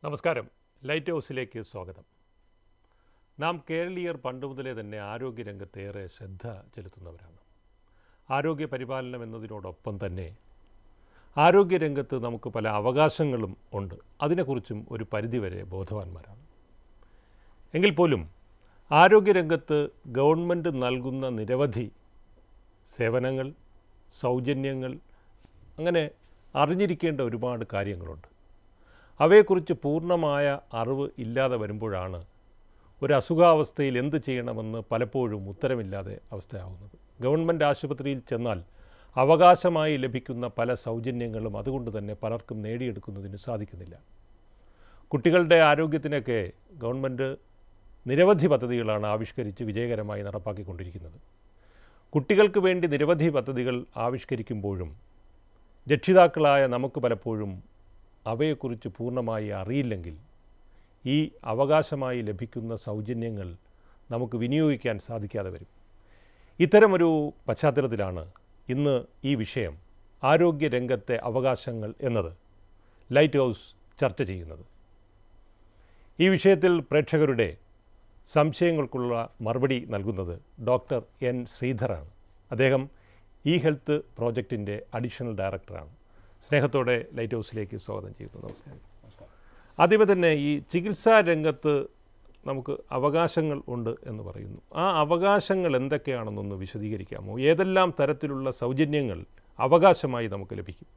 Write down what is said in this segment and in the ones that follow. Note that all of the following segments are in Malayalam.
നമസ്കാരം ലൈറ്റ് ഹൗസിലേക്ക് സ്വാഗതം നാം കേരളീയർ പണ്ട് മുതലേ തന്നെ ആരോഗ്യരംഗത്ത് ഏറെ ശ്രദ്ധ ചെലുത്തുന്നവരാണ് ആരോഗ്യ പരിപാലനം എന്നതിനോടൊപ്പം തന്നെ ആരോഗ്യരംഗത്ത് നമുക്ക് പല അവകാശങ്ങളും ഉണ്ട് അതിനെക്കുറിച്ചും ഒരു പരിധിവരെ ബോധവാന്മാരാണ് എങ്കിൽ പോലും ആരോഗ്യരംഗത്ത് ഗവൺമെൻറ് നൽകുന്ന നിരവധി സേവനങ്ങൾ സൗജന്യങ്ങൾ അങ്ങനെ അറിഞ്ഞിരിക്കേണ്ട ഒരുപാട് കാര്യങ്ങളുണ്ട് അവയെക്കുറിച്ച് പൂർണ്ണമായ അറിവ് ഇല്ലാതെ വരുമ്പോഴാണ് ഒരു അസുഖാവസ്ഥയിൽ എന്ത് ചെയ്യണമെന്ന് പലപ്പോഴും ഉത്തരമില്ലാതെ അവസ്ഥയാവുന്നത് ഗവൺമെൻറ് ആശുപത്രിയിൽ ചെന്നാൽ അവകാശമായി ലഭിക്കുന്ന പല സൗജന്യങ്ങളും അതുകൊണ്ട് തന്നെ പലർക്കും നേടിയെടുക്കുന്നതിന് സാധിക്കുന്നില്ല കുട്ടികളുടെ ആരോഗ്യത്തിനൊക്കെ ഗവൺമെൻറ് നിരവധി പദ്ധതികളാണ് ആവിഷ്കരിച്ച് വിജയകരമായി നടപ്പാക്കിക്കൊണ്ടിരിക്കുന്നത് കുട്ടികൾക്ക് വേണ്ടി നിരവധി പദ്ധതികൾ ആവിഷ്കരിക്കുമ്പോഴും രക്ഷിതാക്കളായ നമുക്ക് പലപ്പോഴും അവയെക്കുറിച്ച് പൂർണ്ണമായി അറിയില്ലെങ്കിൽ ഈ അവകാശമായി ലഭിക്കുന്ന സൗജന്യങ്ങൾ നമുക്ക് വിനിയോഗിക്കാൻ സാധിക്കാതെ വരും ഇത്തരമൊരു പശ്ചാത്തലത്തിലാണ് ഇന്ന് ഈ വിഷയം ആരോഗ്യരംഗത്തെ അവകാശങ്ങൾ എന്നത് ലൈറ്റ് ഹൗസ് ചർച്ച ചെയ്യുന്നത് ഈ വിഷയത്തിൽ പ്രേക്ഷകരുടെ സംശയങ്ങൾക്കുള്ള മറുപടി നൽകുന്നത് ഡോക്ടർ എൻ ശ്രീധറാണ് അദ്ദേഹം ഇ ഹെൽത്ത് പ്രോജക്റ്റിൻ്റെ അഡീഷണൽ ഡയറക്ടറാണ് സ്നേഹത്തോടെ ലൈറ്റ് ഹൗസിലേക്ക് സ്വാഗതം ചെയ്യുന്നു നമസ്കാരം ആദ്യമേ തന്നെ ഈ ചികിത്സാ രംഗത്ത് നമുക്ക് അവകാശങ്ങൾ ഉണ്ട് എന്ന് പറയുന്നു ആ അവകാശങ്ങൾ എന്തൊക്കെയാണെന്നൊന്ന് വിശദീകരിക്കാമോ ഏതെല്ലാം തരത്തിലുള്ള സൗജന്യങ്ങൾ അവകാശമായി നമുക്ക് ലഭിക്കും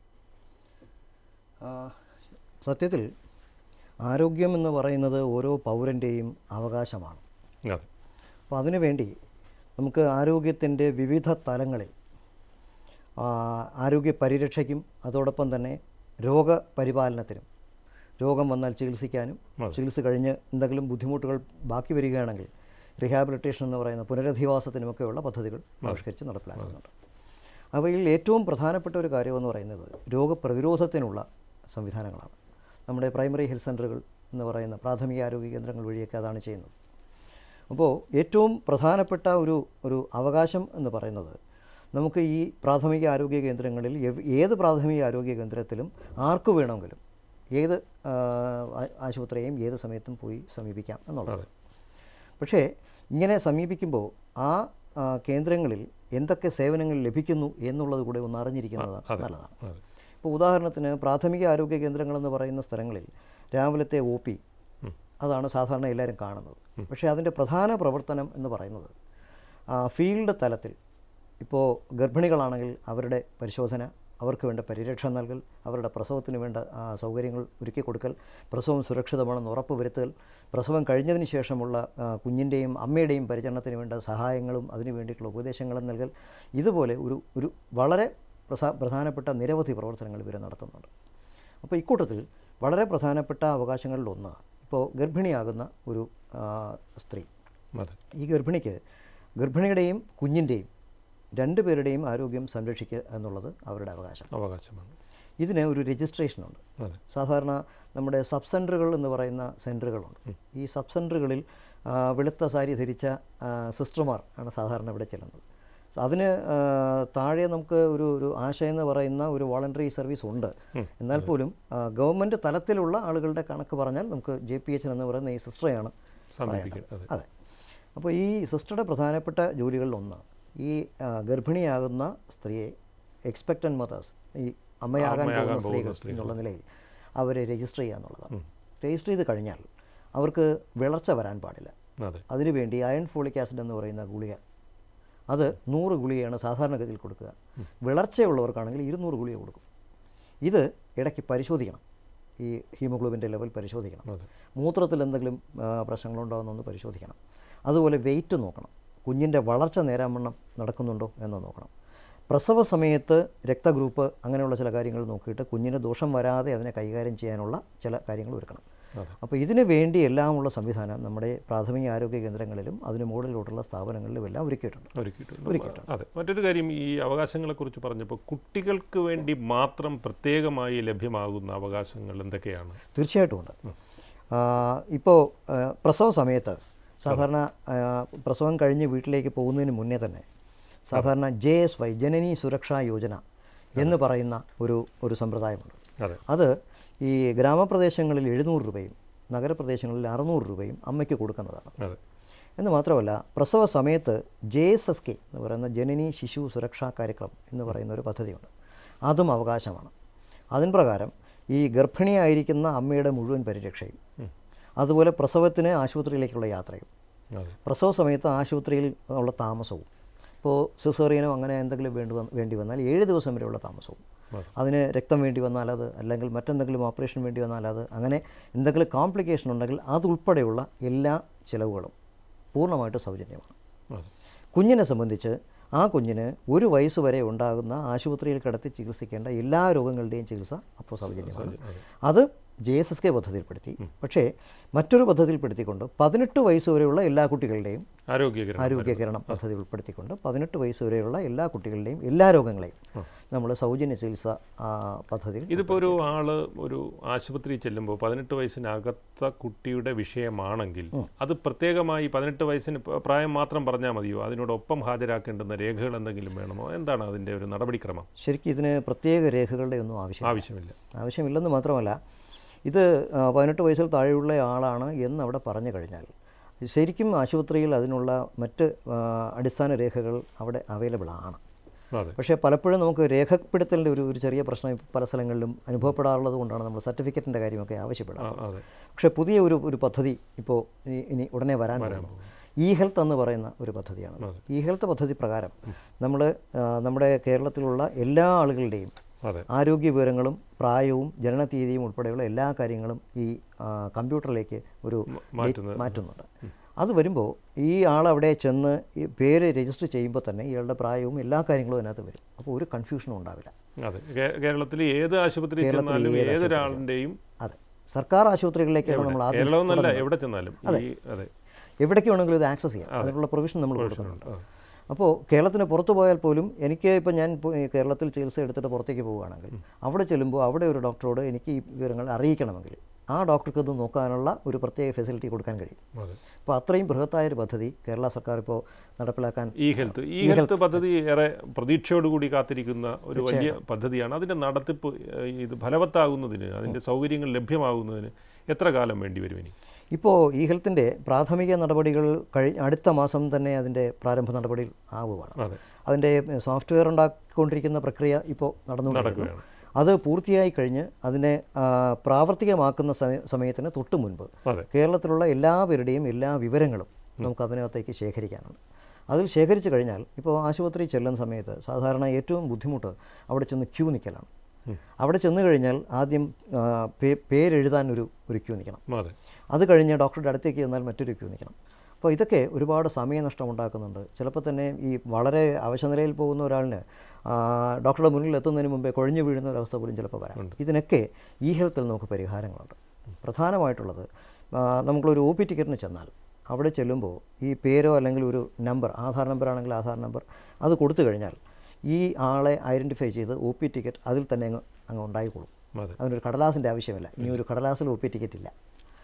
ആ, സത്യത്തിൽ ആരോഗ്യം എന്ന് പറയുന്നത് ഓരോ പൗരൻ്റെയും അവകാശമാണ് അതെ അപ്പോൾ അതിനുവേണ്ടി നമുക്ക് ആരോഗ്യത്തിൻ്റെ വിവിധ തലങ്ങളിൽ ആ, ആരോഗ്യ പരിരക്ഷയ്ക്കും അതോടൊപ്പം തന്നെ രോഗപരിപാലനത്തിനും രോഗം വന്നാൽ ചികിത്സിക്കാനും അതെ. ചികിത്സ കഴിഞ്ഞ് എന്തെങ്കിലും ബുദ്ധിമുട്ടുകൾ ബാക്കി വരികയാണെങ്കിൽ റിഹാബിലിറ്റേഷൻ എന്ന് പറയുന്ന പുനരധിവാസത്തിനുമൊക്കെയുള്ള പദ്ധതികൾ ആവിഷ്കരിച്ച് നടപ്പിലാക്കുന്നുണ്ട് അവയിൽ ഏറ്റവും പ്രധാനപ്പെട്ട ഒരു കാര്യമെന്ന് പറയുന്നത് രോഗപ്രതിരോധത്തിനുള്ള സംവിധാനങ്ങളാണ് നമ്മുടെ പ്രൈമറി ഹെൽത്ത് സെൻ്ററുകൾ എന്ന് പറയുന്ന പ്രാഥമിക ആരോഗ്യ കേന്ദ്രങ്ങൾ വഴിയൊക്കെ അതാണ് ചെയ്യുന്നത് അപ്പോൾ ഏറ്റവും പ്രധാനപ്പെട്ട ഒരു ഒരു അവകാശം എന്ന് പറയുന്നത് നമുക്ക് ഈ പ്രാഥമിക ആരോഗ്യ കേന്ദ്രങ്ങളിൽ എവ്- ഏത് പ്രാഥമിക ആരോഗ്യ കേന്ദ്രത്തിലും ആർക്കു വേണമെങ്കിലും ഏത് ആ, ആ- ആശുപത്രിയെയും ഏത് സമയത്തും പോയി സമീപിക്കാം എന്നുള്ളത് പക്ഷേ ഇങ്ങനെ സമീപിക്കുമ്പോൾ ആ ആ, കേന്ദ്രങ്ങളിൽ എന്തൊക്കെ സേവനങ്ങൾ ലഭിക്കുന്നു എന്നുള്ളത് കൂടെ ഒന്ന് അറിഞ്ഞിരിക്കുന്നത് അതെ നല്ലതാണ് അതെ ഇപ്പോൾ ഉദാഹരണത്തിന് പ്രാഥമിക ആരോഗ്യ കേന്ദ്രങ്ങളെന്ന് പറയുന്ന സ്ഥലങ്ങളിൽ രാവിലത്തെ ഒ പി അതാണ് സാധാരണ എല്ലാവരും കാണുന്നത് പക്ഷേ അതിൻ്റെ പ്രധാന പ്രവർത്തനം എന്ന് പറയുന്നത് ആ, ഫീൽഡ് തലത്തിൽ ഇപ്പോൾ ഗർഭിണികളാണെങ്കിൽ അവരുടെ പരിശോധന അവർക്ക് വേണ്ട പരിരക്ഷ നൽകൽ അവരുടെ പ്രസവത്തിന് വേണ്ട ആ, സൗകര്യങ്ങൾ ഒരുക്കി കൊടുക്കൽ പ്രസവം സുരക്ഷിതമാണെന്ന് ഉറപ്പ് വരുത്തൽ പ്രസവം കഴിഞ്ഞതിന് ശേഷമുള്ള ആ, കുഞ്ഞിൻ്റെയും അമ്മയുടെയും പരിചരണത്തിന് വേണ്ട സഹായങ്ങളും അതിനു വേണ്ടിയിട്ടുള്ള ഉപദേശങ്ങളും നൽകൽ ഇതുപോലെ ഒരു ഒരു വളരെ പ്രസാ പ്രധാനപ്പെട്ട നിരവധി പ്രവർത്തനങ്ങൾ ഇവർ നടത്തുന്നുണ്ട് അപ്പോൾ ഇക്കൂട്ടത്തിൽ വളരെ പ്രധാനപ്പെട്ട അവകാശങ്ങളിലൊന്ന് ഇപ്പോൾ ഗർഭിണിയാകുന്ന ഒരു ആ, സ്ത്രീ അതെ ഈ ഗർഭിണിക്ക് ഗർഭിണിയുടെയും കുഞ്ഞിൻ്റെയും രണ്ടു പേരുടെയും ആരോഗ്യം സംരക്ഷിക്കുക എന്നുള്ളത് അവരുടെ അവകാശം അവകാശമാണ് ഇതിന് ഒരു രജിസ്ട്രേഷനുണ്ട് അതെ സാധാരണ നമ്മുടെ സബ് സെൻറ്ററുകൾ എന്ന് പറയുന്ന സെൻറ്ററുകളുണ്ട് ഈ സബ് സെൻറ്ററുകളിൽ ആ, വെളുത്ത സാരി ധരിച്ച ആ, സിസ്റ്റർമാർ ആണ് സാധാരണ ഇവിടെ ചെല്ലുന്നത് സോ അതിന് ആ, താഴെ നമുക്ക് ഒരു ഒരു ആശ എന്ന് പറയുന്ന ഒരു വോളണ്ടറി സർവീസ് ഉണ്ട് എന്നാൽ പോലും ഗവൺമെൻറ് തലത്തിലുള്ള ആളുകളുടെ കണക്ക് പറഞ്ഞാൽ നമുക്ക് ജെ പി എച്ച് എന്ന് പറയുന്ന ഈ സിസ്റ്ററെയാണ് സമീപിക്കണം അതെ അതെ അപ്പോൾ ഈ സിസ്റ്ററുടെ പ്രധാനപ്പെട്ട ജോലികളിലൊന്ന് ഈ ആ, ഗർഭിണിയാകുന്ന സ്ത്രീയെ എക്സ്പെക്റ്റൻ മദേഴ്സ് ഈ അമ്മയാകാൻ പോകുന്ന സ്ത്രീകൾ എന്നുള്ള നിലയിൽ അവരെ രജിസ്റ്റർ ചെയ്യുക എന്നുള്ളതാണ് രജിസ്റ്റർ ചെയ്ത് കഴിഞ്ഞാൽ അവർക്ക് വിളർച്ച വരാൻ പാടില്ല അതെ അതിനുവേണ്ടി അയൺ ഫോളിക് ആസിഡ് എന്ന് പറയുന്ന ഗുളിക അത് നൂറ് ഗുളികയാണ് സാധാരണഗതിയിൽ കൊടുക്കുക വിളർച്ചയുള്ളവർക്കാണെങ്കിൽ ഇരുന്നൂറ് ഗുളിക കൊടുക്കും ഇത് ഇടയ്ക്ക് പരിശോധിക്കണം ഈ ഹീമോഗ്ലോബിൻ്റെ ലെവൽ പരിശോധിക്കണം അതെ മൂത്രത്തിൽ എന്തെങ്കിലും ആ, പ്രശ്നങ്ങളുണ്ടോയെന്നൊന്ന് പരിശോധിക്കണം അതുപോലെ വെയിറ്റ് നോക്കണം കുഞ്ഞിൻ്റെ വളർച്ച നേരാവണ്ണം നടക്കുന്നുണ്ടോ എന്ന് നോക്കണം പ്രസവ സമയത്ത് രക്തഗ്രൂപ്പ് അങ്ങനെയുള്ള ചില കാര്യങ്ങൾ നോക്കിയിട്ട് കുഞ്ഞിന് ദോഷം വരാതെ അതിനെ കൈകാര്യം ചെയ്യാനുള്ള ചില കാര്യങ്ങൾ ഒരുക്കണം അതെ. അപ്പോൾ ഇതിനു വേണ്ടി എല്ലാമുള്ള സംവിധാനം നമ്മുടെ പ്രാഥമിക ആരോഗ്യ കേന്ദ്രങ്ങളിലും അതിന് മുകളിലോട്ടുള്ള സ്ഥാപനങ്ങളിലും എല്ലാം ഒരുക്കിയിട്ടുണ്ട് ഒരുക്കിയിട്ടുണ്ട് അതെ മറ്റൊരു കാര്യം ഈ അവകാശങ്ങളെക്കുറിച്ച് പറഞ്ഞപ്പോൾ കുട്ടികൾക്ക് വേണ്ടി മാത്രം പ്രത്യേകമായി ലഭ്യമാകുന്ന അവകാശങ്ങൾ എന്തൊക്കെയാണ് തീർച്ചയായിട്ടും ഉണ്ട് ഇപ്പോൾ പ്രസവ സമയത്ത് സാധാരണ ആ, പ്രസവം കഴിഞ്ഞ് വീട്ടിലേക്ക് പോകുന്നതിന് മുന്നേ തന്നെ സാധാരണ ജെ എസ് വൈ ജനനി സുരക്ഷാ യോജന എന്ന് പറയുന്ന ഒരു ഒരു സമ്പ്രദായമുണ്ട് അതെ അത് ഈ ഗ്രാമപ്രദേശങ്ങളിൽ എഴുന്നൂറ് രൂപയും നഗരപ്രദേശങ്ങളിൽ അറുന്നൂറ് രൂപയും അമ്മയ്ക്ക് കൊടുക്കുന്നതാണ് അതെ എന്ന് മാത്രമല്ല പ്രസവ സമയത്ത് ജെ എസ് എസ് കെ എന്ന് പറയുന്ന ജനനി ശിശു സുരക്ഷാ കാര്യക്രം എന്ന് പറയുന്ന ഒരു പദ്ധതിയുണ്ട് അതും അവകാശമാണ് അതിൻ പ്രകാരം ഈ ഗർഭിണിയായിരിക്കുന്ന അമ്മയുടെ മുഴുവൻ പരിരക്ഷയും അതുപോലെ പ്രസവത്തിന് ആശുപത്രിയിലേക്കുള്ള യാത്രയും അതെ പ്രസവ സമയത്ത് ആശുപത്രിയിൽ ഉള്ള താമസവും ഇപ്പോൾ സിസേറിയനോ അങ്ങനെ എന്തെങ്കിലും വേണ്ടി വന്ന് വേണ്ടി വന്നാൽ ഏഴ് ദിവസം വരെയുള്ള താമസവും അതെ. അതിന് രക്തം വേണ്ടി വന്നാൽ അത് അല്ലെങ്കിൽ മറ്റെന്തെങ്കിലും ഓപ്പറേഷൻ വേണ്ടി വന്നാൽ അത് അങ്ങനെ എന്തെങ്കിലും കോംപ്ലിക്കേഷൻ ഉണ്ടെങ്കിൽ അതുൾപ്പെടെയുള്ള എല്ലാ ചിലവുകളും പൂർണ്ണമായിട്ട് സൗജന്യമാണ് അതെ കുഞ്ഞിനെ സംബന്ധിച്ച് ആ കുഞ്ഞിന് ഒരു വയസ്സ് വരെ ഉണ്ടാകുന്ന ആശുപത്രിയിൽ കിടത്തി ചികിത്സിക്കേണ്ട എല്ലാ രോഗങ്ങളുടെയും ചികിത്സ അപ്പോൾ സൗജന്യമാണ് അതെ. അത് ജെ എസ് എസ് കെ പദ്ധതിയിൽപ്പെടുത്തി പക്ഷേ മറ്റൊരു പദ്ധതിയിൽപ്പെടുത്തിക്കൊണ്ട് പതിനെട്ട് വയസ്സ് വരെയുള്ള എല്ലാ കുട്ടികളുടെയും ആരോഗ്യകരം ആരോഗ്യകരണം പദ്ധതി ഉൾപ്പെടുത്തിക്കൊണ്ട് പതിനെട്ട് വയസ്സ് വരെയുള്ള എല്ലാ കുട്ടികളുടെയും എല്ലാ രോഗങ്ങളെയും നമ്മൾ സൗജന്യ ചികിത്സ ആ, പദ്ധതിയിൽ ഇതിപ്പോൾ ഒരു ആള് ഒരു ആശുപത്രിയിൽ ചെല്ലുമ്പോൾ പതിനെട്ട് വയസ്സിനകത്ത കുട്ടിയുടെ വിഷയമാണെങ്കിൽ അത് പ്രത്യേകമായി പതിനെട്ട് വയസ്സിന് പ- പ്രായം മാത്രം പറഞ്ഞാൽ മതിയോ അതിനോടൊപ്പം ഹാജരാക്കേണ്ടുന്ന രേഖകൾ എന്തെങ്കിലും വേണമോ എന്താണ് അതിൻ്റെ ഒരു നടപടിക്രമം ശരിക്കും ഇതിന് പ്രത്യേക രേഖകളുടെ ഒന്നും ആവശ്യം ആവശ്യമില്ല ആവശ്യമില്ലെന്ന് മാത്രമല്ല ഇത് ആ, പതിനെട്ട് വയസ്സിൽ താഴെയുള്ള ആളാണ് എന്ന് അവിടെ പറഞ്ഞു കഴിഞ്ഞാൽ ശരിക്കും ആശുപത്രിയിൽ അതിനുള്ള മറ്റ് ആ, അടിസ്ഥാന രേഖകൾ അവിടെ അവൈലബിൾ ആണ് അതെ പക്ഷേ പലപ്പോഴും നമുക്ക് രേഖപ്പെടുത്തലിൻ്റെ ഒരു ഒരു ചെറിയ പ്രശ്നം ഇപ്പോൾ പല സ്ഥലങ്ങളിലും അനുഭവപ്പെടാറുള്ളത് കൊണ്ടാണ് നമ്മൾ സർട്ടിഫിക്കറ്റിൻ്റെ കാര്യമൊക്കെ ആ, ആവശ്യപ്പെടുന്നത് അതെ പക്ഷേ പുതിയ ഒരു ഒരു പദ്ധതി ഇപ്പോൾ ഇനി- ഇനി ഉടനെ വരാൻ പോകുന്നു ഇ ഹെൽത്ത് എന്ന് പറയുന്ന ഒരു പദ്ധതിയാണ് അതെ. ഇ ഹെൽത്ത് പദ്ധതി പ്രകാരം നമ്മൾ നമ്മുടെ കേരളത്തിലുള്ള എല്ലാ ആളുകളുടെയും അതെ ആരോഗ്യ വിവരങ്ങളും പ്രായവും ജനനതീയതിയും ഉൾപ്പെടെയുള്ള എല്ലാ കാര്യങ്ങളും ഈ ആ, കമ്പ്യൂട്ടറിലേക്ക് ഒരു മാറ്റുന്നത്. മാറ്റുന്നുണ്ട് അത് വരുമ്പോൾ ഈ ആൾ അവിടെ ചെന്ന് ഈ പേര് രജിസ്റ്റർ ചെയ്യുമ്പോൾ തന്നെ ഇയാളുടെ പ്രായവും എല്ലാ കാര്യങ്ങളും അതിനകത്ത് വരും അപ്പോൾ ഒരു കൺഫ്യൂഷനും ഉണ്ടാവില്ല അതെ കേ- കേരളത്തിൽ ഏത് ആശുപത്രിയിൽ ചെന്നാലും ഏതൊരാളിൻ്റെയും അതെ സർക്കാർ ആശുപത്രികളിലേക്കാണ് നമ്മൾ ആദ്യം കേരളമെന്നല്ല എവിടെ ചെന്നാലും ഈ അതെ എവിടേക്ക് വേണമെങ്കിലും ഇത് ആക്സസ് ചെയ്യാം അതിനുള്ള പ്രൊവിഷൻ നമ്മൾ കൊടുക്കുന്നുണ്ട് ആ. അപ്പോൾ കേരളത്തിന് പുറത്തു പോയാൽ പോലും എനിക്ക് ഇപ്പോൾ ഞാൻ ഇപ്പോൾ ഈ കേരളത്തിൽ ചികിത്സ എടുത്തിട്ട് പുറത്തേക്ക് പോവുകയാണെങ്കിൽ അവിടെ ചെല്ലുമ്പോൾ അവിടെ ഒരു ഡോക്ടറോട് എനിക്ക് ഈ വിവരങ്ങൾ അറിയിക്കണമെങ്കിൽ ആ ഡോക്ടർക്ക് ഇത് നോക്കാനുള്ള ഒരു പ്രത്യേക ഫെസിലിറ്റി കൊടുക്കാൻ കഴിയും അതെ അപ്പോൾ അത്രയും ബൃഹത്തായ ഒരു പദ്ധതി കേരള സർക്കാർ ഇപ്പോൾ നടപ്പിലാക്കാൻ ഇ ഹെൽത്ത് ഈ ഹെൽത്ത് പദ്ധതി ഏറെ പ്രതീക്ഷയോടുകൂടി കാത്തിരിക്കുന്ന ഒരു വലിയ പദ്ധതിയാണ് അതിൻ്റെ നടത്തിപ്പ് ഏഹ്, ഇത് ഫലവത്താകുന്നതിന് അതിൻ്റെ സൗകര്യങ്ങൾ ലഭ്യമാകുന്നതിന് എത്ര കാലം വേണ്ടി വരും ഇനി ഇപ്പോൾ ഈ ഹെൽത്തിൻ്റെ പ്രാഥമിക നടപടികൾ കഴി അടുത്ത മാസം തന്നെ അതിൻ്റെ പ്രാരംഭ നടപടികൾ ആവുകയാണ് അതെ അതിൻ്റെ സോഫ്റ്റ്വെയർ ഉണ്ടാക്കിക്കൊണ്ടിരിക്കുന്ന പ്രക്രിയ ഇപ്പോൾ നടന്നുകൊണ്ടിരിക്കുന്നു നടക്കുകയാണ് അത് പൂർത്തിയായി കഴിഞ്ഞ് അതിനെ ആ, പ്രാവർത്തികമാക്കുന്ന സമയ- സമയത്തിന് തൊട്ട് മുൻപ് അതെ കേരളത്തിലുള്ള എല്ലാവരുടെയും എല്ലാ വിവരങ്ങളും നമുക്ക് അതിനകത്തേക്ക് ശേഖരിക്കാനുണ്ട് അതിൽ ശേഖരിച്ചു കഴിഞ്ഞാൽ ഇപ്പോൾ ആശുപത്രി ചെല്ലുന്ന സമയത്ത് സാധാരണ ഏറ്റവും ബുദ്ധിമുട്ട് അവിടെ ചെന്ന് ക്യൂ നിൽക്കലാണ് അവിടെ ചെന്ന് കഴിഞ്ഞാൽ ആദ്യം ആ, പേ- പേരെഴുതാൻ ഒരു ഒരു ക്യൂ നിൽക്കണം അതെ അത് കഴിഞ്ഞ് ഡോക്ടറുടെ അടുത്തേക്ക് ചെന്നാൽ മറ്റൊരു ക്യൂ നിൽക്കണം അപ്പോൾ ഇതൊക്കെ ഒരുപാട് സമയനഷ്ടം ഉണ്ടാക്കുന്നുണ്ട് ചിലപ്പോൾ തന്നെ ഈ വളരെ അവശനിലയിൽ പോകുന്ന ഒരാളിന് ആ, ഡോക്ടറുടെ മുന്നിൽ എത്തുന്നതിന് മുമ്പേ കുഴഞ്ഞു വീഴുന്ന ഒരവസ്ഥ പോലും ചിലപ്പോൾ വരാം ഇതിനൊക്കെ ഈ ഹെൽത്തിൽ നമുക്ക് പരിഹാരങ്ങളുണ്ട് പ്രധാനമായിട്ടുള്ളത് ആ, നമ്മളൊരു ഒ പി ടിക്കറ്റിന് ചെന്നാൽ അവിടെ ചെല്ലുമ്പോൾ ഈ പേരോ അല്ലെങ്കിൽ ഒരു നമ്പർ ആധാർ നമ്പർ ആണെങ്കിൽ ആധാർ നമ്പർ അത് കൊടുത്തു കഴിഞ്ഞാൽ ഈ ആളെ ഐഡൻറ്റിഫൈ ചെയ്ത് ഒ പി ടിക്കറ്റ് അതിൽ തന്നെ അങ്ങ് അങ്ങ് ഉണ്ടായിക്കോളും അതെ അതിനൊരു കടലാസിൻ്റെ ആവശ്യമില്ല ഇനി ഒരു കടലാസിൽ ഒ പി ടിക്കറ്റ് ഇല്ല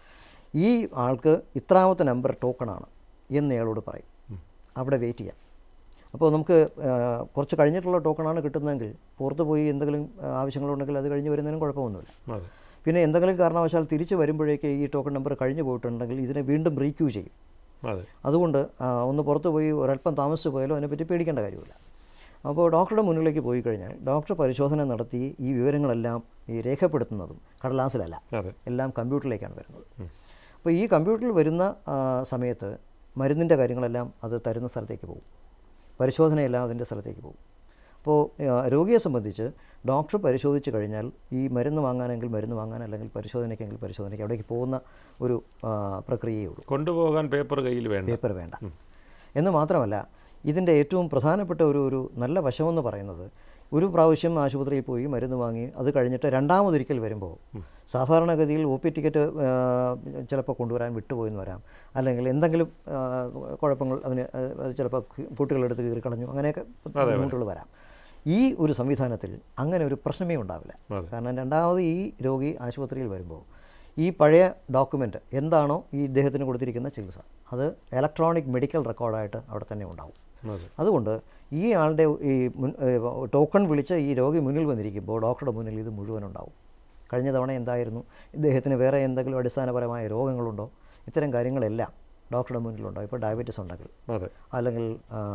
ഈ ആൾക്ക് ഇത്രാമത്തെ നമ്പർ ടോക്കണാണ് എന്ന് അയാളോട് പറയും അവിടെ വെയിറ്റ് ചെയ്യാം അപ്പോൾ നമുക്ക് ആ, കുറച്ച് കഴിഞ്ഞിട്ടുള്ള ടോക്കണാണ് കിട്ടുന്നതെങ്കിൽ പുറത്ത് പോയി എന്തെങ്കിലും ആ, ആവശ്യങ്ങളുണ്ടെങ്കിൽ അത് കഴിഞ്ഞ് വരുന്നതിനും കുഴപ്പമൊന്നുമില്ല അതെ പിന്നെ എന്തെങ്കിലും കാരണവശാൽ തിരിച്ച് വരുമ്പോഴേക്ക് ഈ ടോക്കൺ നമ്പർ കഴിഞ്ഞു പോയിട്ടുണ്ടെങ്കിൽ ഇതിനെ വീണ്ടും റീക്യൂ ചെയ്യും അതെ അതുകൊണ്ട് ആ, ഒന്ന് പുറത്ത് പോയി ഒരല്പം താമസിച്ച് പോയാലും അതിനെപ്പറ്റി പേടിക്കേണ്ട കാര്യമില്ല അപ്പോൾ ഡോക്ടറുടെ മുന്നിലേക്ക് പോയി കഴിഞ്ഞാൽ ഡോക്ടർ പരിശോധന നടത്തി ഈ വിവരങ്ങളെല്ലാം ഈ രേഖപ്പെടുത്തുന്നതും കടലാസിലല്ല അതെ എല്ലാം കമ്പ്യൂട്ടറിലേക്കാണ് വരുന്നത് അപ്പോൾ ഈ കമ്പ്യൂട്ടറിൽ വരുന്ന ആ, സമയത്ത് മരുന്നിൻ്റെ കാര്യങ്ങളെല്ലാം അത് തരുന്ന സ്ഥലത്തേക്ക് പോകും പരിശോധനയെല്ലാം അതിൻ്റെ സ്ഥലത്തേക്ക് പോകും അപ്പോൾ ആ, രോഗിയെ സംബന്ധിച്ച് ഡോക്ടർ പരിശോധിച്ച് കഴിഞ്ഞാൽ ഈ മരുന്ന് വാങ്ങാനെങ്കിൽ മരുന്ന് വാങ്ങാൻ അല്ലെങ്കിൽ പരിശോധനയ്ക്കെങ്കിൽ പരിശോധനയ്ക്ക് അവിടേക്ക് പോകുന്ന ഒരു ആ, പ്രക്രിയയേ ഉള്ളൂ കൊണ്ടുപോകാൻ പേപ്പർ കയ്യിൽ വേണ്ട പേപ്പർ വേണ്ട എന്ന് മാത്രമല്ല ഇതിൻ്റെ ഏറ്റവും പ്രധാനപ്പെട്ട ഒരു ഒരു നല്ല വശമെന്ന് പറയുന്നത് ഒരു പ്രാവശ്യം ആശുപത്രിയിൽ പോയി മരുന്ന് വാങ്ങി അത് കഴിഞ്ഞിട്ട് രണ്ടാമതൊരിക്കൽ വരുമ്പോൾ സാധാരണഗതിയിൽ ഒ പി ടിക്കറ്റ് ചിലപ്പോൾ കൊണ്ടുവരാൻ വിട്ടുപോയെന്ന് വരാം അല്ലെങ്കിൽ എന്തെങ്കിലും ആ, കുഴപ്പങ്ങൾ അതിന് അത് അത് ചിലപ്പോൾ കുട്ടികളെടുത്ത് കീറി കളഞ്ഞു അങ്ങനെയൊക്കെ ബുദ്ധിമുട്ടുകൾ വരാം ഈ ഒരു സംവിധാനത്തിൽ അങ്ങനെ ഒരു പ്രശ്നമേ ഉണ്ടാവില്ല അതെ. കാരണം രണ്ടാമത് ഈ രോഗി ആശുപത്രിയിൽ വരുമ്പോൾ ഈ പഴയ ഡോക്യുമെൻ്റ് എന്താണോ ഈ ഇദ്ദേഹത്തിന് കൊടുത്തിരിക്കുന്ന ചികിത്സ അത് ഇലക്ട്രോണിക് മെഡിക്കൽ റെക്കോർഡായിട്ട് അവിടെ തന്നെ ഉണ്ടാവും അതെ അതുകൊണ്ട് ഈ ആളുടെ ഈ മുൻ ഏ, ടോക്കൺ വിളിച്ച് ഈ രോഗി മുന്നിൽ വന്നിരിക്കുമ്പോൾ ഡോക്ടറുടെ മുന്നിൽ ഇത് മുഴുവൻ ഉണ്ടാവും കഴിഞ്ഞ തവണ എന്തായിരുന്നു ഇദ്ദേഹത്തിന് വേറെ എന്തെങ്കിലും അടിസ്ഥാനപരമായ രോഗങ്ങളുണ്ടോ ഇത്തരം കാര്യങ്ങളെല്ലാം ഡോക്ടറുടെ മുന്നിലുണ്ടോ ഇപ്പോൾ ഡയബറ്റീസ് ഉണ്ടെങ്കിൽ അതെ അല്ലെങ്കിൽ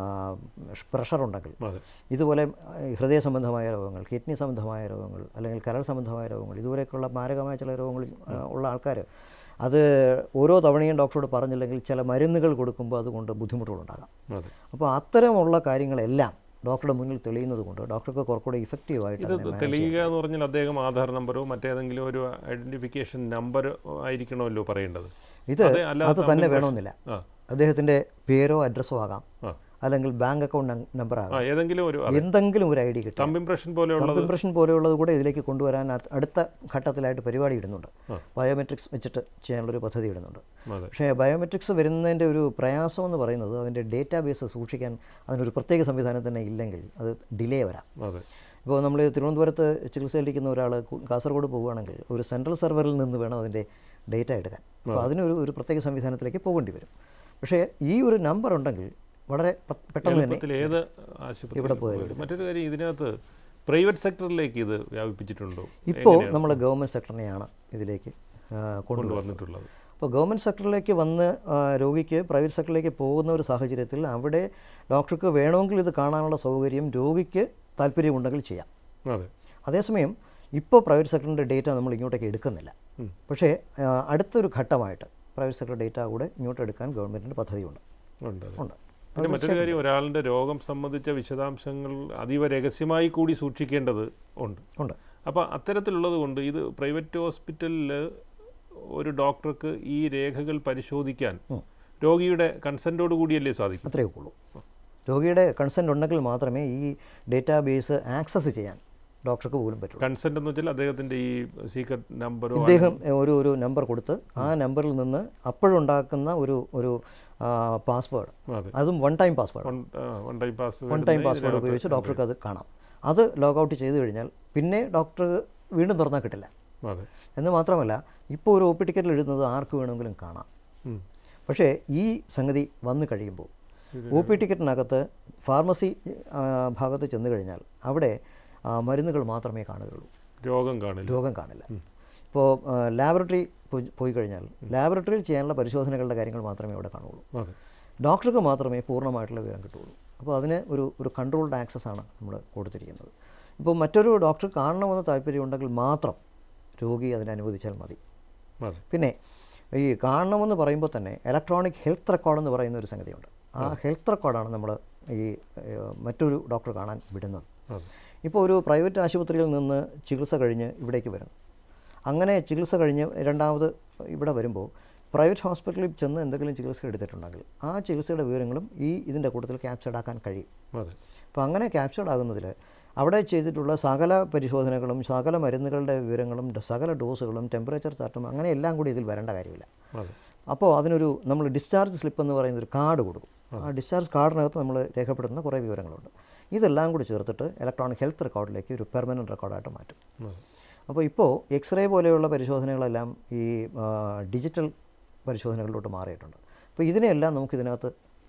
പ്രഷർ ഉണ്ടെങ്കിൽ അതെ ഇതുപോലെ ആ, ഹൃദയ സംബന്ധമായ രോഗങ്ങൾ കിഡ്നി സംബന്ധമായ രോഗങ്ങൾ അല്ലെങ്കിൽ കരൾ സംബന്ധമായ രോഗങ്ങൾ ഇതുവരെയൊക്കെയുള്ള മാരകമായ ചില രോഗങ്ങൾ ആ, ഉള്ള ആൾക്കാർ അത് ഓരോ തവണയും ഡോക്ടറോട് പറഞ്ഞില്ലെങ്കിൽ ചില മരുന്നുകൾ കൊടുക്കുമ്പോൾ അതുകൊണ്ട് ബുദ്ധിമുട്ടുകളുണ്ടാകാം അതെ അപ്പോൾ അത്തരമുള്ള കാര്യങ്ങളെല്ലാം ഡോക്ടറുടെ മുന്നിൽ തെളിയുന്നത് കൊണ്ട് ഡോക്ടർക്ക് കുറച്ചുകൂടെ ഇഫക്റ്റീവായിട്ട് ഇത് തെളിയുക എന്ന് പറഞ്ഞാൽ അദ്ദേഹം ആധാർ നമ്പറോ മറ്റേതെങ്കിലും ഒരു ഐഡന്റിഫിക്കേഷൻ നമ്പർ ആയിരിക്കണമല്ലോ പറയേണ്ടത് ഇത് അതെ, അല്ലാതെ അത് തന്നെ വേണമെന്നില്ല ആ അദ്ദേഹത്തിൻ്റെ പേരോ അഡ്രസ്സോ ആകാം ആ അല്ലെങ്കിൽ ബാങ്ക് അക്കൗണ്ട് നമ്പർ ആ ആകാം ഏതെങ്കിലും ഒരു എന്തെങ്കിലും ഒരു ഐ ഡി കിട്ടും തമ്പ് ഇംപ്രഷൻ പോലെയുള്ളത് ഇംപ്രഷൻ പോലെയുള്ളത് കൂടെ ഇതിലേക്ക് കൊണ്ടുവരാൻ അ- അടുത്ത ഘട്ടത്തിലായിട്ട് പരിപാടി ഇടുന്നുണ്ട് ആ. ബയോമെട്രിക്സ് വെച്ചിട്ട് ചെയ്യാനുള്ളൊരു പദ്ധതി ഇടുന്നുണ്ട് അതെ പക്ഷേ ബയോമെട്രിക്സ് വരുന്നതിൻ്റെ ഒരു പ്രയാസം എന്ന് പറയുന്നത് അതിൻ്റെ ഡേറ്റാബേസ് സൂക്ഷിക്കാൻ അതിനൊരു പ്രത്യേക സംവിധാനം തന്നെ ഇല്ലെങ്കിൽ അത് ഡിലേ വരാം അതെ ഇപ്പോൾ നമ്മൾ തിരുവനന്തപുരത്ത് ചികിത്സയിലിരിക്കുന്ന ഒരാൾ കു- കാസർഗോഡ് പോവുകയാണെങ്കിൽ ഒരു സെൻട്രൽ സെർവറിൽ നിന്ന് വേണം അതിൻ്റെ ഡേറ്റ എടുക്കാൻ അപ്പോൾ അതിനൊരു ഒരു പ്രത്യേക സംവിധാനത്തിലേക്ക് പോകേണ്ടി വരും പക്ഷേ ഈ ഒരു നമ്പർ ഉണ്ടെങ്കിൽ വളരെ പെ- പെട്ടെന്ന് തന്നെ എളുപ്പത്തിൽ ഏത് ആശുപത്രി മറ്റൊരു കാര്യം ഇതിനകത്ത് പ്രൈവറ്റ് സെക്ടറിലേക്ക് ഇത് വ്യാപിപ്പിച്ചിട്ടുണ്ടോ ഇപ്പോൾ നമ്മൾ ഗവൺമെൻറ് സെക്ടറിനെയാണ് ഇതിലേക്ക് ആ, കൊണ്ടുവരുന്നത് വന്നിട്ടുള്ളത് അപ്പോൾ ഗവൺമെൻറ് സെക്ടറിലേക്ക് വന്ന് ആ, രോഗിക്ക് പ്രൈവറ്റ് സെക്ടറിലേക്ക് പോകുന്ന ഒരു സാഹചര്യത്തിൽ അവിടെ ഡോക്ടർക്ക് വേണമെങ്കിൽ ഇത് കാണാനുള്ള സൗകര്യം രോഗിക്ക് താല്പര്യമുണ്ടെങ്കിൽ ചെയ്യാം അതെ അതേസമയം ഇപ്പോൾ പ്രൈവറ്റ് സെക്ടറിൻ്റെ ഡേറ്റ നമ്മൾ ഇങ്ങോട്ടേക്ക് എടുക്കുന്നില്ല ഉം. പക്ഷേ ആ, അടുത്തൊരു ഘട്ടമായിട്ട് പ്രൈവറ്റ് സെക്ടർ ഡേറ്റ കൂടെ ഇങ്ങോട്ട് എടുക്കാൻ ഗവൺമെൻറ്റിൻ്റെ പദ്ധതിയുണ്ട് ഉണ്ട് അതെ ഉണ്ട് പിന്നെ മറ്റൊരു കാര്യം ഒരാളുടെ രോഗം സംബന്ധിച്ച വിശദാംശങ്ങൾ അതീവ രഹസ്യമായി കൂടി സൂക്ഷിക്കേണ്ടത് ഉണ്ട് ഉണ്ട് അപ്പോൾ അത്തരത്തിലുള്ളത് കൊണ്ട് ഇത് പ്രൈവറ്റ് ഹോസ്പിറ്റലിൽ ഒരു ഡോക്ടർക്ക് ഈ രേഖകൾ പരിശോധിക്കാൻ രോഗിയുടെ കൺസെൻറ്റോട് കൂടിയല്ലേ സാധിക്കും അത്രയേ ഉള്ളൂ രോഗിയുടെ കൺസെൻറ്റ് ഉണ്ടെങ്കിൽ മാത്രമേ ഈ ഡേറ്റാബേസ് ആക്സസ് ചെയ്യാൻ ഡോക്ടർക്ക് പോലും പറ്റുള്ളൂ കൺസെൻ്റ് എന്ന് വെച്ചാൽ അദ്ദേഹത്തിൻ്റെ ഈ സീക്രട്ട് നമ്പറോ ഇദ്ദേഹം ഒരു ഒരു നമ്പർ കൊടുത്ത് ആ നമ്പറിൽ നിന്ന് അപ്പോഴുണ്ടാക്കുന്ന ഒരു ഒരു പാസ്വേഡ് അതെ അതും one time password one one time pass one time password ഉപയോഗിച്ച് ഡോക്ടർക്ക് അത് കാണാം അത് ലോഗ് ഔട്ട് ചെയ്ത് കഴിഞ്ഞാൽ പിന്നെ ഡോക്ടർ വീണ്ടും തുറന്നാൽ കിട്ടില്ല അതെ എന്ന് മാത്രമല്ല ഇപ്പോൾ ഒരു ഒ പി ടിക്കറ്റിൽ എഴുതുന്നത് ആർക്ക് വേണമെങ്കിലും കാണാം ഉം. പക്ഷേ ഈ സംഗതി വന്നു കഴിയുമ്പോൾ ഒ പി ടിക്കറ്റിനകത്ത് ഫാർമസി ആ, ഭാഗത്ത് ചെന്ന് കഴിഞ്ഞാൽ അവിടെ ആ, മരുന്നുകൾ മാത്രമേ കാണുകയുള്ളൂ രോഗം കാണില്ല രോഗം കാണില്ല ഇപ്പോൾ ലാബറട്ടറി പോയി കഴിഞ്ഞാൽ ലാബറട്ടറിയിൽ ചെയ്യാനുള്ള പരിശോധനകളുടെ കാര്യങ്ങൾ മാത്രമേ അവിടെ കാണുള്ളൂ അതെ ഡോക്ടർക്ക് മാത്രമേ പൂർണ്ണമായിട്ടുള്ള വിവരം കിട്ടുള്ളൂ അപ്പോൾ അതിന് ഒരു ഒരു കൺട്രോൾഡ് ആക്സസ് ആണ് നമ്മൾ കൊടുത്തിരിക്കുന്നത് ഇപ്പോൾ മറ്റൊരു ഡോക്ടർ കാണണമെന്ന് താല്പര്യമുണ്ടെങ്കിൽ മാത്രം രോഗി അതിനെ അനുവദിച്ചാൽ മതി അതെ പിന്നെ ഈ കാണണമെന്ന് പറയുമ്പോൾ തന്നെ ഇലക്ട്രോണിക് ഹെൽത്ത് റെക്കോർഡ് എന്ന് പറയുന്ന ഒരു സംഗതിയുണ്ട് ആ ഹെൽത്ത് റെക്കോർഡാണ് നമ്മൾ ഈ ഏഹ്, മറ്റൊരു ഡോക്ടർ കാണാൻ വിടുന്നത് അതെ ഇപ്പോൾ ഒരു പ്രൈവറ്റ് ആശുപത്രിയിൽ നിന്ന് ചികിത്സ കഴിഞ്ഞ് ഇവിടേക്ക് വരും അങ്ങനെ ചികിത്സ കഴിഞ്ഞ് രണ്ടാമത് ഇവിടെ വരുമ്പോൾ പ്രൈവറ്റ് ഹോസ്പിറ്റലിൽ ചെന്ന് എന്തെങ്കിലും ചികിത്സ എടുത്തിട്ടുണ്ടെങ്കിൽ ആ ചികിത്സയുടെ വിവരങ്ങളും ഈ ഇതിൻ്റെ കൂട്ടത്തിൽ ക്യാപ്ചർഡ് ആക്കാൻ കഴിയും അതെ അപ്പോൾ അങ്ങനെ ക്യാപ്ചർഡ് ആകുന്നതിൽ അവിടെ ചെയ്തിട്ടുള്ള സകല പരിശോധനകളും സകല മരുന്നുകളുടെ വിവരങ്ങളും ഡ- സകല ഡോസുകളും ടെമ്പറേച്ചർ ചാർട്ടും അങ്ങനെ എല്ലാം കൂടി ഇതിൽ വരേണ്ട കാര്യമില്ല അതെ അപ്പോൾ അതിനൊരു നമ്മൾ ഡിസ്ചാർജ് സ്ലിപ്പ് എന്ന് പറയുന്ന ഒരു കാർഡ് കൊടുക്കും ആ ഡിസ്ചാർജ് കാർഡിനകത്ത് നമ്മൾ രേഖപ്പെടുത്തുന്ന കുറേ വിവരങ്ങളുണ്ട് ഇതെല്ലാം കൂടി ചേർത്തിട്ട് ഇലക്ട്രോണിക് ഹെൽത്ത് റെക്കോർഡിലേക്ക് ഒരു പെർമനൻറ്റ് റെക്കോർഡായിട്ട് മാറ്റും അതെ അപ്പോൾ ഇപ്പോൾ എക്സ്റേ പോലെയുള്ള പരിശോധനകളെല്ലാം ഈ ആ, ഡിജിറ്റൽ പരിശോധനകളിലോട്ട് മാറിയിട്ടുണ്ട് അപ്പോൾ ഇതിനെയെല്ലാം നമുക്ക് ഇതിനകത്ത്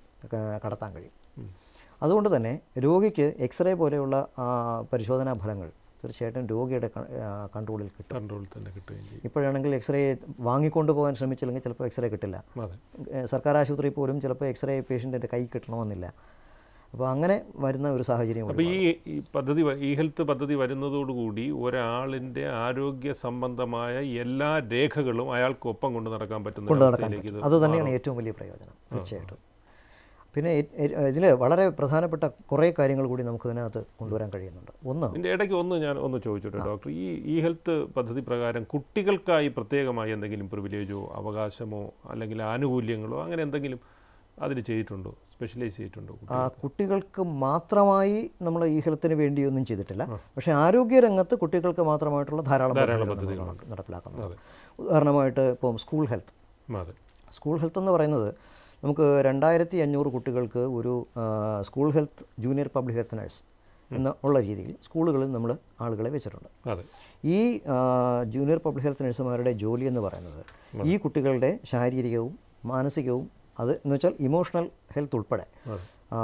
ക- കടത്താൻ കഴിയും അതുകൊണ്ട് തന്നെ രോഗിക്ക് എക്സ്റേ പോലെയുള്ള ആ, പരിശോധനാ ഫലങ്ങൾ തീർച്ചയായിട്ടും രോഗിയുടെ ക- ആ, കൺട്രോളിൽ കിട്ടും കൺട്രോളിൽ തന്നെ കിട്ടുകയും ചെയ്യും ഇപ്പോഴാണെങ്കിൽ എക്സ്റേ വാങ്ങിക്കൊണ്ട് പോകാൻ ശ്രമിച്ചില്ലെങ്കിൽ ചിലപ്പോൾ എക്സ്റേ കിട്ടില്ല അതെ ഏഹ് സർക്കാർ ആശുപത്രിയിൽ പോലും ചിലപ്പോൾ എക്സ്റേ പേഷ്യൻറ്റിൻ്റെ കൈ കിട്ടണമെന്നില്ല അപ്പോൾ അങ്ങനെ വരുന്ന ഒരു സാഹചര്യം അപ്പോൾ ഈ ഈ പദ്ധതി വ- ഈ ഹെൽത്ത് പദ്ധതി വരുന്നതോടുകൂടി ഒരാളിൻ്റെ ആരോഗ്യ സംബന്ധമായ എല്ലാ രേഖകളും അയാൾക്കൊപ്പം കൊണ്ട് നടക്കാൻ പറ്റുന്ന കൊണ്ട് നടക്കാൻ അവസ്ഥയിലേക്ക് ഇത് പറ്റും അത് തന്നെയാണ് ഏറ്റവും വലിയ പ്രയോജനം തീർച്ചയായിട്ടും പിന്നെ ഇതിൽ വളരെ പ്രധാനപ്പെട്ട കുറേ കാര്യങ്ങൾ കൂടി നമുക്ക് ഇതിനകത്ത് കൊണ്ടുവരാൻ കഴിയുന്നുണ്ട് ഒന്ന് ഇതിൻ്റെ ഇടയ്ക്ക് ഒന്ന് ഞാൻ ഒന്ന് ചോദിച്ചോട്ടെ ഡോക്ടർ ഈ ഈ ഹെൽത്ത് പദ്ധതി പ്രകാരം കുട്ടികൾക്കായി പ്രത്യേകമായി എന്തെങ്കിലും പ്രിവിലേജോ അവകാശമോ അല്ലെങ്കിൽ ആനുകൂല്യങ്ങളോ അങ്ങനെ എന്തെങ്കിലും അതിൽ ചെയ്തിട്ടുണ്ടോ സ്പെഷ്യലൈസ് ചെയ്തിട്ടുണ്ടോ ആ കുട്ടികൾക്ക് മാത്രമായി നമ്മൾ ഈ ഹെൽത്തിന് വേണ്ടിയൊന്നും ചെയ്തിട്ടില്ല പക്ഷേ ആരോഗ്യരംഗത്ത് കുട്ടികൾക്ക് മാത്രമായിട്ടുള്ള ധാരാളം പദ്ധതികൾ നമ്മൾ നടപ്പിലാക്കുന്നുണ്ട് ഉദാഹരണമായിട്ട് ഇപ്പം സ്കൂൾ ഹെൽത്ത് അതെ സ്കൂൾ ഹെൽത്ത് എന്ന് പറയുന്നത് നമുക്ക് രണ്ടായിരത്തി അഞ്ഞൂറ് കുട്ടികൾക്ക് ഒരു ആ, school health junior public health nurse എന്ന ഉള്ള രീതിയിൽ സ്കൂളുകളിൽ നമ്മൾ ആളുകളെ വെച്ചിട്ടുണ്ട് അതെ ഈ ആ, ജൂനിയർ പബ്ലിക് ഹെൽത്ത് നഴ്സുമാരുടെ ജോലി എന്ന് പറയുന്നത് ഈ കുട്ടികളുടെ ശാരീരികവും മാനസികവും അത് എന്ന് വെച്ചാൽ ഇമോഷണൽ ഹെൽത്ത് ഉൾപ്പെടെ അതെ ആ,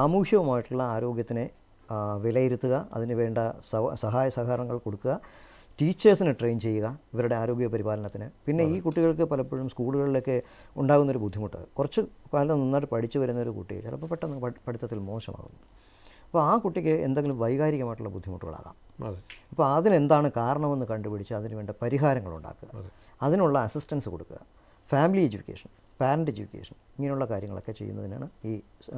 സാമൂഹികവുമായിട്ടുള്ള ആരോഗ്യത്തിനെ ആ, വിലയിരുത്തുക അതിന് വേണ്ട സവ- സഹായ സഹകരണങ്ങൾ കൊടുക്കുക ടീച്ചേഴ്സിനെ ട്രെയിൻ ചെയ്യുക ഇവരുടെ ആരോഗ്യ പരിപാലനത്തിന് പിന്നെ ഈ കുട്ടികൾക്ക് പലപ്പോഴും സ്കൂളുകളിലൊക്കെ ഉണ്ടാകുന്നൊരു ബുദ്ധിമുട്ട് കുറച്ച് കാലം നന്നായിട്ട് പഠിച്ചു വരുന്ന ഒരു കുട്ടി ചിലപ്പോൾ പെട്ടെന്ന് പഠി- പഠിത്തത്തിൽ മോശമാകുന്നു അപ്പോൾ ആ കുട്ടിക്ക് എന്തെങ്കിലും വൈകാരികമായിട്ടുള്ള ബുദ്ധിമുട്ടുകളാകാം അതെ അപ്പോൾ അതിനെന്താണ് കാരണമെന്ന് കണ്ടുപിടിച്ച് അതിന് വേണ്ട പരിഹാരങ്ങൾ ഉണ്ടാക്കുക അതിനുള്ള അസിസ്റ്റൻസ് കൊടുക്കുക ഫാമിലി എഡ്യൂക്കേഷൻ പാരൻ്റ് എഡ്യൂക്കേഷൻ ഇങ്ങനെയുള്ള കാര്യങ്ങളൊക്കെ ചെയ്യുന്നതിനാണ് ഈ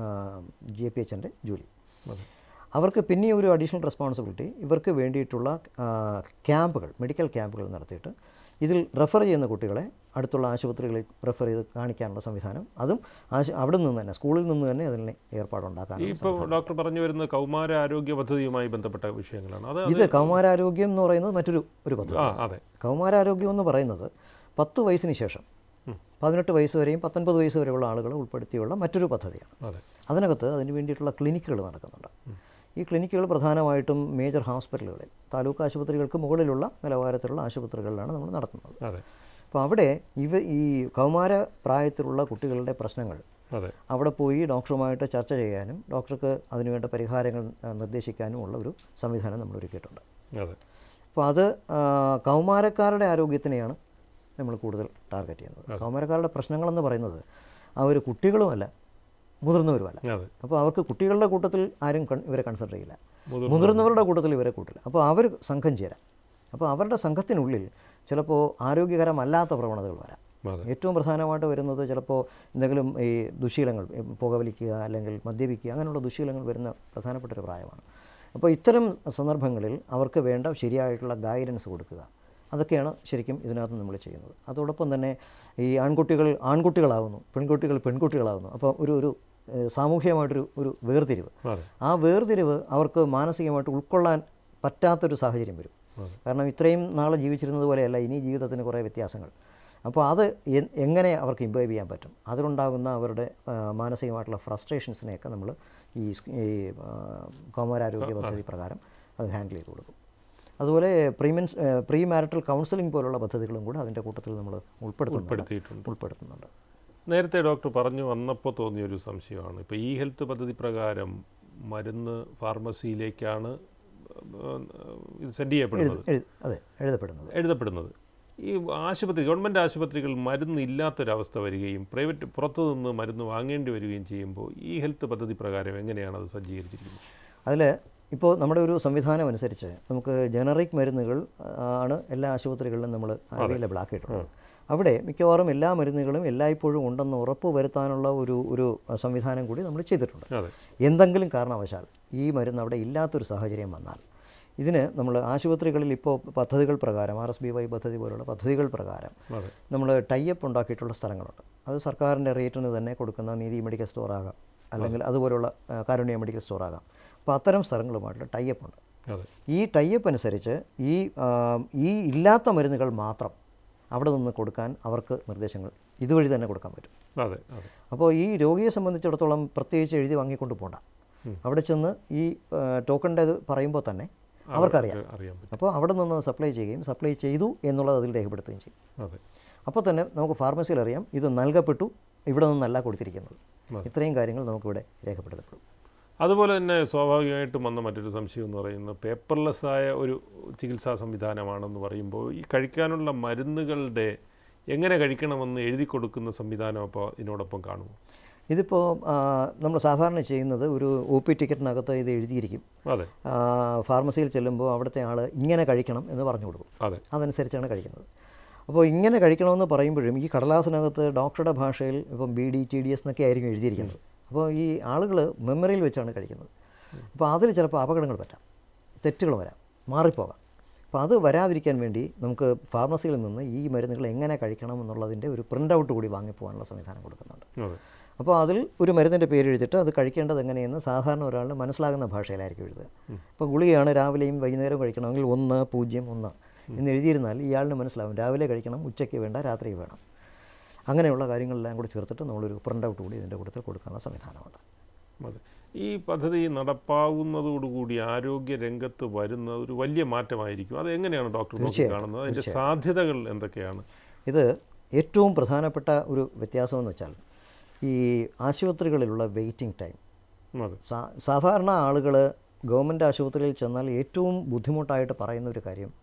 ജി എ പി എച്ചിൻ്റെ ജോലി അതെ അവർക്ക് പിന്നെ ഒരു അഡീഷണൽ റെസ്പോൺസിബിലിറ്റി ഇവർക്ക് വേണ്ടിയിട്ടുള്ള ആ, ക്യാമ്പുകൾ മെഡിക്കൽ ക്യാമ്പുകൾ നടത്തിയിട്ട് ഇതിൽ റെഫർ ചെയ്യുന്ന കുട്ടികളെ അടുത്തുള്ള ആശുപത്രികളിൽ റെഫർ ചെയ്ത് കാണിക്കാനുള്ള സംവിധാനം അതും ആശു അവിടെ നിന്ന് തന്നെ സ്കൂളിൽ നിന്ന് തന്നെ അതിന് ഏർപ്പാടുണ്ടാക്കാൻ ഈ ഇപ്പോൾ ഡോക്ടർ പറഞ്ഞു വരുന്ന കൗമാര ആരോഗ്യ പദ്ധതിയുമായി ബന്ധപ്പെട്ട വിഷയങ്ങളാണ് അത് ഇത് കൗമാരാരോഗ്യം എന്ന് പറയുന്നത് മറ്റൊരു ഒരു പദ്ധതി ആ അതെ കൗമാരാരോഗ്യം എന്ന് പറയുന്നത് പത്ത് വയസ്സിന് ശേഷം പതിനെട്ട് വയസ്സ് വരെയും പത്തൊൻപത് വയസ്സ് വരെയുള്ള ആളുകളെ ഉൾപ്പെടുത്തിയുള്ള മറ്റൊരു പദ്ധതിയാണ് അതെ അതിനകത്ത് അതിന് വേണ്ടിയിട്ടുള്ള ക്ലിനിക്കുകൾ നടക്കുന്നുണ്ട് ഈ ക്ലിനിക്കുകൾ പ്രധാനമായിട്ടും മേജർ ഹോസ്പിറ്റലുകളിൽ താലൂക്ക് ആശുപത്രികൾക്ക് മുകളിലുള്ള നിലവാരത്തിലുള്ള ആശുപത്രികളിലാണ് നമ്മൾ നടത്തുന്നത് അതെ അപ്പോൾ അവിടെ ഇവ ഈ കൗമാര പ്രായത്തിലുള്ള കുട്ടികളുടെ പ്രശ്നങ്ങൾ അതെ അവിടെ പോയി ഡോക്ടറുമായിട്ട് ചർച്ച ചെയ്യാനും ഡോക്ടർക്ക് അതിനുവേണ്ട പരിഹാരങ്ങൾ ആ, നിർദ്ദേശിക്കാനും ഉള്ള ഒരു സംവിധാനം നമ്മൾ ഒരുക്കിയിട്ടുണ്ട് അതെ അപ്പോൾ അത് ആ, കൗമാരക്കാരുടെ ആരോഗ്യത്തിനെയാണ് നമ്മൾ കൂടുതൽ ടാർഗറ്റ് ചെയ്യുന്നത് കൗമാരക്കാരുടെ പ്രശ്നങ്ങളെന്ന് പറയുന്നത് അവർ കുട്ടികളുമല്ല മുതിർന്നവരുമല്ല അതെ അപ്പോൾ അവർക്ക് കുട്ടികളുടെ കൂട്ടത്തിൽ ആരും കൺ- ഇവരെ കൺസിഡർ ചെയ്യില്ല മുതിർന്നവരുടെ കൂട്ടത്തിൽ ഇവരെ കൂട്ടില്ല അപ്പോൾ അവർ സംഘം ചേരാം അപ്പോൾ അവരുടെ സംഘത്തിനുള്ളിൽ ചിലപ്പോൾ ആരോഗ്യകരമല്ലാത്ത പ്രവണതകൾ വരാം അതെ ഏറ്റവും പ്രധാനമായിട്ട് വരുന്നത് ചിലപ്പോൾ എന്തെങ്കിലും ഈ ദുശീലങ്ങൾ ഈ പുകവലിക്കുക അല്ലെങ്കിൽ മദ്യപിക്കുക അങ്ങനെയുള്ള ദുശീലങ്ങൾ വരുന്ന പ്രധാനപ്പെട്ട ഒരു പ്രായമാണ് അപ്പോൾ ഇത്തരം സന്ദർഭങ്ങളിൽ അവർക്ക് വേണ്ട ശരിയായിട്ടുള്ള ഗൈഡൻസ് കൊടുക്കുക അതൊക്കെയാണ് ശരിക്കും ഇതിനകത്ത് നമ്മൾ ചെയ്യുന്നത് അതോടൊപ്പം തന്നെ ഈ ആൺകുട്ടികൾ ആൺകുട്ടികളാവുന്നു പെൺകുട്ടികൾ പെൺകുട്ടികളാവുന്നു അപ്പോൾ ഒരു ഒരു ഏഹ്, സാമൂഹികമായിട്ടൊരു ഒരു വേർതിരിവ് അതെ ആ വേർതിരിവ് അവർക്ക് മാനസികമായിട്ട് ഉൾക്കൊള്ളാൻ പറ്റാത്തൊരു സാഹചര്യം വരും കാരണം ഇത്രയും നാൾ ജീവിച്ചിരുന്നത് പോലെയല്ല ഇനി ജീവിതത്തിന് കുറേ വ്യത്യാസങ്ങൾ അപ്പോൾ അത് എ- എങ്ങനെ അവർക്ക് ഇംപ്രൂവ് ചെയ്യാൻ പറ്റും അതിലുണ്ടാകുന്ന അവരുടെ ആ, മാനസികമായിട്ടുള്ള ഫ്രസ്ട്രേഷൻസിനെയൊക്കെ നമ്മൾ ഈ സ്- ഈ ആ, കൗമാരാരോഗ്യ പദ്ധതി പ്രകാരം അത് ഹാൻഡിൽ ചെയ്ത് കൊടുക്കും അതുപോലെ പ്രീമെൻസ് പ്രീ മാരിറ്റൽ കൗൺസിലിംഗ് പോലുള്ള പദ്ധതികളും കൂടെ അതിൻ്റെ കൂട്ടത്തിൽ നമ്മൾ ഉൾപ്പെടുത്തുന്നുണ്ട് ഉൾപ്പെടുത്തിയിട്ടുണ്ട് ഉൾപ്പെടുത്തുന്നുണ്ട് നേരത്തെ ഡോക്ടർ പറഞ്ഞു വന്നപ്പോൾ തോന്നിയൊരു സംശയമാണ് ഇപ്പോൾ ഈ ഹെൽത്ത് പദ്ധതി പ്രകാരം മരുന്ന് ഫാർമസിയിലേക്കാണ് ഏഹ്, ഇത് സെൻഡ് ചെയ്യപ്പെടുന്നത് എഴുതി അതെ എഴുതപ്പെടുന്നത് എഴുതപ്പെടുന്നത് ഈ ആശുപത്രി ഗവൺമെൻറ് ആശുപത്രികൾ മരുന്ന് ഇല്ലാത്തൊരവസ്ഥ വരികയും പ്രൈവറ്റ് പുറത്തു നിന്ന് മരുന്ന് വാങ്ങേണ്ടി വരികയും ചെയ്യുമ്പോൾ ഈ ഹെൽത്ത് പദ്ധതി പ്രകാരം എങ്ങനെയാണ് അത് സജ്ജീകരിച്ചിരിക്കുന്നത് അതിൽ ഇപ്പോൾ നമ്മുടെ ഒരു സംവിധാനം അനുസരിച്ച് നമുക്ക് ജനറിക് മരുന്നുകൾ ആണ് എല്ലാ ആശുപത്രികളിലും നമ്മൾ അവൈലബിൾ ആക്കിയിട്ടുള്ളത് അവിടെ മിക്കവാറും എല്ലാ മരുന്നുകളും എല്ലായ്പ്പോഴും ഉണ്ടെന്ന് ഉറപ്പ് വരുത്താനുള്ള ഒരു ഒരു സംവിധാനം കൂടി നമ്മൾ ചെയ്തിട്ടുണ്ട് അതെ എന്തെങ്കിലും കാരണവശാൽ ഈ മരുന്ന് അവിടെ ഇല്ലാത്തൊരു സാഹചര്യം വന്നാൽ ഇതിന് നമ്മൾ ആശുപത്രികളിൽ ഇപ്പോൾ പദ്ധതികൾ പ്രകാരം ആർ എസ് ബി വൈ പദ്ധതി പോലുള്ള പദ്ധതികൾ പ്രകാരം അതെ നമ്മൾ ടൈപ്പ് ഉണ്ടാക്കിയിട്ടുള്ള സ്ഥലങ്ങളുണ്ട് അത് സർക്കാരിൻ്റെ റേറ്റിന് തന്നെ കൊടുക്കുന്ന നീതി മെഡിക്കൽ സ്റ്റോർ ആകാം അല്ലെങ്കിൽ അതുപോലുള്ള ആ, കാരുണ്യ മെഡിക്കൽ സ്റ്റോർ ആകാം അപ്പോൾ അത്തരം സ്ഥലങ്ങളുമായിട്ടുള്ള ടൈപ്പ് ഉണ്ട് അതെ ഈ ടൈപ്പ് അനുസരിച്ച് ഈ ആ, ഈ ഇല്ലാത്ത മരുന്നുകൾ മാത്രം അവിടെ നിന്ന് കൊടുക്കാൻ അവർക്ക് നിർദ്ദേശങ്ങൾ ഇതുവഴി തന്നെ കൊടുക്കാൻ പറ്റും അതെ അതെ അപ്പോൾ ഈ രോഗിയെ സംബന്ധിച്ചിടത്തോളം പ്രത്യേകിച്ച് എഴുതി വാങ്ങിക്കൊണ്ട് പോകണ്ട അവിടെ ചെന്ന് ഈ ആ, ടോക്കണിൻ്റെ ഇത് പറയുമ്പോൾ തന്നെ അവർക്കറിയാം അവർക്ക് അറിയാൻ പറ്റും അപ്പോൾ അവിടെ നിന്ന് സപ്ലൈ ചെയ്യുകയും സപ്ലൈ ചെയ്തു എന്നുള്ളത് അതിൽ രേഖപ്പെടുത്തുകയും ചെയ്യും അതെ അപ്പോൾ തന്നെ നമുക്ക് ഫാർമസിയിൽ അറിയാം ഇത് നൽകപ്പെട്ടു ഇവിടെ നിന്നല്ല കൊടുത്തിരിക്കുന്നത് അതെ. ഇത്രയും കാര്യങ്ങൾ നമുക്കിവിടെ രേഖപ്പെടുത്തപ്പെടും അതുപോലെ തന്നെ സ്വാഭാവികമായിട്ടും വന്ന മറ്റൊരു സംശയം എന്ന് പറയുന്നത് പേപ്പർലെസ് ആയ ഒരു ചികിത്സാ സംവിധാനമാണെന്ന് പറയുമ്പോൾ ഈ കഴിക്കാനുള്ള മരുന്നുകളുടെ എങ്ങനെ കഴിക്കണമെന്ന് എഴുതി കൊടുക്കുന്ന സംവിധാനം അപ്പോൾ ഇതിനോടൊപ്പം കാണുമോ ഇതിപ്പോൾ നമ്മൾ സാധാരണ ചെയ്യുന്നത് ഒരു ഒ പി ടിക്കറ്റിനകത്ത് ഇത് എഴുതിയിരിക്കും അതെ ആ, ഫാർമസിയിൽ ചെല്ലുമ്പോൾ അവിടുത്തെ ആൾ ഇങ്ങനെ കഴിക്കണം എന്ന് പറഞ്ഞു കൊടുക്കും അതെ അതനുസരിച്ചാണ് കഴിക്കുന്നത് അപ്പോൾ ഇങ്ങനെ കഴിക്കണമെന്ന് പറയുമ്പോഴും ഈ കടലാസിനകത്ത് ഡോക്ടറുടെ ഭാഷയിൽ ഇപ്പം B D T D S എന്നൊക്കെ ആയിരിക്കും എഴുതിയിരിക്കുന്നത് അപ്പോൾ ഈ ആളുകൾ മെമ്മറിയിൽ വെച്ചാണ് കഴിക്കുന്നത് അപ്പോൾ അതിൽ ചിലപ്പോൾ അപകടങ്ങൾ പറ്റാം തെറ്റുകൾ വരാം മാറിപ്പോകാം അപ്പോൾ അത് വരാതിരിക്കാൻ വേണ്ടി നമുക്ക് ഫാർമസിയിൽ നിന്ന് ഈ മരുന്നുകൾ എങ്ങനെ കഴിക്കണം എന്നുള്ളതിൻ്റെ ഒരു പ്രിൻ്റ് ഔട്ട് കൂടി വാങ്ങിപ്പോകാനുള്ള സംവിധാനം കൊടുക്കുന്നുണ്ട് അതെ അപ്പോൾ അതിൽ ഒരു മരുന്നിൻ്റെ പേര് എഴുതിയിട്ട് അത് കഴിക്കേണ്ടത് എങ്ങനെയെന്ന് സാധാരണ ഒരാളിന് മനസ്സിലാകുന്ന ഭാഷയിലായിരിക്കും എഴുതുക ഇപ്പോൾ ഗുളികയാണ് രാവിലെയും വൈകുന്നേരവും കഴിക്കണമെങ്കിൽ ഒന്ന് പൂജ്യം ഒന്ന് എന്ന് എഴുതിയിരുന്നാൽ ഇയാളിന് മനസ്സിലാവും രാവിലെ കഴിക്കണം ഉച്ചയ്ക്ക് വേണ്ട രാത്രി വേണം അങ്ങനെയുള്ള കാര്യങ്ങളെല്ലാം കൂടി ചേർത്തിട്ട് നമ്മളൊരു പ്രിൻ്റ് ഔട്ട് കൂടി ഇതിൻ്റെ കൂട്ടത്തിൽ കൊടുക്കാനുള്ള സംവിധാനമുണ്ട് അതെ ഈ പദ്ധതി നടപ്പാകുന്നതോടുകൂടി ആരോഗ്യ രംഗത്ത് വരുന്ന ഒരു വലിയ മാറ്റമായിരിക്കും അത് എങ്ങനെയാണ് ഡോക്ടർ നോക്കി കാണുന്നത് അതിൻ്റെ സാധ്യതകൾ എന്തൊക്കെയാണ് ഇത് ഏറ്റവും പ്രധാനപ്പെട്ട ഒരു വ്യത്യാസമെന്ന് വെച്ചാൽ ഈ ആശുപത്രികളിലുള്ള വെയിറ്റിംഗ് ടൈം അതെ സാ സാധാരണ ആളുകൾ ഗവൺമെൻറ് ആശുപത്രിയിൽ ചെന്നാൽ ഏറ്റവും ബുദ്ധിമുട്ടായിട്ട് പറയുന്ന ഒരു കാര്യം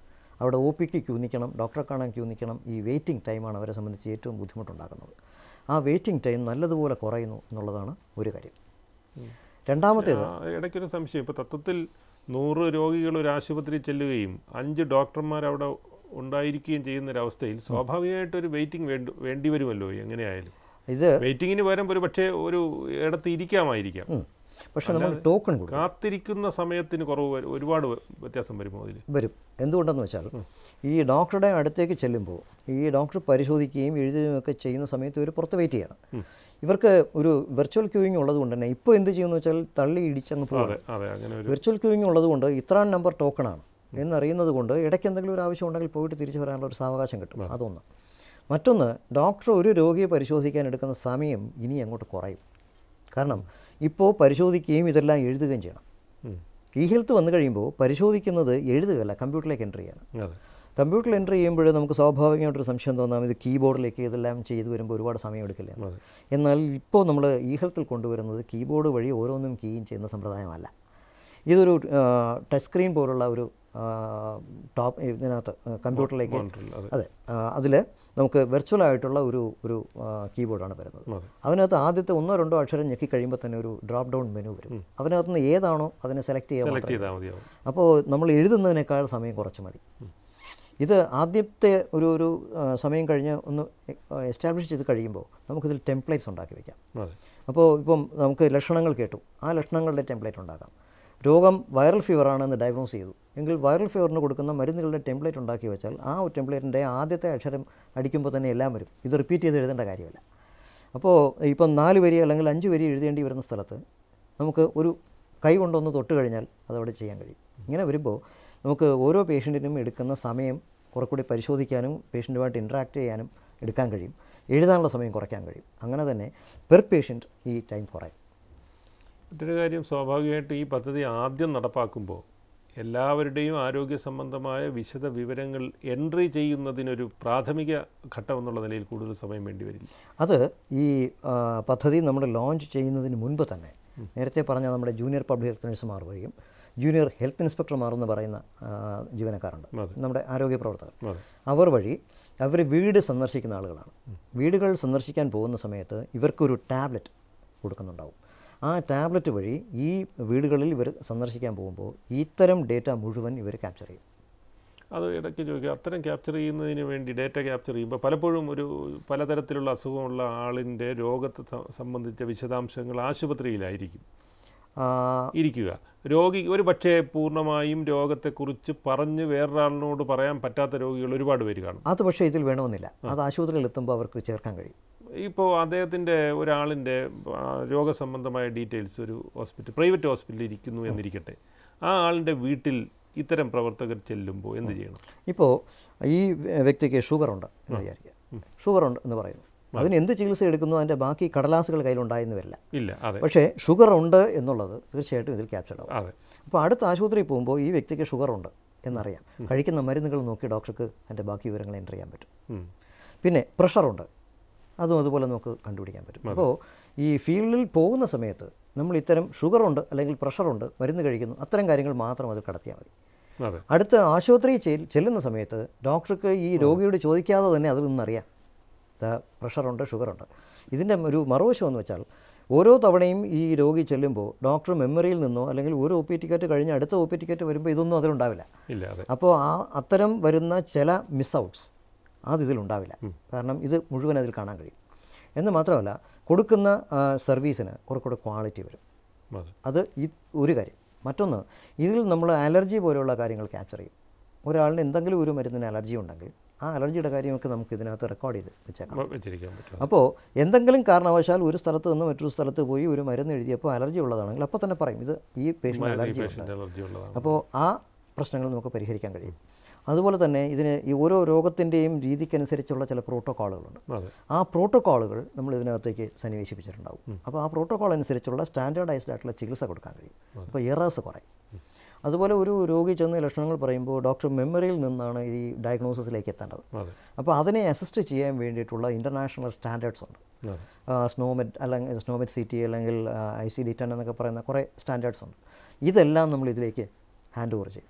അവിടെ ഒ പിക്ക് ക്യൂ നിൽക്കണം ഡോക്ടറെ കാണാൻ ക്യൂ നിൽക്കണം ഈ വെയിറ്റിംഗ് ടൈമാണ് അവരെ സംബന്ധിച്ച് ഏറ്റവും ബുദ്ധിമുട്ടുണ്ടാക്കുന്നത് ആ വെയിറ്റിംഗ് ടൈം നല്ലതുപോലെ കുറയുന്നു എന്നുള്ളതാണ് ഒരു കാര്യം രണ്ടാമത്തേത് ആ, ഇടയ്ക്കൊരു സംശയം ഇപ്പോൾ തത്വത്തിൽ നൂറ് രോഗികൾ ഒരു ആശുപത്രി ചെല്ലുകയും അഞ്ച് ഡോക്ടർമാർ അവിടെ ഉണ്ടായിരിക്കുകയും ചെയ്യുന്ന ഒരവസ്ഥയിൽ സ്വാഭാവികമായിട്ട് ഒരു വെയിറ്റിംഗ് വേണ്ടി വേണ്ടി വരുമല്ലോ എങ്ങനെയായാലും ഇത് വെയിറ്റിങ്ങിന് പകരം ഒരു പക്ഷേ ഒരു ഇടത്ത് ഇരിക്കാമായിരിക്കാം ഉം. പക്ഷേ നമ്മൾ ടോക്കൺ കൊടുക്കും കാത്തിരിക്കുന്ന സമയത്തിന് കുറവ് വരും- ഒരുപാട് വ്യത്യാസം വരുമോ അതിൽ വരും എന്തുകൊണ്ടെന്ന് വെച്ചാൽ ഈ ഡോക്ടറുടെ അടുത്തേക്ക് ചെല്ലുമ്പോൾ ഈ ഡോക്ടർ പരിശോധിക്കുകയും എഴുതുകയും ഒക്കെ ചെയ്യുന്ന സമയത്ത് ഇവർ പുറത്ത് വെയിറ്റ് ചെയ്യണം ഇവർക്ക് ഒരു വെർച്വൽ ക്യൂയിങ് ഉള്ളത് കൊണ്ട് തന്നെ ഇപ്പോൾ എന്ത് ചെയ്യുമെന്ന് വെച്ചാൽ തള്ളി ഇടിച്ചങ്ങ് പോകും അതെ അതെ അങ്ങനെ ഒരു വെർച്വൽ ക്യൂയിങ് ഉള്ളതുകൊണ്ട് ഇത്രാം നമ്പർ ടോക്കണാണ് എന്നറിയുന്നത് കൊണ്ട് ഇടയ്ക്ക് എന്തെങ്കിലും ഒരു ആവശ്യം ഉണ്ടെങ്കിൽ പോയിട്ട് തിരിച്ചു വരാനുള്ള ഒരു സാവകാശം കിട്ടും അതൊന്ന് മറ്റൊന്ന് ഡോക്ടർ ഒരു രോഗിയെ പരിശോധിക്കാൻ എടുക്കുന്ന സമയം ഇനി അങ്ങോട്ട് കുറയും കാരണം ഇപ്പോൾ പരിശോധിക്കുകയും ഇതെല്ലാം എഴുതുകയും ചെയ്യണം ഉം. ഇ ഹെൽത്ത് വന്നു കഴിയുമ്പോൾ പരിശോധിക്കുന്നത് എഴുതുകയല്ല കമ്പ്യൂട്ടറിലേക്ക് എൻ്റർ ചെയ്യണം അതെ കമ്പ്യൂട്ടറിൽ എൻ്റർ ചെയ്യുമ്പോൾ നമുക്ക് സ്വാഭാവികമായിട്ടൊരു സംശയം തോന്നാം ഇത് കീബോർഡിലേക്ക് ഇതെല്ലാം ചെയ്തു വരുമ്പോൾ ഒരുപാട് സമയം എടുക്കില്ല അതെ എന്നാൽ ഇപ്പോൾ നമ്മൾ ഇ ഹെൽത്തിൽ കൊണ്ടുവരുന്നത് കീബോർഡ് വഴി ഓരോന്നും കീയും ചെയ്യുന്ന സമ്പ്രദായമല്ല ഇതൊരു ടച്ച് സ്ക്രീൻ പോലുള്ള ഒരു ടോപ്പ് ഇതിനകത്ത് ആ, കമ്പ്യൂട്ടറിലേക്ക് മോണിറ്ററിൽ അതെ അതെ അതിൽ നമുക്ക് വെർച്വൽ ആയിട്ടുള്ള ഒരു ഒരു കീബോർഡാണ് വരുന്നത് അതെ അതിനകത്ത് ആദ്യത്തെ ഒന്നോ രണ്ടോ അക്ഷരം ഞെക്കി കഴിയുമ്പോൾ തന്നെ ഒരു ഡ്രോപ്പ് ഡൗൺ മെനു വരും അതിനകത്ത് നിന്ന് ഏതാണോ അതിനെ സെലക്ട് ചെയ്യാൻ സെലക്ട് ചെയ്താൽ മതിയാവും അപ്പോൾ നമ്മൾ എഴുതുന്നതിനേക്കാൾ സമയം കുറച്ച് മതി ഇത് ആദ്യത്തെ ഒരു ഒരു ആ, സമയം കഴിഞ്ഞ് ഒന്ന് എസ്റ്റാബ്ലിഷ് ചെയ്ത് കഴിയുമ്പോൾ നമുക്കിതിൽ ടെംപ്ലേറ്റ്സ് ഉണ്ടാക്കി വയ്ക്കാം അതെ അപ്പോൾ ഇപ്പം നമുക്ക് ലക്ഷണങ്ങൾ കേട്ടു ആ ലക്ഷണങ്ങളുടെ ടെംപ്ലേറ്റ് ഉണ്ടാക്കാം രോഗം വൈറൽ ഫീവർ ആണെന്ന് ഡയഗ്നോസ് ചെയ്തു എങ്കിൽ വൈറൽ ഫീവറിന് കൊടുക്കുന്ന മരുന്നുകളുടെ ടെംപ്ലേറ്റ് ഉണ്ടാക്കി വെച്ചാൽ ആ ടെംപ്ലേറ്റിൻ്റെ ആദ്യത്തെ അക്ഷരം അടിക്കുമ്പോൾ തന്നെ എല്ലാം വരും ഇത് റിപ്പീറ്റ് ചെയ്ത് എഴുതേണ്ട കാര്യമില്ല അപ്പോൾ ഇപ്പം നാല് വരി അല്ലെങ്കിൽ അഞ്ച് വരി എഴുതേണ്ടി വരുന്ന സ്ഥലത്ത് നമുക്ക് ഒരു കൈ കൊണ്ടൊന്ന് തൊട്ട് കഴിഞ്ഞാൽ അതവിടെ ചെയ്യാൻ കഴിയും ഇങ്ങനെ വരുമ്പോൾ നമുക്ക് ഓരോ പേഷ്യൻറ്റിനും എടുക്കുന്ന സമയം കുറെ കൂടി പരിശോധിക്കാനും പേഷ്യൻറ്റുമായിട്ട് ഇൻട്രാക്ട് ചെയ്യാനും എടുക്കാൻ കഴിയും എഴുതാനുള്ള സമയം കുറയ്ക്കാൻ കഴിയും അങ്ങനെ തന്നെ പെർ പേഷ്യൻറ്റ് ഈ ടൈം കുറയും മറ്റൊരു കാര്യം സ്വാഭാവികമായിട്ട് ഈ പദ്ധതി ആദ്യം നടപ്പാക്കുമ്പോൾ എല്ലാവരുടെയും ആരോഗ്യ സംബന്ധമായ വിശദ വിവരങ്ങൾ എൻട്രി ചെയ്യുന്നതിനൊരു പ്രാഥമിക ഘട്ടം എന്നുള്ള നിലയിൽ കൂടുതൽ സമയം വേണ്ടി വരില്ല അത് ഈ ആ, പദ്ധതി നമ്മൾ ലോഞ്ച് ചെയ്യുന്നതിന് മുൻപ് തന്നെ നേരത്തെ പറഞ്ഞ നമ്മുടെ ജൂനിയർ പബ്ലിക് ഹെൽത്ത് നഴ്സുമാർ വഴിയും ജൂനിയർ ഹെൽത്ത് ഇൻസ്പെക്ടർമാർ എന്ന് പറയുന്ന ആ, ജീവനക്കാരുണ്ട് അതെ. നമ്മുടെ ആരോഗ്യ പ്രവർത്തകർ അതെ അവർ വഴി അവർ വീട് സന്ദർശിക്കുന്ന ആളുകളാണ് വീടുകൾ സന്ദർശിക്കാൻ പോകുന്ന സമയത്ത് ഇവർക്കൊരു ടാബ്ലറ്റ് കൊടുക്കുന്നുണ്ടാവും ആ ടാബ്ലറ്റ് വഴി ഈ വീടുകളിൽ ഇവർ സന്ദർശിക്കാൻ പോകുമ്പോൾ ഇത്തരം ഡേറ്റ മുഴുവൻ ഇവർ ക്യാപ്ചർ ചെയ്യും അത് ഇടയ്ക്ക് ചോദിക്കുക അത്തരം ക്യാപ്ചർ ചെയ്യുന്നതിന് വേണ്ടി ഡേറ്റ ക്യാപ്ചർ ചെയ്യുമ്പോൾ പലപ്പോഴും ഒരു പലതരത്തിലുള്ള അസുഖമുള്ള ആളിൻ്റെ രോഗത്തെ സ- സംബന്ധിച്ച വിശദാംശങ്ങൾ ആശുപത്രിയിലായിരിക്കും ആ, ഇരിക്കുക രോഗി ഒരു പക്ഷേ പൂർണ്ണമായും രോഗത്തെക്കുറിച്ച് പറഞ്ഞ് വേറൊരാളിനോട് പറയാൻ പറ്റാത്ത രോഗികൾ ഒരുപാട് പേര് കാണും അത് പക്ഷേ ഇതിൽ വേണമെന്നില്ല അത് ആശുപത്രിയിൽ എത്തുമ്പോൾ അവർക്ക് ചേർക്കാൻ കഴിയും ഇപ്പോൾ അദ്ദേഹത്തിൻ്റെ ഒരാളിൻ്റെ ആ, രോഗസംബന്ധമായ ഡീറ്റെയിൽസ് ഒരു ഹോസ്പിറ്റൽ പ്രൈവറ്റ് ഹോസ്പിറ്റലിൽ ഇരിക്കുന്നു എന്നിരിക്കട്ടെ ആ ആളിൻ്റെ വീട്ടിൽ ഇത്തരം പ്രവർത്തകർ ചെല്ലുമ്പോൾ എന്ത് ചെയ്യണം ഇപ്പോൾ ഈ വ്യക്തിക്ക് ഷുഗർ ഉണ്ട് എന്ന് വിചാരിക്കുക ഷുഗർ ഉണ്ട് എന്ന് പറയുന്നു അതിന് എന്ത് ചികിത്സ എടുക്കുന്നു അതിൻ്റെ ബാക്കി കടലാസുകൾ കയ്യിലുണ്ടായെന്ന് വരില്ല ഇല്ല അതെ പക്ഷേ ഷുഗർ ഉണ്ട് എന്നുള്ളത് തീർച്ചയായിട്ടും ഇതിൽ ക്യാപ്ചർ ആവും അതെ അപ്പോൾ അടുത്ത ആശുപത്രിയിൽ പോകുമ്പോൾ ഈ വ്യക്തിക്ക് ഷുഗർ ഉണ്ട് എന്നറിയാം കഴിക്കുന്ന മരുന്നുകൾ നോക്കി ഡോക്ടർക്ക് അതിൻ്റെ ബാക്കി വിവരങ്ങൾ എൻ്റർ ചെയ്യാൻ പറ്റും ഉം. പിന്നെ പ്രഷറുണ്ട് അതും അതുപോലെ നമുക്ക് കണ്ടുപിടിക്കാൻ പറ്റും അപ്പോൾ ഈ ഫീൽഡിൽ പോകുന്ന സമയത്ത് നമ്മൾ ഇത്തരം ഷുഗറുണ്ട് അല്ലെങ്കിൽ പ്രഷറുണ്ട് മരുന്ന് കഴിക്കുന്നു അത്തരം കാര്യങ്ങൾ മാത്രം അത് കടത്തിയാൽ മതി അതെ അടുത്ത ആശുപത്രിയിൽ ചെ- ചെല്ലുന്ന സമയത്ത് ഡോക്ടർക്ക് ഈ രോഗിയോട് ചോദിക്കാതെ തന്നെ അതിൽ നിന്നറിയാം ദാ പ്രഷറുണ്ട് ഷുഗറുണ്ട് ഇതിൻ്റെ ഒരു മറുവശം എന്ന് വെച്ചാൽ ഓരോ തവണയും ഈ രോഗി ചെല്ലുമ്പോൾ ഡോക്ടർ മെമ്മറിയിൽ നിന്നോ അല്ലെങ്കിൽ ഒരു ഒ പി ടിക്കറ്റ് കഴിഞ്ഞ് അടുത്ത ഒ പി ടിക്കറ്റ് വരുമ്പോൾ ഇതൊന്നും അതിലുണ്ടാവില്ല ഇല്ല അതെ അപ്പോൾ ആ അത്തരം വരുന്ന ചില മിസ് ഔട്ട്സ് അത് ഇതിലുണ്ടാവില്ല കാരണം ഇത് മുഴുവൻ അതിൽ കാണാൻ കഴിയും എന്ന് മാത്രമല്ല കൊടുക്കുന്ന ആ, സർവീസിന് കുറെ കൂടെ ക്വാളിറ്റി വരും അതെ അത് ഈ ഒരു കാര്യം മറ്റൊന്ന് ഇതിൽ നമ്മൾ അലർജി പോലെയുള്ള കാര്യങ്ങൾ ക്യാപ്ചർ ചെയ്യും ഒരാളിന് എന്തെങ്കിലും ഒരു മരുന്നിന് അലർജി ഉണ്ടെങ്കിൽ ആ അലർജിയുടെ കാര്യമൊക്കെ നമുക്ക് ഇതിനകത്ത് റെക്കോർഡ് ചെയ്ത് വെച്ചേക്കാം വ- വെച്ചിരിക്കാൻ പറ്റും അപ്പോൾ എന്തെങ്കിലും കാരണവശാൽ ഒരു സ്ഥലത്ത് നിന്ന് മറ്റൊരു സ്ഥലത്ത് പോയി ഒരു മരുന്ന് എഴുതിയപ്പോൾ അലർജി ഉള്ളതാണെങ്കിൽ അപ്പോൾ തന്നെ പറയും ഇത് ഈ പേഷ്യൻ്റ് അലർജി ഉണ്ട് പേഷ്യൻ്റ് അലർജി ഉള്ളതാണ് അപ്പോൾ ആ പ്രശ്നങ്ങൾ നമുക്ക് പരിഹരിക്കാൻ കഴിയും അതുപോലെ തന്നെ ഇതിന് ഈ ഓരോ രോഗത്തിൻ്റെയും രീതിക്കനുസരിച്ചുള്ള ചില പ്രോട്ടോക്കോളുകളുണ്ട് അതെ ആ പ്രോട്ടോക്കോളുകൾ നമ്മൾ ഇതിനകത്തേക്ക് സന്നിവേശിപ്പിച്ചിട്ടുണ്ടാവും അപ്പോൾ ആ പ്രോട്ടോക്കോൾ അനുസരിച്ചുള്ള സ്റ്റാൻഡേർഡൈസ്ഡ് ആയിട്ടുള്ള ചികിത്സ കൊടുക്കാൻ കഴിയും അപ്പോൾ എറേഴ്സ് കുറയും അതുപോലെ ഒരു രോഗി ചെന്ന് ലക്ഷണങ്ങൾ പറയുമ്പോൾ ഡോക്ടർ മെമ്മറിയിൽ നിന്നാണ് ഈ ഡയഗ്നോസിസിലേക്ക് എത്തേണ്ടത് അതെ അപ്പോൾ അതിനെ അസിസ്റ്റ് ചെയ്യാൻ വേണ്ടിയിട്ടുള്ള ഇൻ്റർനാഷണൽ സ്റ്റാൻഡേർഡ്സ് ഉണ്ട് അതെ സ്നോമെറ്റ് അല്ലെങ്കിൽ സ്നോമെറ്റ് സി ടി അല്ലെങ്കിൽ ഐ സി ഡി ടെൻ എന്നൊക്കെ പറയുന്ന കുറേ സ്റ്റാൻഡേർഡ്സ് ഉണ്ട് ഇതെല്ലാം നമ്മൾ ഇതിലേക്ക് ഹാൻഡ് ഓവർ ചെയ്യും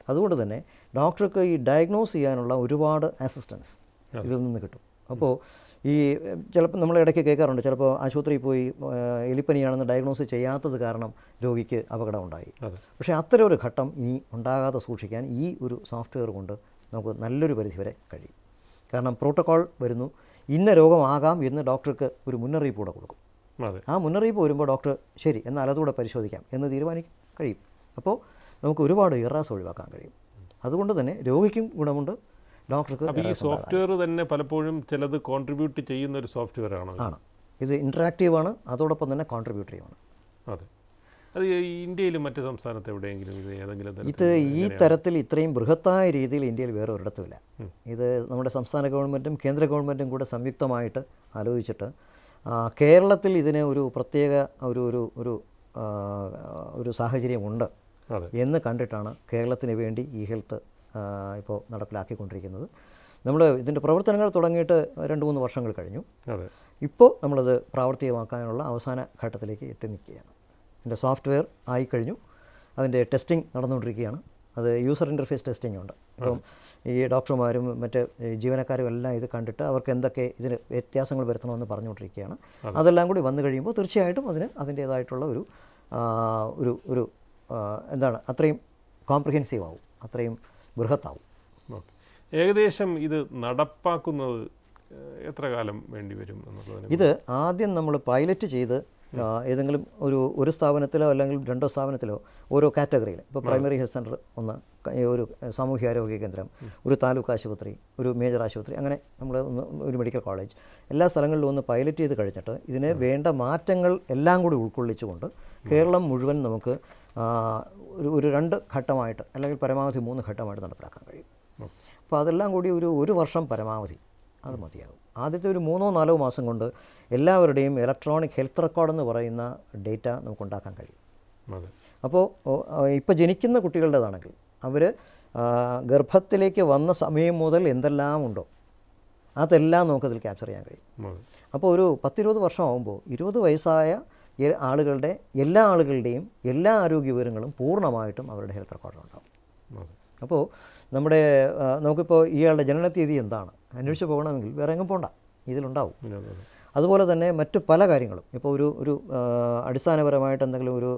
അതുകൊണ്ട് തന്നെ ഡോക്ടർക്ക് ഈ ഡയഗ്നോസ് ചെയ്യാനുള്ള ഒരുപാട് അസിസ്റ്റൻസ് ഇതിൽ നിന്ന് കിട്ടും അപ്പോൾ ഈ ചിലപ്പോൾ നമ്മൾ ഇടയ്ക്ക് കേൾക്കാറുണ്ട് ചിലപ്പോൾ ആശുപത്രിയിൽ പോയി ആ, എലിപ്പനിയാണെന്ന് ഡയഗ്നോസ് ചെയ്യാത്തത് കാരണം രോഗിക്ക് അപകടം ഉണ്ടായി അതെ പക്ഷേ അത്തരം ഒരു ഘട്ടം ഇനി ഉണ്ടാകാതെ സൂക്ഷിക്കാൻ ഈ ഒരു സോഫ്റ്റ്വെയർ കൊണ്ട് നമുക്ക് നല്ലൊരു പരിധിവരെ കഴിയും കാരണം പ്രോട്ടോകോൾ വരുന്നു ഇന്ന രോഗമാകാം എന്ന് ഡോക്ടർക്ക് ഒരു മുന്നറിയിപ്പ് കൂടെ കൊടുക്കും അതെ ആ മുന്നറിയിപ്പ് വരുമ്പോൾ ഡോക്ടർ ശരി എന്നാൽ അതുകൂടെ പരിശോധിക്കാം എന്ന് തീരുമാനിക്കും കഴിയും അപ്പോൾ നമുക്ക് ഒരുപാട് ഇറാസ് ഒഴിവാക്കാൻ കഴിയും അതുകൊണ്ട് തന്നെ രോഗിക്കും ഗുണമുണ്ട് ഡോക്ടർക്ക് അപ്പോൾ ഈ errors ഉണ്ടാകാൻ. സോഫ്റ്റ്വെയർ തന്നെ പലപ്പോഴും ചിലത് കോൺട്രിബ്യൂട്ട് ചെയ്യുന്ന ഒരു സോഫ്റ്റ്വെയർ ആണോ ഇത്? ആണ് ഇത് ഇൻറ്ററാക്റ്റീവാണ് അതോടൊപ്പം തന്നെ കോൺട്രിബ്യൂട്ടറീവാണ് അതെ അത് ഈ ഇന്ത്യയിലും മറ്റ് സംസ്ഥാനത്ത് എവിടെയെങ്കിലും ഇത് ഏതെങ്കിലും ഇത് തരത്തിൽ ഈ തരത്തിൽ ഇത്രയും ബൃഹത്തായ രീതിയിൽ ഇന്ത്യയിൽ വേറെ ഒരിടത്തുമില്ല ഇത് നമ്മുടെ സംസ്ഥാന ഗവൺമെൻറ്റും കേന്ദ്ര ഗവൺമെൻറ്റും കൂടെ സംയുക്തമായിട്ട് ആലോചിച്ചിട്ട് ആ, കേരളത്തിൽ ഇതിന് ഒരു പ്രത്യേക ഒരു ഒരു ഒരു ആ, ഒരു സാഹചര്യമുണ്ട് അതെ എന്ന് കണ്ടിട്ടാണ് കേരളത്തിന് വേണ്ടി ഈ ഹെൽത്ത് ഇപ്പോൾ നടപ്പിലാക്കിക്കൊണ്ടിരിക്കുന്നത് നമ്മൾ ഇതിൻ്റെ പ്രവർത്തനങ്ങൾ തുടങ്ങിയിട്ട് രണ്ട് മൂന്ന് വർഷങ്ങൾ കഴിഞ്ഞു അതെ ഇപ്പോൾ നമ്മളത് പ്രാവർത്തികമാക്കാനുള്ള അവസാന ഘട്ടത്തിലേക്ക് എത്തി നിൽക്കുകയാണ് ഇതിൻ്റെ സോഫ്റ്റ്വെയർ ആയിക്കഴിഞ്ഞു അതിൻ്റെ ടെസ്റ്റിംഗ് നടന്നുകൊണ്ടിരിക്കുകയാണ് അത് യൂസർ ഇൻ്റർഫേസ് ടെസ്റ്റിംഗ് ഉണ്ട് അപ്പം ഈ ഡോക്ടർമാരും മറ്റ് ഈ ജീവനക്കാരും എല്ലാം ഇത് കണ്ടിട്ട് അവർക്ക് എന്തൊക്കെ ഇതിന് വ്യത്യാസങ്ങൾ വരുത്തണമെന്ന് പറഞ്ഞുകൊണ്ടിരിക്കുകയാണ് അതെല്ലാം കൂടി വന്നു കഴിയുമ്പോൾ തീർച്ചയായിട്ടും അതിന് അതിൻ്റേതായിട്ടുള്ള ഒരു ആ, ഒരു ഒരു ആ, എന്താണ് അത്രയും കോംപ്രിഹെൻസീവ് ആവും അത്രയും ബൃഹത്താവും ഓക്കെ ഏകദേശം ഇത് നടപ്പാക്കുന്നത് ഏഹ്, എത്ര കാലം വേണ്ടി വരും എന്നുള്ളതിന് ഇത് ആദ്യം നമ്മൾ പൈലറ്റ് ചെയ്ത് ആ, ഏതെങ്കിലും ഒരു ഒരു സ്ഥാപനത്തിലോ അല്ലെങ്കിൽ രണ്ടോ സ്ഥാപനത്തിലോ ഓരോ കാറ്റഗറിയിൽ ഇപ്പോൾ പ്രൈമറി ഹെൽത്ത് സെൻറ്റർ ഒന്ന് ക- ഒരു സാമൂഹ്യാരോഗ്യ കേന്ദ്രം ഒരു താലൂക്ക് ആശുപത്രി ഒരു മേജർ ആശുപത്രി അങ്ങനെ നമ്മൾ ഒന്ന് ഒരു മെഡിക്കൽ കോളേജ് എല്ലാ സ്ഥലങ്ങളിലും ഒന്ന് പൈലറ്റ് ചെയ്ത് കഴിഞ്ഞിട്ട് ഇതിന് വേണ്ട മാറ്റങ്ങൾ എല്ലാം കൂടി ഉൾക്കൊള്ളിച്ചുകൊണ്ട് കേരളം മുഴുവൻ നമുക്ക് ആ, ഒരു ഒരു രണ്ട് ഘട്ടമായിട്ട് അല്ലെങ്കിൽ പരമാവധി മൂന്ന് ഘട്ടമായിട്ട് നടപ്പിലാക്കാൻ കഴിയും ഓക്കെ. അപ്പോൾ അതെല്ലാം കൂടി ഒരു ഒരു വർഷം പരമാവധി അത് മതിയാകും ആദ്യത്തെ ഒരു മൂന്നോ നാലോ മാസം കൊണ്ട് എല്ലാവരുടെയും ഇലക്ട്രോണിക് ഹെൽത്ത് റെക്കോർഡ് എന്ന് പറയുന്ന ഡേറ്റ നമുക്ക് ഉണ്ടാക്കാൻ കഴിയും അതെ അപ്പോൾ ഇപ്പോൾ ജനിക്കുന്ന കുട്ടികളുടേതാണെങ്കിൽ അവർ ഗർഭത്തിലേക്ക് വന്ന സമയം മുതൽ എന്തെല്ലാം ഉണ്ടോ അതെല്ലാം നമുക്കതിൽ ക്യാപ്ചർ ചെയ്യാൻ കഴിയും അതെ അപ്പോൾ ഒരു പത്തിരുപത് വർഷം ആകുമ്പോൾ ഇരുപത് വയസ്സായ എ- ആളുകളുടെ എല്ലാ ആളുകളുടെയും എല്ലാ ആരോഗ്യ വിവരങ്ങളും പൂർണ്ണമായിട്ടും അവരുടെ ഹെൽത്ത് റെക്കോർഡിലുണ്ടാവും അതെ അപ്പോൾ നമ്മുടെ ആ, നമുക്കിപ്പോൾ ഇയാളുടെ ജനനത്തീയതി എന്താണ് അന്വേഷിച്ച് പോകണമെങ്കിൽ വേറെ എങ്ങും പോകണ്ട ഇതിലുണ്ടാവും പിന്നെ അതെ അതുപോലെ തന്നെ മറ്റു പല കാര്യങ്ങളും ഇപ്പോൾ ഒരു ഒരു ആ, അടിസ്ഥാനപരമായിട്ട് എന്തെങ്കിലും ഒരു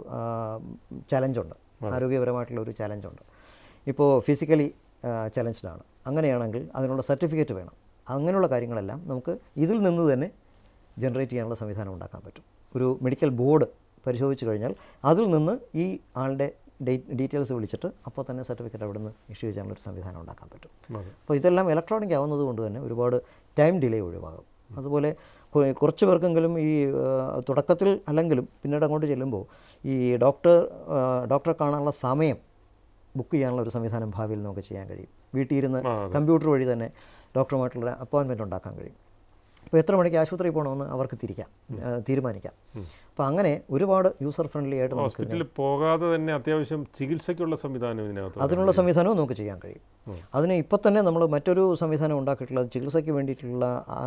ചലഞ്ചുണ്ട് ആരോഗ്യപരമായിട്ടുള്ള ഒരു ചലഞ്ചുണ്ട് ഇപ്പോൾ ഫിസിക്കലി ചലഞ്ച്ഡാണ് അങ്ങനെയാണെങ്കിൽ അതിനുള്ള സർട്ടിഫിക്കറ്റ് വേണം അങ്ങനെയുള്ള കാര്യങ്ങളെല്ലാം നമുക്ക് ഇതിൽ നിന്ന് തന്നെ ജനറേറ്റ് ചെയ്യാനുള്ള സംവിധാനം ഉണ്ടാക്കാൻ പറ്റും ഒരു മെഡിക്കൽ ബോർഡ് പരിശോധിച്ച് കഴിഞ്ഞാൽ അതിൽ നിന്ന് ഈ ആളുടെ ഡീറ്റെയിൽസ് വിളിച്ചിട്ട് അപ്പോൾ തന്നെ സർട്ടിഫിക്കറ്റ് അവിടെ നിന്ന് ഇഷ്യൂ ചെയ്യാനുള്ള ഒരു സംവിധാനം ഉണ്ടാക്കാൻ പറ്റും അതെ അപ്പോൾ ഇതെല്ലാം ഇലക്ട്രോണിക് ആവുന്നത് കൊണ്ട് തന്നെ ഒരുപാട് ടൈം ഡിലേ ഒഴിവാകും അതുപോലെ കു- കുറച്ച് പേർക്കെങ്കിലും ഈ ആ, തുടക്കത്തിൽ അല്ലെങ്കിലും പിന്നീട് അങ്ങോട്ട് ചെല്ലുമ്പോൾ ഈ ഡോക്ടർ ആ, ഡോക്ടറെ കാണാനുള്ള സമയം ബുക്ക് ചെയ്യാനുള്ള ഒരു സംവിധാനം ഭാവിയിൽ നമുക്ക് ചെയ്യാൻ കഴിയും വീട്ടിൽ ഇരുന്ന് ആ, അതെ. കമ്പ്യൂട്ടർ വഴി തന്നെ ഡോക്ടറുമായിട്ടുള്ള അപ്പോയിൻമെൻറ്റ് ഉണ്ടാക്കാൻ കഴിയും അപ്പോൾ എത്ര മണിക്ക് ആശുപത്രിയിൽ പോകണമെന്ന് അവർക്ക് തിരിക്കാം ആ, തീരുമാനിക്കാം അപ്പോൾ അങ്ങനെ ഒരുപാട് യൂസർ ഫ്രണ്ട്ലി ആയിട്ട് നമുക്ക് ഹോസ്പിറ്റലിൽ പോകാതെ തന്നെ അത്യാവശ്യം ചികിത്സയ്ക്കുള്ള സംവിധാനം ഇതിനകത്ത് അതിനുള്ള സംവിധാനവും നമുക്ക് ചെയ്യാൻ കഴിയും അതിന് ഇപ്പോൾ തന്നെ നമ്മൾ മറ്റൊരു സംവിധാനം ഉണ്ടാക്കിയിട്ടുള്ളത് ചികിത്സയ്ക്ക് വേണ്ടിയിട്ടുള്ള ആ,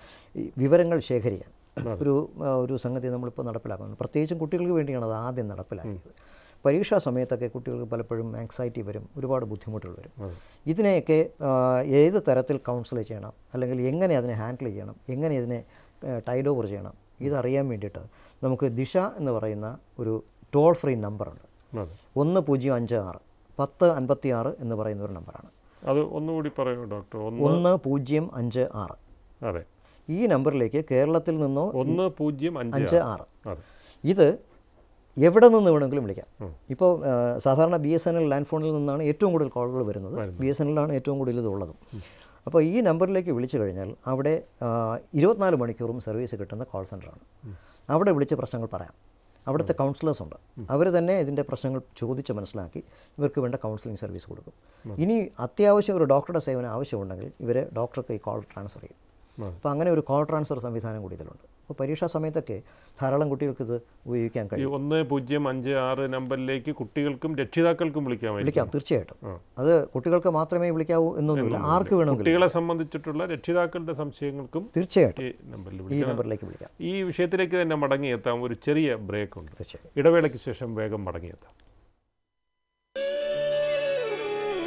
ഈ വിവരങ്ങൾ ശേഖരിക്കാൻ ഒരു ആ, ഒരു സംഗതി നമ്മളിപ്പോൾ നടപ്പിലാക്കുന്നു പ്രത്യേകിച്ചും കുട്ടികൾക്ക് വേണ്ടിയാണ് അത് ആദ്യം നടപ്പിലാക്കിയത് പരീക്ഷാ സമയത്തൊക്കെ കുട്ടികൾക്ക് പലപ്പോഴും ആങ്സൈറ്റി വരും ഒരുപാട് ബുദ്ധിമുട്ടുകൾ വരും അതെ ഇതിനെയൊക്കെ ആ, ഏത് തരത്തിൽ കൗൺസിൽ ചെയ്യണം അല്ലെങ്കിൽ എങ്ങനെ അതിനെ ഹാൻഡിൽ ചെയ്യണം എങ്ങനെ ഇതിനെ ടൈഡ് ഓവർ ചെയ്യണം ഇതറിയാൻ വേണ്ടിയിട്ട് നമുക്ക് ദിശ എന്ന് പറയുന്ന ഒരു ടോൾ ഫ്രീ നമ്പറുണ്ട് അതെ ഒന്ന് പൂജ്യം അഞ്ച് ആറ് പത്ത് അൻപത്തി ആറ് എന്ന് പറയുന്ന ഒരു നമ്പറാണ് അത് ഒന്നുകൂടി പറയൂ ഡോക്ടർ ഒന്ന് ഒന്ന് പൂജ്യം അഞ്ച് ആറ് അതെ ഈ നമ്പറിലേക്ക് കേരളത്തിൽ നിന്നോ ഒന്ന് പൂജ്യം അഞ്ച് അഞ്ച് ആറ്. ആറ് അതെ ഇത് എവിടെ നിന്ന് വേണമെങ്കിലും വിളിക്കാം ഉം. ഇപ്പോൾ ആ, സാധാരണ B S N L land ഫോണിൽ നിന്നാണ് ഏറ്റവും കൂടുതൽ കോളുകൾ വരുന്നത് വരുന്നത്. ബി എസ് എൻ എല്ലാണ് ഏറ്റവും കൂടുതൽ ഇതുള്ളതും അപ്പോൾ ഈ നമ്പറിലേക്ക് വിളിച്ചു കഴിഞ്ഞാൽ അവിടെ ആ, ഇരുപത്തിനാല് മണിക്കൂറും സർവീസ് കിട്ടുന്ന കോൾ സെൻ്ററാണ് അവിടെ വിളിച്ച് പ്രശ്നങ്ങൾ പറയാം അവിടുത്തെ കൗൺസിലേഴ്സ് ഉണ്ട് അവർ തന്നെ ഇതിൻ്റെ പ്രശ്നങ്ങൾ ചോദിച്ച് മനസ്സിലാക്കി ഇവർക്ക് വേണ്ട കൗൺസിലിംഗ് സർവീസ് കൊടുക്കും ഇനി അത്യാവശ്യം ഒരു ഡോക്ടറുടെ സേവനം ആവശ്യമുണ്ടെങ്കിൽ ഇവർ ഡോക്ടർക്ക് ഈ കോൾ ട്രാൻസ്ഫർ ചെയ്യും അതെ അപ്പോൾ അങ്ങനെ ഒരു കോൾ ട്രാൻസ്ഫർ സംവിധാനം കൂടി ഇതിലുണ്ട് അപ്പോൾ പരീക്ഷാ സമയത്തൊക്കെ ധാരാളം കുട്ടികൾക്ക് ഇത് ഉപയോഗിക്കാൻ ഈ കഴിയും ഒന്ന് പൂജ്യം അഞ്ച് ആറ് നമ്പറിലേക്ക് കുട്ടികൾക്കും രക്ഷിതാക്കൾക്കും വിളിക്കാമായിരിക്കും വിളിക്കാം തീർച്ചയായിട്ടും ആ. അത് കുട്ടികൾക്ക് മാത്രമേ വിളിക്കാവൂ എന്നൊന്നുമില്ല ആർക്ക് വേണമെങ്കിലും കുട്ടികളെ സംബന്ധിച്ചിട്ടുള്ള രക്ഷിതാക്കളുടെ സംശയങ്ങൾക്കും തീർച്ചയായിട്ടും ഈ നമ്പറിൽ ഈ വിളിക്കാം നമ്പറിലേക്ക് വിളിക്കാം ഈ വിഷയത്തിലേക്ക് തന്നെ മടങ്ങിയെത്താം ഒരു ചെറിയ ബ്രേക്ക് ഉണ്ട് തീർച്ചയായും ഇടവേളയ്ക്ക് ശേഷം വേഗം മടങ്ങിയെത്താം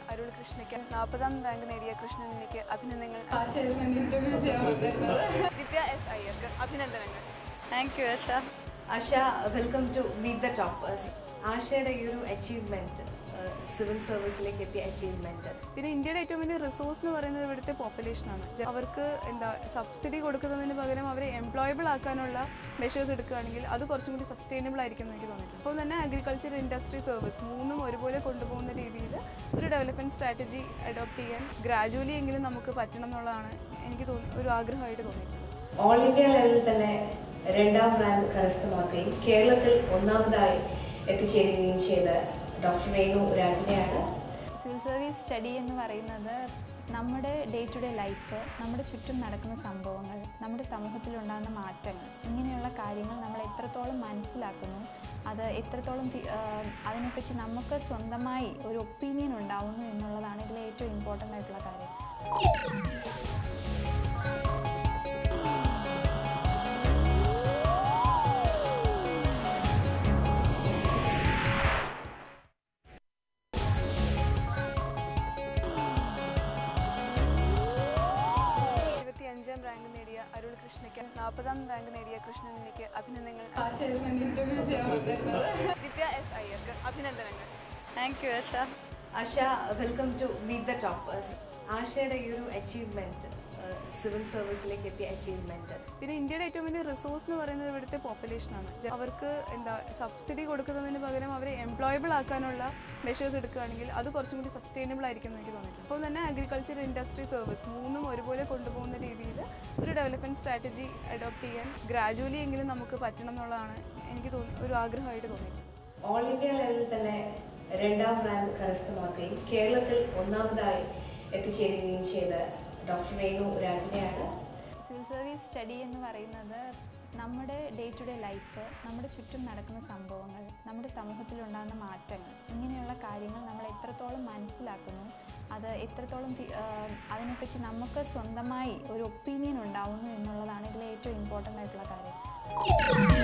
അരുൾ കൃഷ്ണയ്ക്ക് നാൽപ്പതാം റാങ്ക് നേടിയ കൃഷ്ണനിലേക്ക് അഭിനന്ദനങ്ങൾ ദിവ്യ എസ് അയ്യർക്ക് അഭിനന്ദനങ്ങൾ thank you Asha Asha welcome to meet the toppers ആശയുടെ ഈ ഒരു അച്ചീവ്മെൻറ്റ് സിവിൽ സർവീസിലേക്ക് എത്തിയ അച്ചീവ്മെൻറ്റ് പിന്നെ ഇന്ത്യയുടെ ഏറ്റവും വലിയ റിസോഴ്സ് എന്ന് പറയുന്നത് ഇവിടുത്തെ പോപ്പുലേഷനാണ് ജ- അവർക്ക് എന്താ സബ്സിഡി കൊടുക്കുന്നതിന് പകരം അവരെ എംപ്ലോയബിൾ ആക്കാനുള്ള മെഷേഴ്സ് എടുക്കുകയാണെങ്കിൽ അത് കുറച്ചും കൂടി സസ്റ്റൈനബിൾ ആയിരിക്കും എന്ന് എനിക്ക് തോന്നിയിട്ടുണ്ട് അപ്പോൾ തന്നെ അഗ്രികൾച്ചർ ഇൻഡസ്ട്രി സർവീസ് മൂന്നും ഒരുപോലെ കൊണ്ടുപോകുന്ന രീതിയിൽ ഒരു ഡെവലപ്മെൻറ്റ് സ്ട്രാറ്റജി അഡോപ്റ്റ് ചെയ്യാൻ ഗ്രാജുവലി എങ്കിലും നമുക്ക് പറ്റണം എന്നുള്ളതാണ് എനിക്ക് തോന്നി ഒരു ആഗ്രഹമായിട്ട് തോന്നിയിട്ടുള്ളത് ഓൾ ഇന്ത്യ ലെവലിൽ തന്നെ രണ്ടാം റാങ്ക് കരസ്ഥമാക്കുകയും കേരളത്തിൽ ഒന്നാമതായി എത്തിച്ചേരുകയും ചെയ്ത ഡോക്ടർ രേണു രാജനെയാണ് സിവിൽ സർവീസ് സ്റ്റഡി എന്ന് പറയുന്നത് നമ്മുടെ ഡേ ടു ഡേ ലൈഫ് നമ്മുടെ ചുറ്റും നടക്കുന്ന സംഭവങ്ങൾ നമ്മുടെ സമൂഹത്തിലുണ്ടാകുന്ന മാറ്റങ്ങൾ ഇങ്ങനെയുള്ള കാര്യങ്ങൾ നമ്മൾ എത്രത്തോളം മനസ്സിലാക്കുന്നു അത് എത്രത്തോളം തി- ആഹ് അതിനെപ്പറ്റി നമുക്ക് സ്വന്തമായി ഒരു ഒപ്പീനിയൻ ഉണ്ടാവുന്നു എന്നുള്ളതാണ് ഇതിലെ ഏറ്റവും ഇമ്പോർട്ടൻ്റ് ആയിട്ടുള്ള കാര്യം ഇരുപത്തി അഞ്ചാം റാങ്ക് നേടിയ അരുൾ കൃഷ്ണയ്ക്ക് നാൽപ്പതാം റാങ്ക് നേടിയ കൃഷ്ണനിലേക്ക് അഭിനന്ദനങ്ങൾ ദിവ്യ എസ് അയ്യർക്ക് അഭിനന്ദനങ്ങൾ thank you Asha Asha welcome to meet the toppers ആശയുടെ ഈ ഒരു അച്ചീവ്മെൻറ്റ് സിവിൽ സർവീസിലേക്ക് എത്തിയ അച്ചീവ്മെൻറ്റ് പിന്നെ ഇന്ത്യയുടെ ഏറ്റവും വലിയ റിസോഴ്സ് എന്ന് പറയുന്നത് ഇവിടുത്തെ പോപ്പുലേഷനാണ് ജ- അവർക്ക് എന്താ സബ്സിഡി കൊടുക്കുന്നതിന് പകരം അവരെ എംപ്ലോയബിൾ ആക്കാനുള്ള മെഷേഴ്സ് എടുക്കുകയാണെങ്കിൽ അത് കുറച്ചും കൂടി സസ്റ്റൈനബിൾ ആയിരിക്കും എന്ന് എനിക്ക് തോന്നിയിട്ടുണ്ട് അപ്പോൾ തന്നെ അഗ്രികൾച്ചർ ഇൻഡസ്ട്രി സർവീസ് മൂന്നും ഒരുപോലെ കൊണ്ടുപോകുന്ന രീതിയിൽ ഒരു ഡെവലപ്മെൻറ്റ് സ്ട്രാറ്റജി അഡോപ്റ്റ് ചെയ്യാൻ ഗ്രാജുവലി എങ്കിലും നമുക്ക് പറ്റണം എന്നുള്ളതാണ് എനിക്ക് തോന്നി ഒരു ആഗ്രഹമായിട്ട് തോന്നിയിട്ടുള്ളത് ഓൾ ഇന്ത്യ ലെവലിൽ തന്നെ രണ്ടാം റാങ്ക് കരസ്ഥമാക്കുകയും കേരളത്തിൽ ഒന്നാമതായി എത്തിച്ചേരുകയും ചെയ്ത ഡോക്ടർ രേണു രാജനെയാണ് സിവിൽ സർവീസ് സ്റ്റഡി എന്ന് പറയുന്നത് നമ്മുടെ ഡേ ടു ഡേ ലൈഫ് നമ്മുടെ ചുറ്റും നടക്കുന്ന സംഭവങ്ങൾ നമ്മുടെ സമൂഹത്തിലുണ്ടാകുന്ന മാറ്റങ്ങൾ ഇങ്ങനെയുള്ള കാര്യങ്ങൾ നമ്മൾ എത്രത്തോളം മനസ്സിലാക്കുന്നു അത് എത്രത്തോളം തി- ആഹ് അതിനെപ്പറ്റി നമുക്ക് സ്വന്തമായി ഒരു ഒപ്പീനിയൻ ഉണ്ടാവുന്നു എന്നുള്ളതാണ് ഇതിലെ ഏറ്റവും ഇമ്പോർട്ടൻ്റ് ആയിട്ടുള്ള കാര്യം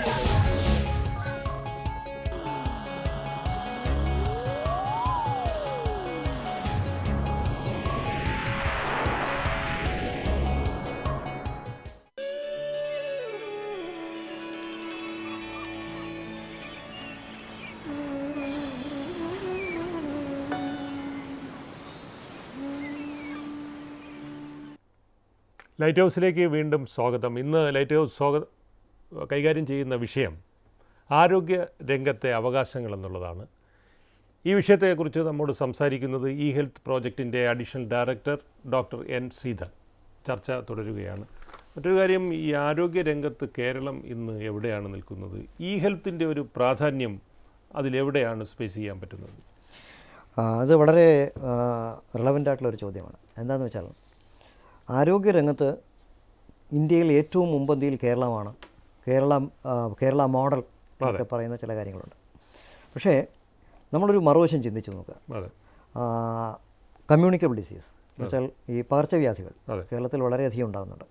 ലൈറ്റ് ഹൗസിലേക്ക് വീണ്ടും സ്വാഗതം ഇന്ന് ലൈറ്റ് ഹൗസ് സ്വാഗത കൈകാര്യം ചെയ്യുന്ന വിഷയം ആരോഗ്യ രംഗത്തെ അവകാശങ്ങൾ എന്നുള്ളതാണ് ഈ വിഷയത്തെക്കുറിച്ച് നമ്മോട് സംസാരിക്കുന്നത് ഇ ഹെൽത്ത് പ്രോജക്റ്റിൻ്റെ additional director doctor N Sridhar ചർച്ച തുടരുകയാണ് മറ്റൊരു കാര്യം ഈ ആരോഗ്യ രംഗത്ത് കേരളം ഇന്ന് എവിടെയാണ് നിൽക്കുന്നത് ഇ ഹെൽത്തിൻ്റെ ഒരു പ്രാധാന്യം അതിലെവിടെയാണ് സ്പേസ് ചെയ്യാൻ പറ്റുന്നത് ആ, അത് വളരെ റിലവൻ്റ് ആയിട്ടുള്ള ഒരു ചോദ്യമാണ് എന്താണെന്ന് വെച്ചാൽ ആരോഗ്യരംഗത്ത് ഇന്ത്യയിൽ ഏറ്റവും മുമ്പന്തിയിൽ കേരളമാണ് കേരളം ആ, കേരള മോഡൽ ഒക്കെ പറയുന്ന ചില കാര്യങ്ങളുണ്ട് പക്ഷേ നമ്മളൊരു മറുവശം ചിന്തിച്ച് നോക്കുക അതെ കമ്മ്യൂണിക്കബിൾ ഡിസീസ് എന്ന് വെച്ചാൽ ഈ പകർച്ചവ്യാധികൾ അതെ. കേരളത്തിൽ വളരെയധികം ഉണ്ടാകുന്നുണ്ട്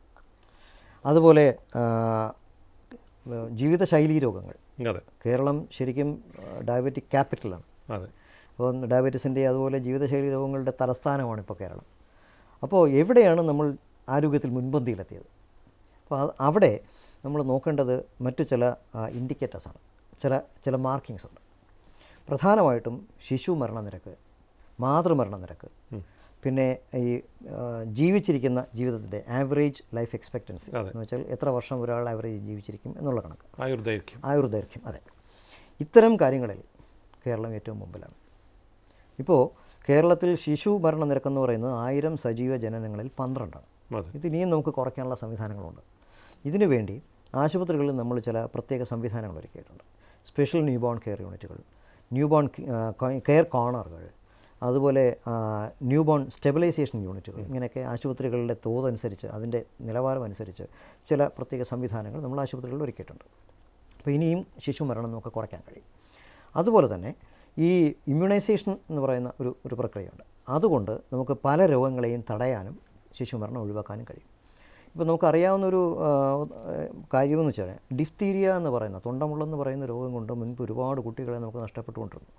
അതുപോലെ ആ, ജീവിതശൈലീ രോഗങ്ങൾ അതെ കേരളം ശരിക്കും ഡയബറ്റിക് ക്യാപിറ്റലാണ് അതെ അപ്പം ഡയബറ്റീസിൻ്റെ അതുപോലെ ജീവിതശൈലി രോഗങ്ങളുടെ തലസ്ഥാനമാണ് ഇപ്പോൾ കേരളം അപ്പോൾ എവിടെയാണ് നമ്മൾ ആരോഗ്യത്തിൽ മുൻപന്തിയിലെത്തിയത് അപ്പോൾ അത് അവിടെ നമ്മൾ നോക്കേണ്ടത് മറ്റു ചില ഇൻഡിക്കേറ്റേഴ്സാണ് ചില ചില മാർക്കിങ്സ് ഉണ്ട് പ്രധാനമായിട്ടും ശിശു മരണനിരക്ക് മാതൃമരണ നിരക്ക് പിന്നെ ഈ ആ, ജീവിച്ചിരിക്കുന്ന ജീവിതത്തിൻ്റെ ആവറേജ് ലൈഫ് എക്സ്പെക്റ്റൻസി അതെ. എന്ന് വെച്ചാൽ എത്ര വർഷം ഒരാൾ ആവറേജ് ജീവിച്ചിരിക്കും എന്നുള്ള കണക്ക് ആയുർദൈർഘ്യം ആയുർദൈർഘ്യം അതെ ഇത്തരം കാര്യങ്ങളിൽ കേരളം ഏറ്റവും മുമ്പിലാണ് ഇപ്പോൾ കേരളത്തിൽ ശിശു മരണനിരക്കെന്ന് പറയുന്നത് ആയിരം സജീവ ജനനങ്ങളിൽ പന്ത്രണ്ടാണ് അതെ ഇത് ഇനിയും നമുക്ക് കുറയ്ക്കാനുള്ള സംവിധാനങ്ങളുണ്ട് ഇതിനു വേണ്ടി ആശുപത്രികളിൽ നമ്മൾ ചില പ്രത്യേക സംവിധാനങ്ങൾ ഒരുക്കിയിട്ടുണ്ട് സ്പെഷ്യൽ ന്യൂബോൺ കെയർ യൂണിറ്റുകൾ ന്യൂബോൺ കെയർ കോർണറുകൾ അതുപോലെ ന്യൂബോൺ സ്റ്റെബിലൈസേഷൻ യൂണിറ്റുകൾ ഇങ്ങനെയൊക്കെ ആശുപത്രികളുടെ തോതനുസരിച്ച് അതിൻ്റെ നിലവാരം അനുസരിച്ച് ചില പ്രത്യേക സംവിധാനങ്ങൾ നമ്മൾ ആശുപത്രികളിൽ ഒരുക്കിയിട്ടുണ്ട് അപ്പോൾ ഇനിയും ശിശു മരണം നമുക്ക് കുറയ്ക്കാൻ കഴിയും അതുപോലെ തന്നെ ഈ ഇമ്മ്യൂണൈസേഷൻ എന്ന് പറയുന്ന ഒരു ഒരു പ്രക്രിയയുണ്ട് അതുകൊണ്ട് നമുക്ക് പല രോഗങ്ങളെയും തടയാനും ശിശു മരണം ഒഴിവാക്കാനും കഴിയും ഇപ്പോൾ നമുക്കറിയാവുന്ന ഒരു ആ, കാര്യമെന്ന് വെച്ചാൽ ഡിഫ്തീരിയ എന്ന് പറയുന്ന തൊണ്ടമുള്ളെന്ന് പറയുന്ന രോഗം കൊണ്ട് മുൻപ് ഒരുപാട് കുട്ടികളെ നമുക്ക് നഷ്ടപ്പെട്ടുകൊണ്ടിരുന്നു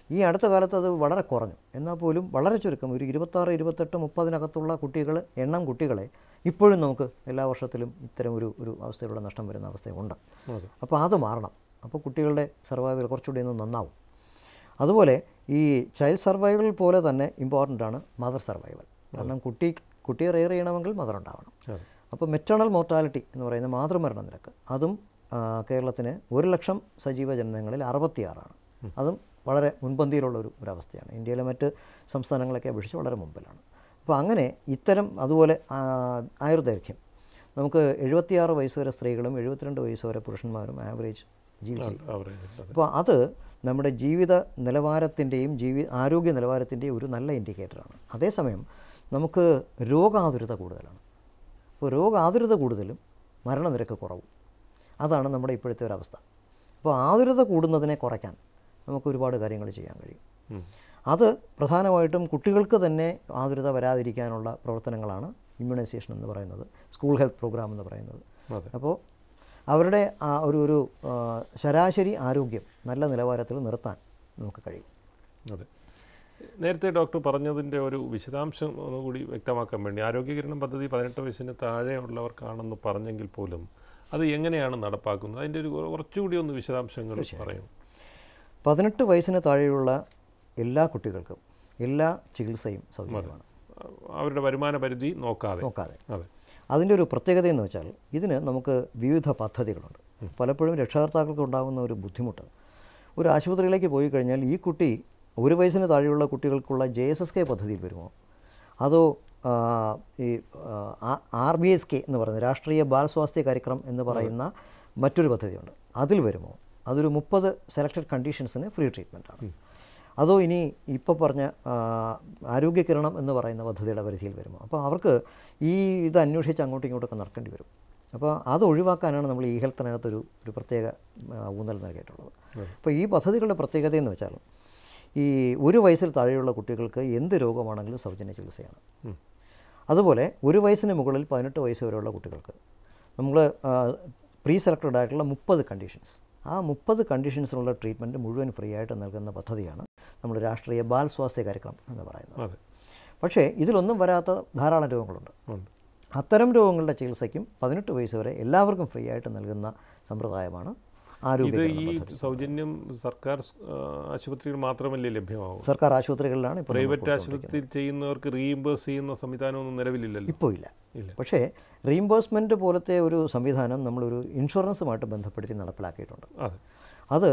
ഈ അടുത്ത കാലത്ത് അത് വളരെ കുറഞ്ഞു എന്നാൽ പോലും വളരെ ചുരുക്കം ഒരു ഇരുപത്താറ് ഇരുപത്തെട്ട് മുപ്പതിനകത്തുള്ള കുട്ടികൾ എണ്ണം കുട്ടികളെ ഇപ്പോഴും നമുക്ക് എല്ലാ വർഷത്തിലും ഇത്തരം ഒരു ഒരു അവസ്ഥയിലൂടെ നഷ്ടം വരുന്ന അവസ്ഥയുണ്ട് അതെ അപ്പോൾ അത് മാറണം അപ്പോൾ കുട്ടികളുടെ സർവൈവൽ കുറച്ചുകൂടി ഒന്ന് നന്നാവും അതുപോലെ ഈ ചൈൽഡ് സർവൈവൽ പോലെ തന്നെ ഇമ്പോർട്ടൻ്റ് ആണ് മദർ സർവൈവൽ കാരണം കുട്ടി കുട്ടിയെ റെയർ ചെയ്യണമെങ്കിൽ മദർ ഉണ്ടാവണം അതെ അപ്പോൾ മെറ്റേണൽ മോർട്ടാലിറ്റി എന്ന് പറയുന്ന മാതൃമരണ നിരക്ക് അതും ആ, കേരളത്തിന് ഒരു ലക്ഷം സജീവ ജനനങ്ങളിൽ അറുപത്തിയാറാണ് അതും വളരെ മുൻപന്തിയിലുള്ള ഒരു ഒരവസ്ഥയാണ് ഇന്ത്യയിലെ മറ്റ് സംസ്ഥാനങ്ങളൊക്കെ അപേക്ഷിച്ച് വളരെ മുമ്പിലാണ് അപ്പോൾ അങ്ങനെ ഇത്തരം അതുപോലെ ആ, ആയുർദൈർഘ്യം നമുക്ക് എഴുപത്തിയാറ് വയസ്സ് വരെ സ്ത്രീകളും എഴുപത്തിരണ്ട് വയസ്സ് വരെ പുരുഷന്മാരും ആവറേജ് ജീവിച്ചു ആവറേജ് അതെ അപ്പോൾ അത് നമ്മുടെ ജീവിത നിലവാരത്തിൻ്റെയും ജീവി ആരോഗ്യ നിലവാരത്തിൻ്റെയും ഒരു നല്ല ഇൻഡിക്കേറ്ററാണ് അതേസമയം നമുക്ക് രോഗാതുരത കൂടുതലാണ് അപ്പോൾ രോഗാതുരത കൂടുതലും മരണനിരക്ക് കുറവും അതാണ് നമ്മുടെ ഇപ്പോഴത്തെ ഒരു അവസ്ഥ അപ്പോൾ ആതുരത കൂടുന്നതിനെ കുറയ്ക്കാൻ നമുക്ക് ഒരുപാട് കാര്യങ്ങൾ ചെയ്യാൻ കഴിയും ഉം. അത് പ്രധാനമായിട്ടും കുട്ടികൾക്ക് തന്നെ ആതുരത വരാതിരിക്കാനുള്ള പ്രവർത്തനങ്ങളാണ് ഇമ്മ്യൂണൈസേഷൻ എന്ന് പറയുന്നത് സ്കൂൾ ഹെൽത്ത് പ്രോഗ്രാം എന്ന് പറയുന്നത് അതെ അപ്പോൾ അവരുടെ ആ ഒരു ഒരു ആ, ശരാശരി ആരോഗ്യം നല്ല നിലവാരത്തിൽ നിർത്താൻ നമുക്ക് കഴിയും അതെ നേരത്തെ ഡോക്ടർ പറഞ്ഞതിൻ്റെ ഒരു വിശദാംശം ഒന്നുകൂടി വ്യക്തമാക്കാൻ വേണ്ടി ആരോഗ്യകിരണം പദ്ധതി പതിനെട്ട് വയസ്സിന് താഴെയുള്ളവർക്കാണെന്ന് പറഞ്ഞെങ്കിൽ പോലും അത് എങ്ങനെയാണ് നടപ്പാക്കുന്നത് അതിൻ്റെ ഒരു കുറച്ചുകൂടി ഒന്ന് വിശദാംശങ്ങൾ പറയും പതിനെട്ട് വയസ്സിന് താഴെയുള്ള എല്ലാ കുട്ടികൾക്കും എല്ലാ ചികിത്സയും സൗജന്യമാണ് അവരുടെ വരുമാന പരിധി നോക്കാതെ നോക്കാതെ അതെ അതിൻ്റെ ഒരു പ്രത്യേകത എന്ന് വെച്ചാൽ ഇതിന് നമുക്ക് വിവിധ പദ്ധതികളുണ്ട് പലപ്പോഴും രക്ഷകർത്താക്കൾക്ക് ഉണ്ടാകുന്ന ഒരു ബുദ്ധിമുട്ട് ഒരു ആശുപത്രിയിലേക്ക് പോയി കഴിഞ്ഞാൽ ഈ കുട്ടി ഒരു വയസ്സിന് താഴെയുള്ള കുട്ടികൾക്കുള്ള ജെ എസ് എസ് കെ പദ്ധതിയിൽ വരുമോ അതോ ആ, ഈ ആർ ബി എസ് കെ എന്ന് പറയുന്ന രാഷ്ട്രീയ ബാൽ സ്വാസ്ഥ്യ കാര്യക്രം എന്ന് പറയുന്ന മറ്റൊരു പദ്ധതിയുണ്ട് അതിൽ വരുമോ അതൊരു മുപ്പത് സെലക്ടഡ് കണ്ടീഷൻസിന് ഫ്രീ ട്രീറ്റ്മെൻ്റ് ആണ് അതോ ഇനി ഇപ്പോൾ പറഞ്ഞ ആ, ആരോഗ്യകിരണം എന്ന് പറയുന്ന പദ്ധതിയുടെ പരിധിയിൽ വരുമോ അപ്പോൾ അവർക്ക് ഈ ഇത് അന്വേഷിച്ച് അങ്ങോട്ടും ഇങ്ങോട്ടൊക്കെ നടക്കേണ്ടി വരും അപ്പോൾ അത് ഒഴിവാക്കാനാണ് നമ്മൾ ഈ ഹെൽത്തിനകത്തൊരു ഒരു പ്രത്യേക ആ, ഊന്നൽ നൽകിയിട്ടുള്ളത് അപ്പോൾ ഈ പദ്ധതികളുടെ പ്രത്യേകത എന്ന് വെച്ചാൽ ഈ ഒരു വയസ്സിൽ താഴെയുള്ള കുട്ടികൾക്ക് എന്ത് രോഗമാണെങ്കിലും സൗജന്യ ചികിത്സയാണ് ഉം. അതുപോലെ ഒരു വയസ്സിന് മുകളിൽ പതിനെട്ട് വയസ്സ് വരെയുള്ള കുട്ടികൾക്ക് നമ്മൾ പ്രീ സെലക്റ്റഡ് ആയിട്ടുള്ള മുപ്പത് കണ്ടീഷൻസ് ആ മുപ്പത് കണ്ടീഷൻസിനുള്ള ട്രീറ്റ്മെൻറ്റ് മുഴുവൻ ഫ്രീ ആയിട്ട് നൽകുന്ന പദ്ധതിയാണ് നമ്മൾ രാഷ്ട്രീയ ബാൽ സ്വാസ്ഥ്യ കാര്യക്രം എന്ന് പറയുന്നത് അതെ പക്ഷേ ഇതിലൊന്നും വരാത്ത ധാരാളം രോഗങ്ങളുണ്ട് ഉണ്ട് അത്തരം രോഗങ്ങളുടെ ചികിത്സയ്ക്കും പതിനെട്ട് വയസ്സ് വരെ എല്ലാവർക്കും ഫ്രീ ആയിട്ട് നൽകുന്ന സമ്പ്രദായമാണ് ഇത് ആരോഗ്യ ഈ സൗജന്യം സർക്കാർ സ്- ആ, ആശുപത്രിയിൽ മാത്രമല്ലേ ലഭ്യമാവും സർക്കാർ ആശുപത്രികളിലാണ് ഇപ്പോൾ പ്രൈവറ്റ് ആശുപത്രിയിൽ ചെയ്യുന്നവർക്ക് റീഇംബേഴ്സ് ചെയ്യുന്ന സംവിധാനമൊന്നും നിലവിലില്ലല്ലോ ഇപ്പോൾ ഇല്ല ഇല്ല പക്ഷേ റീഇംബേഴ്സ്മെൻറ്റ് പോലത്തെ ഒരു സംവിധാനം നമ്മളൊരു ഇൻഷുറൻസുമായിട്ട് ബന്ധപ്പെടുത്തി നടപ്പിലാക്കിയിട്ടുണ്ട് അതെ അത്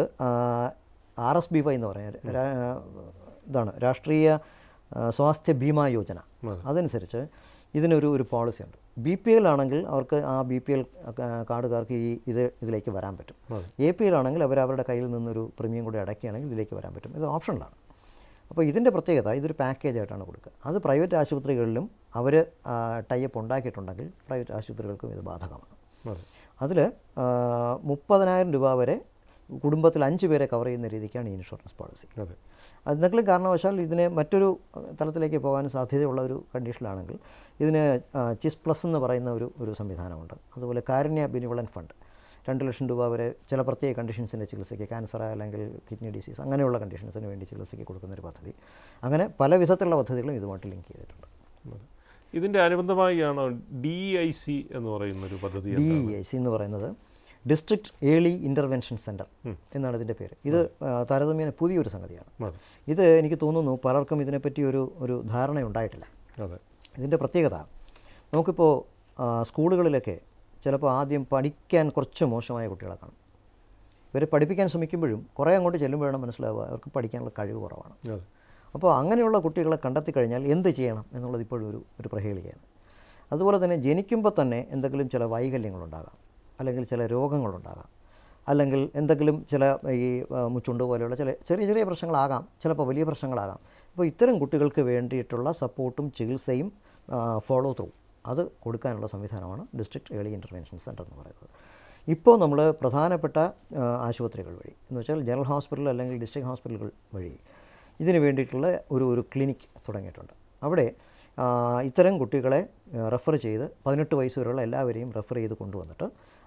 ആർ എസ് ബി വൈ എന്ന് പറയുന്നത് രാ- ഇതാണ് രാഷ്ട്രീയ ആ, സ്വാസ്ഥ്യ ബീമാ യോജന അതെ. അതനുസരിച്ച് ഇതിനൊരു ഒരു പോളിസി ഉണ്ട് ബി പി എൽ ആണെങ്കിൽ അവർക്ക് ആ ബി പി എൽ കാർഡുകാർക്ക് ഈ ഇത് ഇതിലേക്ക് വരാൻ പറ്റും അതെ. എ പി എൽ ആണെങ്കിൽ അവർ അവരുടെ കയ്യിൽ നിന്നൊരു പ്രീമിയം കൂടി അടയ്ക്കുകയാണെങ്കിൽ ഇതിലേക്ക് വരാൻ പറ്റും ഇത് ഓപ്ഷനിലാണ് അപ്പോൾ ഇതിൻ്റെ പ്രത്യേകത ഇതൊരു പാക്കേജ് ആയിട്ടാണ് കൊടുക്കുക അത് പ്രൈവറ്റ് ആശുപത്രികളിലും അവർ ടൈപ്പ് ഉണ്ടാക്കിയിട്ടുണ്ടെങ്കിൽ പ്രൈവറ്റ് ആശുപത്രികൾക്കും ഇത് ബാധകമാണ് അതെ അതിൽ മുപ്പതിനായിരം രൂപ വരെ കുടുംബത്തിൽ അഞ്ച് പേരെ കവർ ചെയ്യുന്ന രീതിക്കാണ് ഈ ഇൻഷുറൻസ് പോളിസി അതെ എന്തെങ്കിലും കാരണവശാൽ ഇതിന് മറ്റൊരു അഹ്, തലത്തിലേക്ക് പോകാൻ സാധ്യതയുള്ള ഒരു കണ്ടീഷനിലാണെങ്കിൽ ഇതിന് ആ, ചിസ് പ്ലസ് എന്ന് പറയുന്ന ഒരു ഒരു സംവിധാനമുണ്ട് അതുപോലെ കാരുണ്യ ബിനിവളൻ ഫണ്ട് രണ്ട് ലക്ഷം രൂപ വരെ ചില പ്രത്യേക കണ്ടീഷൻസിൻ്റെ ചികിത്സയ്ക്ക് ക്യാൻസർ അല്ലെങ്കിൽ കിഡ്നി ഡിസീസ് അങ്ങനെയുള്ള കണ്ടീഷൻസിന് വേണ്ടി ചികിത്സയ്ക്ക് കൊടുക്കുന്ന ഒരു പദ്ധതി അങ്ങനെ പല വിധത്തിലുള്ള പദ്ധതികളും ഇതുമായിട്ട് ലിങ്ക് ചെയ്തിട്ടുണ്ട് അതെ. ഇതിൻ്റെ അനുബന്ധമായിയാണോ ഡി ഐ സി എന്ന് പറയുന്ന ഒരു പദ്ധതി ഡി ഐ സി എന്ന് പറയുന്നത് ഡിസ്ട്രിക്ട് ഏർലി ഇൻ്റർവെൻഷൻ സെൻറ്റർ എന്നാണ് ഇതിൻ്റെ പേര് ഇത് ആ, താരതമ്യേന പുതിയൊരു സംഗതിയാണ് അതെ ഇത് എനിക്ക് തോന്നുന്നു പലർക്കും ഇതിനെപ്പറ്റി ഒരു ഒരു ധാരണ ഉണ്ടായിട്ടില്ല അതെ ഇതിൻ്റെ പ്രത്യേകത നമുക്കിപ്പോൾ ആ, സ്കൂളുകളിലൊക്കെ ചിലപ്പോൾ ആദ്യം പഠിക്കാൻ കുറച്ച് മോശമായ കുട്ടികളെ കാണും ഇവരെ പഠിപ്പിക്കാൻ ശ്രമിക്കുമ്പോഴും കുറേ അങ്ങോട്ട് ചെല്ലുമ്പോഴാണ് മനസ്സിലാവുക അവർക്ക് പഠിക്കാനുള്ള കഴിവ് കുറവാണ് അതെ അപ്പോൾ അങ്ങനെയുള്ള കുട്ടികളെ കണ്ടെത്തി കഴിഞ്ഞാൽ എന്ത് ചെയ്യണം എന്നുള്ളത് ഇപ്പോഴും ഒരു ഒരു പ്രഹേളികയാണ് അതുപോലെ തന്നെ ജനിക്കുമ്പോൾ തന്നെ എന്തെങ്കിലും ചില വൈകല്യങ്ങളുണ്ടാകാം അല്ലെങ്കിൽ ചില രോഗങ്ങളുണ്ടാകാം അല്ലെങ്കിൽ എന്തെങ്കിലും ചില ഈ ആ, മുച്ചുണ്ട് പോലെയുള്ള ചില ചെറിയ ചെറിയ പ്രശ്നങ്ങളാകാം ചിലപ്പോൾ വലിയ പ്രശ്നങ്ങളാകാം അപ്പോൾ ഇത്തരം കുട്ടികൾക്ക് വേണ്ടിയിട്ടുള്ള സപ്പോർട്ടും ചികിത്സയും ഫോളോ ത്രൂ അത് കൊടുക്കാനുള്ള സംവിധാനമാണ് ഡിസ്ട്രിക്ട് ഏർലി ഇൻ്റർവെൻഷൻ സെൻറ്റർ എന്ന് പറയുന്നത് ഇപ്പോൾ നമ്മൾ പ്രധാനപ്പെട്ട ആ, ആശുപത്രികൾ വഴി എന്ന് വെച്ചാൽ ജനറൽ ഹോസ്പിറ്റൽ അല്ലെങ്കിൽ ഡിസ്ട്രിക്ട് ഹോസ്പിറ്റലുകൾ വഴി ഇതിന് വേണ്ടിയിട്ടുള്ള ഒരു ഒരു ക്ലിനിക്ക് തുടങ്ങിയിട്ടുണ്ട് അവിടെ ആ, ഇത്തരം കുട്ടികളെ റെഫർ ചെയ്ത് പതിനെട്ട് വയസ്സ് വരെയുള്ള എല്ലാവരെയും റെഫർ ചെയ്ത് കൊണ്ടുവന്നിട്ട്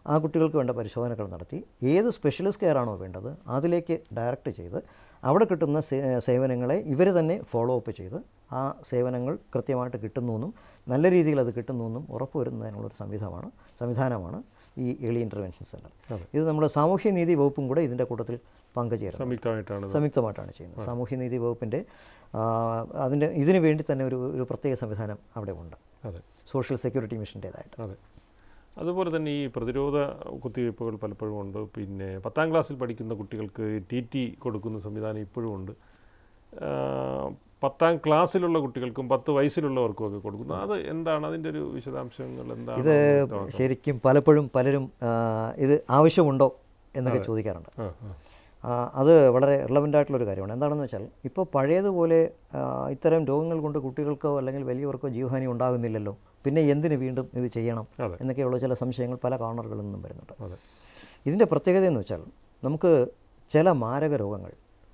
ആ കുട്ടികൾക്ക് വേണ്ട പരിശോധനകൾ നടത്തി ഏത് സ്പെഷ്യലിസ്റ്റ് കെയർ ആണോ വേണ്ടത് അതിലേക്ക് ഡയറക്റ്റ് ചെയ്ത് അവിടെ കിട്ടുന്ന സേ- സേവനങ്ങളെ ഇവർ തന്നെ ഫോളോ അപ്പ് ചെയ്ത് ആ സേവനങ്ങൾ കൃത്യമായിട്ട് കിട്ടുന്നുവെന്നും നല്ല രീതിയിൽ അത് കിട്ടുന്നുവെന്നും ഉറപ്പുവരുന്നതിനുള്ളൊരു സംവിധാനമാണ് സംവിധാനമാണ് ഈ ഏർലി ഇൻ്റർവെൻഷൻ സെൻറ്റർ ഇത് നമ്മുടെ സാമൂഹ്യനീതി വകുപ്പും കൂടെ ഇതിൻ്റെ കൂട്ടത്തിൽ പങ്കുചേരുന്നു സംയുക്തമായിട്ടാണ് ഇത്. സംയുക്തമായിട്ടാണ് ചെയ്യുന്നത് സാമൂഹ്യനീതി വകുപ്പിൻ്റെ അതിൻ്റെ ഇതിനു വേണ്ടി തന്നെ ഒരു ഒരു പ്രത്യേക സംവിധാനം അവിടെ ഉണ്ട് അതെ സോഷ്യൽ സെക്യൂരിറ്റി മിഷൻ്റേതായിട്ട് അതെ അതുപോലെ തന്നെ ഈ പ്രതിരോധ കുത്തിവയ്പ്പുകൾ പലപ്പോഴും ഉണ്ട് പിന്നെ പത്താം ക്ലാസ്സിൽ പഠിക്കുന്ന കുട്ടികൾക്ക് ടി ടി കൊടുക്കുന്ന സംവിധാനം ഇപ്പോഴും ഉണ്ട് ആ, പത്താം ക്ലാസ്സിലുള്ള കുട്ടികൾക്കും പത്ത് വയസ്സിലുള്ളവർക്കും ഒക്കെ കൊടുക്കുന്നു അത് എന്താണ് അതിൻ്റെ ഒരു വിശദാംശങ്ങൾ എന്താണ് ഇത് ഒന്ന് വ്യക്തമാക്കാം. ശരിക്കും പലപ്പോഴും പലരും ആ, ഇത് ആവശ്യമുണ്ടോ എന്നൊക്കെ ചോദിക്കാറുണ്ട് ആ ആ ആ, അത് വളരെ റിലവൻ്റ് ആയിട്ടുള്ളൊരു കാര്യമാണ് എന്താണെന്ന് വെച്ചാൽ ഇപ്പോൾ പഴയതുപോലെ ആ, ഇത്തരം രോഗങ്ങൾ കൊണ്ട് കുട്ടികൾക്കോ അല്ലെങ്കിൽ വലിയവർക്കോ ജീവഹാനി ഉണ്ടാകുന്നില്ലല്ലോ പിന്നെ എന്തിന് വീണ്ടും ഇത് ചെയ്യണം അതെ. എന്നൊക്കെയുള്ള ചില സംശയങ്ങൾ പല കോർണറുകളിൽ നിന്നും വരുന്നുണ്ട് അതെ ഇതിൻ്റെ പ്രത്യേകത എന്ന് വെച്ചാൽ നമുക്ക് ചില മാരക രോഗങ്ങൾ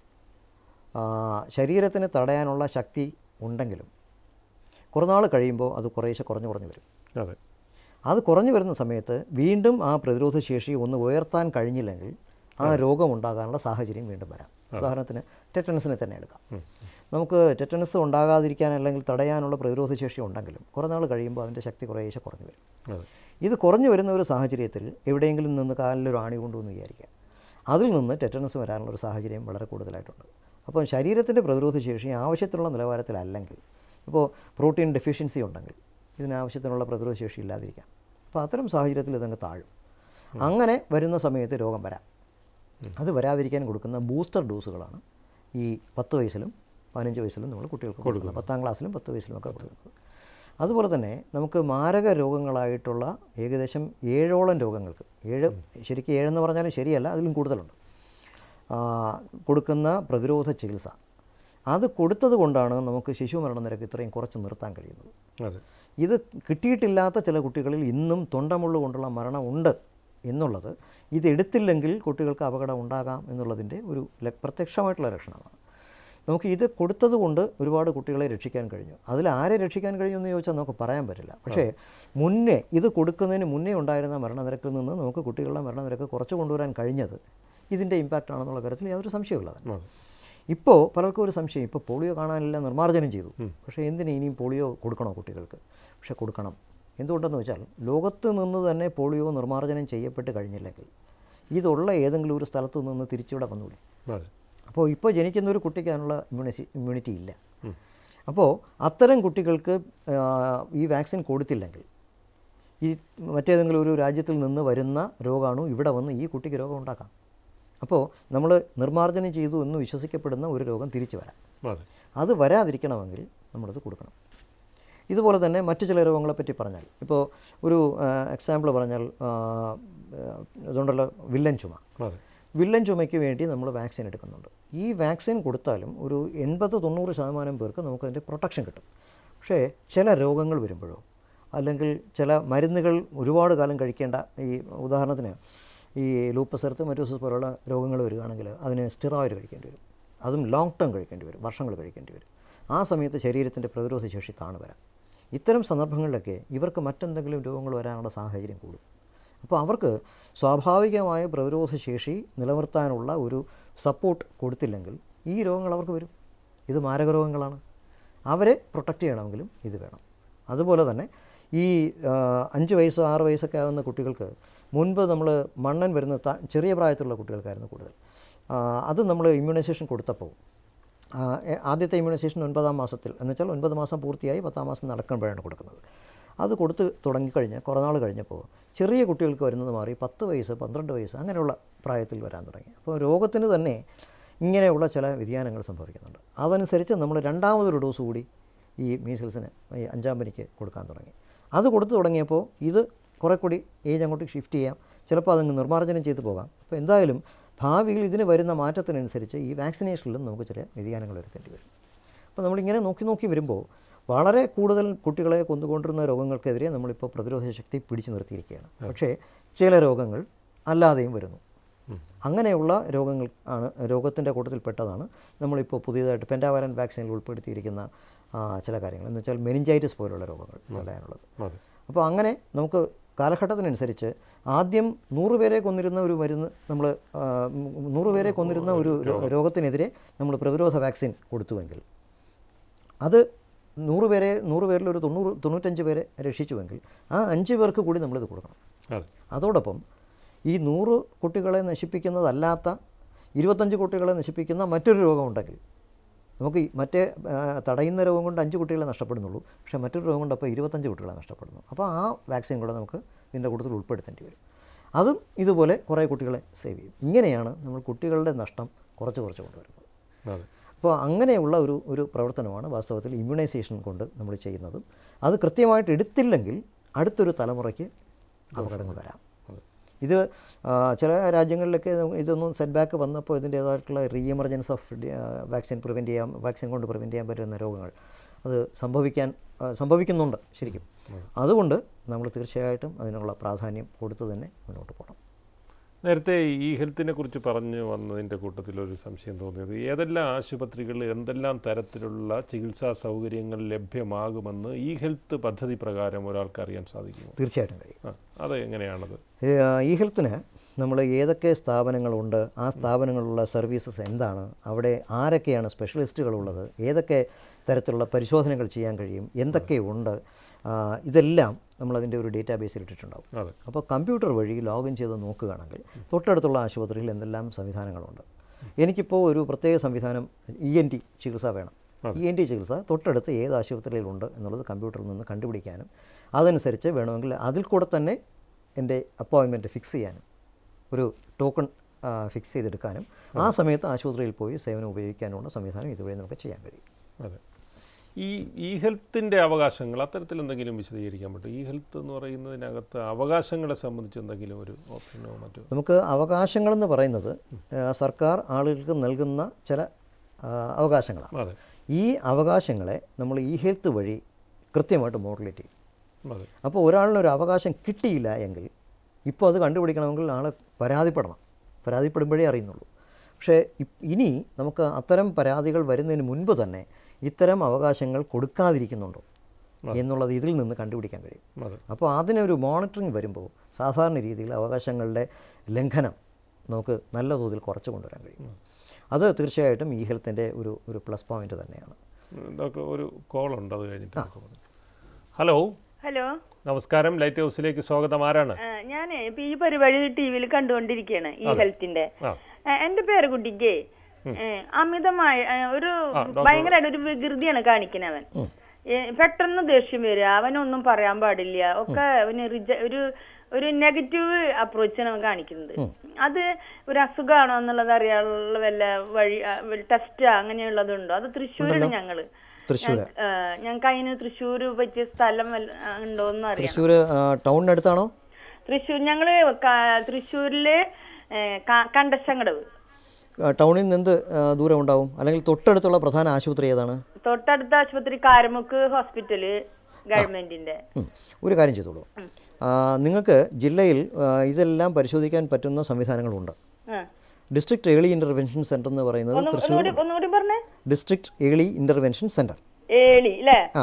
ആ, ശരീരത്തിന് തടയാനുള്ള ശക്തി ഉണ്ടെങ്കിലും കുറേ നാൾ കഴിയുമ്പോൾ അത് കുറേശ്ശെ കുറഞ്ഞു കുറഞ്ഞു വരും അതെ അത് കുറഞ്ഞു വരുന്ന സമയത്ത് വീണ്ടും ആ പ്രതിരോധ ശേഷി ഒന്ന് ഉയർത്താൻ കഴിഞ്ഞില്ലെങ്കിൽ ആ രോഗം ഉണ്ടാകാനുള്ള സാഹചര്യം വീണ്ടും വരാം ഉദാഹരണത്തിന് ടെറ്റനസിനെ തന്നെ എടുക്കാം നമുക്ക് ടെറ്റനസ് ഉണ്ടാകാതിരിക്കാൻ അല്ലെങ്കിൽ തടയാനുള്ള പ്രതിരോധ ശേഷി ഉണ്ടെങ്കിലും കുറേ നാൾ കഴിയുമ്പോൾ അതിൻ്റെ ശക്തി കുറേശ്ശെ കുറഞ്ഞു വരും അതെ ഇത് കുറഞ്ഞു വരുന്ന ഒരു സാഹചര്യത്തിൽ എവിടെയെങ്കിലും നിന്ന് കാലിലൊരു ആണി കൊണ്ടുവന്ന് വിചാരിക്കുക അതിൽ നിന്ന് ടെറ്റനസ് വരാനുള്ള ഒരു സാഹചര്യം വളരെ കൂടുതലായിട്ടുണ്ട് അപ്പോൾ ശരീരത്തിൻ്റെ പ്രതിരോധ ശേഷി ആവശ്യത്തിനുള്ള നിലവാരത്തിലല്ലെങ്കിൽ ഇപ്പോൾ പ്രോട്ടീൻ ഡെഫിഷ്യൻസി ഉണ്ടെങ്കിൽ ഇതിനാവശ്യത്തിനുള്ള പ്രതിരോധ ശേഷി ഇല്ലാതിരിക്കാം അപ്പോൾ അത്തരം സാഹചര്യത്തിൽ ഇതങ്ങ് താഴും അങ്ങനെ വരുന്ന സമയത്ത് രോഗം വരാം അത് വരാതിരിക്കാൻ കൊടുക്കുന്ന ബൂസ്റ്റർ ഡോസുകളാണ് ഈ പത്ത് വയസ്സിലും പതിനഞ്ച് വയസ്സിലും നമ്മൾ കുട്ടികൾക്ക് കൊടുക്കുന്നത് പത്താം ക്ലാസ്സിലും പത്ത് വയസ്സിലും ഒക്കെ കൊടുക്കുന്നത് അതുപോലെ തന്നെ നമുക്ക് മാരക രോഗങ്ങളായിട്ടുള്ള ഏകദേശം ഏഴോളം രോഗങ്ങൾക്ക് ഏഴ് ശരിക്കും ഏഴെന്ന് പറഞ്ഞാലും ശരിയല്ല അതിലും കൂടുതലുണ്ട് ആ, കൊടുക്കുന്ന പ്രതിരോധ ചികിത്സ അത് കൊടുത്തത് കൊണ്ടാണ് നമുക്ക് ശിശു മരണനിരക്ക് ഇത്രയും കുറച്ച് നിർത്താൻ കഴിയുന്നത് അതെ ഇത് കിട്ടിയിട്ടില്ലാത്ത ചില കുട്ടികളിൽ ഇന്നും തൊണ്ടമുള്ള കൊണ്ടുള്ള മരണം ഉണ്ട് എന്നുള്ളത് ഇത് എടുത്തില്ലെങ്കിൽ കുട്ടികൾക്ക് അപകടം ഉണ്ടാകാം എന്നുള്ളതിൻ്റെ ഒരു ല- പ്രത്യക്ഷമായിട്ടുള്ള ലക്ഷണമാണ് നമുക്ക് ഇത് കൊടുത്തത് കൊണ്ട് ഒരുപാട് കുട്ടികളെ രക്ഷിക്കാൻ കഴിഞ്ഞു അതിൽ ആരെ രക്ഷിക്കാൻ കഴിഞ്ഞു എന്ന് ചോദിച്ചാൽ നമുക്ക് പറയാൻ പറ്റില്ല പക്ഷേ മുന്നേ ഇത് കൊടുക്കുന്നതിന് മുന്നേ ഉണ്ടായിരുന്ന മരണനിരക്കിൽ നിന്ന് നമുക്ക് കുട്ടികളുടെ മരണനിരക്ക് കുറച്ച് കൊണ്ടുവരാൻ കഴിഞ്ഞത് ഇതിൻ്റെ ഇമ്പാക്റ്റ് ആണെന്നുള്ള കാര്യത്തിൽ യാതൊരു സംശയമില്ല അതെ ഇപ്പോൾ പലർക്കും ഒരു സംശയം ഇപ്പോൾ പോളിയോ കാണാനില്ല നിർമ്മാർജ്ജനം ചെയ്തു പക്ഷേ എന്തിന് ഇനിയും പോളിയോ കൊടുക്കണോ കുട്ടികൾക്ക് പക്ഷേ കൊടുക്കണം എന്തുകൊണ്ടെന്ന് വെച്ചാൽ ലോകത്ത് നിന്ന് തന്നെ പോളിയോ നിർമ്മാർജ്ജനം ചെയ്യപ്പെട്ട് കഴിഞ്ഞില്ലെങ്കിൽ ഇതുള്ള ഏതെങ്കിലും ഒരു സ്ഥലത്ത് നിന്ന് തിരിച്ചിവിടെ വന്നൂടെ അതെ അപ്പോൾ ഇപ്പോൾ ജനിക്കുന്ന ഒരു കുട്ടിക്ക് അതിനുള്ള ഇമ്മ്യൂണിറ്റി ഇമ്മ്യൂണിറ്റി ഇല്ല അപ്പോൾ അത്തരം കുട്ടികൾക്ക് ആ, ഈ വാക്സിൻ കൊടുത്തില്ലെങ്കിൽ ഈ മറ്റേതെങ്കിലും ഒരു രാജ്യത്തിൽ നിന്ന് വരുന്ന രോഗാണു ഇവിടെ വന്ന് ഈ കുട്ടിക്ക് രോഗം ഉണ്ടാക്കാം അപ്പോൾ നമ്മൾ നിർമ്മാർജ്ജനം ചെയ്തു എന്ന് വിശ്വസിക്കപ്പെടുന്ന ഒരു രോഗം തിരിച്ചു വരാം അതെ അത് വരാതിരിക്കണമെങ്കിൽ നമ്മളത് കൊടുക്കണം ഇതുപോലെ തന്നെ മറ്റു ചില രോഗങ്ങളെപ്പറ്റി പറഞ്ഞാൽ ഇപ്പോൾ ഒരു എക്സാമ്പിൾ പറഞ്ഞാൽ ആ, ആ, ഇതുണ്ടല്ലോ വില്ലൻ ചുമ അതെ വില്ലൻ ചുമയ്ക്ക് വേണ്ടി നമ്മൾ വാക്സിൻ എടുക്കുന്നുണ്ട് ഈ വാക്സിൻ കൊടുത്താലും ഒരു എൺപത് തൊണ്ണൂറ് ശതമാനം പേർക്ക് നമുക്കതിൻ്റെ പ്രൊട്ടക്ഷൻ കിട്ടും പക്ഷേ ചില രോഗങ്ങൾ വരുമ്പോഴോ അല്ലെങ്കിൽ ചില മരുന്നുകൾ ഒരുപാട് കാലം കഴിക്കേണ്ട ഈ ഉദാഹരണത്തിന് ഈ ലൂപ്പസ് എർത്ത് പോലുള്ള രോഗങ്ങൾ വരികയാണെങ്കിൽ അതിന് സ്റ്റിറോയിഡ് കഴിക്കേണ്ടി വരും അതും ലോങ് ടേം കഴിക്കേണ്ടി വരും വർഷങ്ങൾ കഴിക്കേണ്ടി വരും ആ സമയത്ത് ശരീരത്തിൻ്റെ പ്രതിരോധ ശേഷി താണു വരാം ഇത്തരം സന്ദർഭങ്ങളിലൊക്കെ ഇവർക്ക് മറ്റെന്തെങ്കിലും രോഗങ്ങൾ വരാനുള്ള സാഹചര്യം കൂടും അപ്പോൾ അവർക്ക് സ്വാഭാവികമായ പ്രതിരോധ ശേഷി നിലനിർത്താനുള്ള ഒരു സപ്പോർട്ട് കൊടുത്തില്ലെങ്കിൽ ഈ രോഗങ്ങൾ അവർക്ക് വരും ഇത് മാരക രോഗങ്ങളാണ് അവരെ പ്രൊട്ടക്റ്റ് ചെയ്യണമെങ്കിലും ഇത് വേണം അതുപോലെ തന്നെ ഈ ആ, അഞ്ച് വയസ്സ് ആറ് വയസ്സൊക്കെ ആകുന്ന കുട്ടികൾക്ക് മുൻപ് നമ്മൾ മണ്ണൻ വരുന്ന ത- ചെറിയ പ്രായത്തിലുള്ള കുട്ടികൾക്കായിരുന്നു കൂടുതൽ ആ, അത് നമ്മൾ ഇമ്മ്യൂണൈസേഷൻ കൊടുത്തപ്പോൾ ആ, എ- ആദ്യത്തെ ഇമ്മ്യൂണൈസേഷൻ ഒൻപതാം മാസത്തിൽ എന്നുവെച്ചാൽ ഒൻപത് മാസം പൂർത്തിയായി പത്താം മാസം നടക്കുമ്പോഴാണ് കൊടുക്കുന്നത് അത് കൊടുത്ത് തുടങ്ങിക്കഴിഞ്ഞ് കുറേ നാൾ കഴിഞ്ഞപ്പോൾ ചെറിയ കുട്ടികൾക്ക് വരുന്നത് മാറി പത്ത് വയസ്സ് പന്ത്രണ്ട് വയസ്സ് അങ്ങനെയുള്ള പ്രായത്തിൽ വരാൻ തുടങ്ങി അപ്പോൾ രോഗത്തിന് തന്നെ ഇങ്ങനെയുള്ള ചില വ്യതിയാനങ്ങൾ സംഭവിക്കുന്നുണ്ട് അതനുസരിച്ച് നമ്മൾ രണ്ടാമതൊരു ഡോസ് കൂടി ഈ മീസിൽസിന് ഈ അഞ്ചാം പനിക്ക് കൊടുക്കാൻ തുടങ്ങി അത് കൊടുത്തു തുടങ്ങിയപ്പോൾ ഇത് കുറേ കൂടി ഏജ് അങ്ങോട്ട് ഷിഫ്റ്റ് ചെയ്യാം ചിലപ്പോൾ അതങ്ങ് നിർമ്മാർജ്ജനം ചെയ്തു പോകാം അപ്പോൾ എന്തായാലും ഭാവിയിൽ ഇതിന് വരുന്ന മാറ്റത്തിനനുസരിച്ച് ഈ വാക്സിനേഷനിലും നമുക്ക് ചില വ്യതിയാനങ്ങൾ വരുത്തേണ്ടി വരും അപ്പോൾ നമ്മളിങ്ങനെ നോക്കി നോക്കി വരുമ്പോൾ വളരെ കൂടുതൽ കുട്ടികളെ കൊന്നുകൊണ്ടിരുന്ന രോഗങ്ങൾക്കെതിരെ നമ്മളിപ്പോൾ പ്രതിരോധ ശക്തി പിടിച്ചു നിർത്തിയിരിക്കുകയാണ് പക്ഷേ ചില രോഗങ്ങൾ അല്ലാതെയും വരുന്നു അങ്ങനെയുള്ള രോഗങ്ങൾ ആണ് രോഗത്തിൻ്റെ കൂട്ടത്തിൽപ്പെട്ടതാണ് നമ്മളിപ്പോൾ പുതിയതായിട്ട് പെൻറ്റാവാരൻ വാക്സിനിൽ ഉൾപ്പെടുത്തിയിരിക്കുന്ന ആ, ചില കാര്യങ്ങൾ എന്ന് വെച്ചാൽ മെനിഞ്ചൈറ്റിസ് പോലുള്ള രോഗങ്ങൾ തടയാനുള്ളത് അതെ അപ്പോൾ അങ്ങനെ നമുക്ക് കാലഘട്ടത്തിനനുസരിച്ച് ആദ്യം നൂറ് പേരെ കൊന്നിരുന്ന ഒരു മരുന്ന് നമ്മൾ നൂറ് പേരെ കൊന്നിരുന്ന ഒരു രോ- രോഗത്തിനെതിരെ നമ്മൾ പ്രതിരോധ വാക്സിൻ കൊടുത്തുവെങ്കിൽ അത് നൂറ് പേരെ നൂറ് പേരിൽ ഒരു തൊണ്ണൂറ് തൊണ്ണൂറ്റഞ്ച് പേരെ രക്ഷിച്ചുവെങ്കിൽ ആ അഞ്ച് പേർക്ക് കൂടി നമ്മളിത് കൊടുക്കണം അതെ അതോടൊപ്പം ഈ നൂറ് കുട്ടികളെ നശിപ്പിക്കുന്നതല്ലാത്ത ഇരുപത്തഞ്ച് കുട്ടികളെ നശിപ്പിക്കുന്ന മറ്റൊരു രോഗമുണ്ടെങ്കിൽ നമുക്ക് ഈ മറ്റേ ആ, തടയുന്ന രോഗം കൊണ്ട് അഞ്ച് കുട്ടികളെ നഷ്ടപ്പെടുന്നുള്ളൂ പക്ഷേ മറ്റൊരു രോഗം കൊണ്ട് അപ്പോൾ ഇരുപത്തഞ്ച് കുട്ടികളെ നഷ്ടപ്പെടുന്നു അപ്പോൾ ആ വാക്സിൻ കൂടെ നമുക്ക് ഇതിൻ്റെ കൂട്ടത്തിൽ ഉൾപ്പെടുത്തേണ്ടി വരും അതും ഇതുപോലെ കുറേ കുട്ടികളെ സേവ് ചെയ്യും ഇങ്ങനെയാണ് നമ്മൾ കുട്ടികളുടെ നഷ്ടം കുറച്ച് കുറച്ച് കൊണ്ടുവരുന്നത് അതെ അപ്പോൾ അങ്ങനെയുള്ള ഒരു ഒരു പ്രവർത്തനമാണ് വാസ്തവത്തിൽ ഇമ്മ്യൂണൈസേഷൻ കൊണ്ട് നമ്മൾ ചെയ്യുന്നതും അത് കൃത്യമായിട്ട് എടുത്തില്ലെങ്കിൽ അടുത്തൊരു തലമുറയ്ക്ക് അപകടങ്ങൾ വരാം ഇത് ആ, ചില രാജ്യങ്ങളിലൊക്കെ നമുക്ക് ഇതൊന്നും സെറ്റ് ബാക്ക് വന്നപ്പോൾ ഇതിൻ്റേതായിട്ടുള്ള re emergence of vaccine prevent ചെയ്യാൻ വാക്സിൻ കൊണ്ട് പ്രിവെൻറ്റ് ചെയ്യാൻ പറ്റുന്ന രോഗങ്ങൾ അത് സംഭവിക്കാൻ ആ, സംഭവിക്കുന്നുണ്ട് ശരിക്കും അതുകൊണ്ട് നമ്മൾ തീർച്ചയായിട്ടും അതിനുള്ള പ്രാധാന്യം കൊടുത്തു തന്നെ മുന്നോട്ട് പോകണം നേരത്തെ ഈ ഹെൽത്തിനെ കുറിച്ച് പറഞ്ഞു വന്നതിൻ്റെ കൂട്ടത്തിൽ ഒരു സംശയം തോന്നിയത് ഏതെല്ലാം ആശുപത്രികളിൽ എന്തെല്ലാം തരത്തിലുള്ള ചികിത്സാ സൗകര്യങ്ങൾ ലഭ്യമാകുമെന്ന് ഈ ഹെൽത്ത് പദ്ധതി പ്രകാരം ഒരാൾക്ക് അറിയാൻ സാധിക്കുമോ തീർച്ചയായിട്ടും കഴിയും ആ അത് എങ്ങനെയാണത് ഏ, ഈ ഹെൽത്തിന് നമ്മൾ ഏതൊക്കെ സ്ഥാപനങ്ങളുണ്ട് ആ സ്ഥാപനങ്ങളിലുള്ള സർവീസസ് എന്താണ് അവിടെ ആരൊക്കെയാണ് സ്പെഷ്യലിസ്റ്റുകളുള്ളത് ഏതൊക്കെ തരത്തിലുള്ള പരിശോധനകൾ ചെയ്യാൻ കഴിയും എന്തൊക്കെ ഉണ്ട് ആ, ഇതെല്ലാം നമ്മളതിൻ്റെ ഒരു ഡേറ്റാബേസിൽ ഇട്ടിട്ടുണ്ടാവും അതെ അപ്പോൾ കമ്പ്യൂട്ടർ വഴി ലോഗിൻ ചെയ്ത് നോക്കുകയാണെങ്കിൽ തൊട്ടടുത്തുള്ള ആശുപത്രിയിൽ എന്തെല്ലാം സംവിധാനങ്ങളുണ്ട് എനിക്കിപ്പോൾ ഒരു പ്രത്യേക സംവിധാനം ഇ എൻ ടി ചികിത്സ വേണം ഇ എൻ ടി ചികിത്സ തൊട്ടടുത്ത് ഏത് ആശുപത്രിയിലുണ്ട് എന്നുള്ളത് കമ്പ്യൂട്ടറിൽ നിന്ന് കണ്ടുപിടിക്കാനും അതനുസരിച്ച് വേണമെങ്കിൽ അതിൽ കൂടെ തന്നെ എൻ്റെ അപ്പോയിൻമെൻറ്റ് ഫിക്സ് ചെയ്യാനും ഒരു ടോക്കൺ ഫിക്സ് ചെയ്തെടുക്കാനും ആ സമയത്ത് ആശുപത്രിയിൽ പോയി സേവനം ഉപയോഗിക്കാനുള്ള സംവിധാനം ഇതുവഴി നമുക്ക് ചെയ്യാൻ കഴിയും അതെ ഈ ഈ ഹെൽത്തിൻ്റെ അവകാശങ്ങൾ അത്തരത്തിൽ എന്തെങ്കിലും വിശദീകരിക്കാൻ പറ്റും ഈ ഹെൽത്ത് എന്ന് പറയുന്നതിനകത്ത് അവകാശങ്ങളെ സംബന്ധിച്ച് എന്തെങ്കിലും ഒരു ഓപ്ഷനോ മറ്റോ നമുക്ക് അവകാശങ്ങളെന്ന് പറയുന്നത് ആ, സർക്കാർ ആളുകൾക്ക് നൽകുന്ന ചില ആ, അവകാശങ്ങളാണ് അതെ ഈ അവകാശങ്ങളെ നമ്മൾ ഈ ഹെൽത്ത് വഴി കൃത്യമായിട്ട് മോഡുലേറ്റ് ചെയ്യും അതെ അപ്പോൾ ഒരാളിനൊരു അവകാശം കിട്ടിയില്ല എങ്കിൽ ഇപ്പോൾ അത് കണ്ടുപിടിക്കണമെങ്കിൽ ആളെ പരാതിപ്പെടണം പരാതിപ്പെടുമ്പോഴേ അറിയുന്നുള്ളൂ പക്ഷേ ഇപ്- ഇനി നമുക്ക് അത്തരം പരാതികൾ വരുന്നതിന് മുൻപ് തന്നെ ഇത്തരം അവകാശങ്ങൾ കൊടുക്കാതിരിക്കുന്നുണ്ടോ എന്നുള്ളത് ഇതിൽ നിന്ന് കണ്ടുപിടിക്കാൻ കഴിയും അതെ അപ്പോൾ അതിനൊരു മോണിറ്ററിങ് വരുമ്പോൾ സാധാരണ രീതിയിൽ അവകാശങ്ങളുടെ ലംഘനം നമുക്ക് നല്ല തോതിൽ കുറച്ച് കൊണ്ടുവരാൻ കഴിയും അത് തീർച്ചയായിട്ടും ഈ ഹെൽത്തിൻ്റെ ഒരു ഒരു പ്ലസ് പോയിന്റ് തന്നെയാണ് ഡോക്ടർ ഒരു കോൾ ഉണ്ട് അത് കഴിഞ്ഞിട്ട് നമുക്ക് പറയാം. ഹലോ ഹലോ നമസ്കാരം ലൈറ്റ് ഹൗസിലേക്ക് സ്വാഗതം ആരാണ് ഞാൻ ഇപ്പൊ ഈ പരിപാടി ടി വിയിൽ കണ്ടുകൊണ്ടിരിക്കുകയാണ് ഈ ഹെൽത്തിന്റെ ആ ഏ, എന്റെ പേര് കുട്ടിക്ക് അമിതമായ ഏ, ഒരു ആ, ഡോക്ടർ- ഭയങ്കരമായിട്ട് ഒരു വികൃതിയാണ് കാണിക്കുന്നവൻ ഏ, പെട്ടെന്ന് ദേഷ്യം വരിക അവനൊന്നും പറയാൻ പാടില്ല ഒക്കെ അവന് റിജ- ഒരു ഒരു നെഗറ്റീവ് അപ്രോച്ചാണ് അവൻ കാണിക്കുന്നത് അത് ഒരു അസുഖമാണോ എന്നുള്ളത് അറിയാനുള്ള വല്ല വഴി ടെസ്റ്റ് അങ്ങനെയുള്ളതുണ്ടോ അത് തൃശ്ശൂരാണ് ഞങ്ങള് തൃശ്ശൂർ ആ, ഞങ്ങൾക്ക് അതിന് തൃശ്ശൂർ പറ്റിയ സ്ഥലം വല്ല- ആ, ഉണ്ടോന്ന് അറിയാം തൃശ്ശൂർ ടൗണിനടുത്താണോ തൃശ്ശൂർ ഞങ്ങള് ക- തൃശ്ശൂരില് ഏ, ക- കണ്ടശങ്കടവ് ആ, ടൗണിൽ നിന്ന് ആ, ദൂരം ഉണ്ടാവും അല്ലെങ്കിൽ തൊട്ടടുത്തുള്ള പ്രധാന ആശുപത്രി ഏതാണ് തൊട്ടടുത്ത ആശുപത്രി കാരമുക്ക് ഹോസ്പിറ്റല് ഗവൺമെന്റിന്റെ ഉം. ഒരു കാര്യം ചെയ്തോളൂ ആ, നിങ്ങൾക്ക് ജില്ലയിൽ ആ, ഇതെല്ലാം പരിശോധിക്കാൻ പറ്റുന്ന സംവിധാനങ്ങളുണ്ട് ആ. ഡിസ്ട്രിക്ട് ഏർലി ഇൻ്റർവെൻഷൻ സെൻറ്റർ എന്ന് പറയുന്നത് ഒന്ന് തൃശ്ശൂർ ഒന്നുകൂടി ഒന്നുകൂടി പറഞ്ഞേ district early intervention centre early അല്ലേ ആ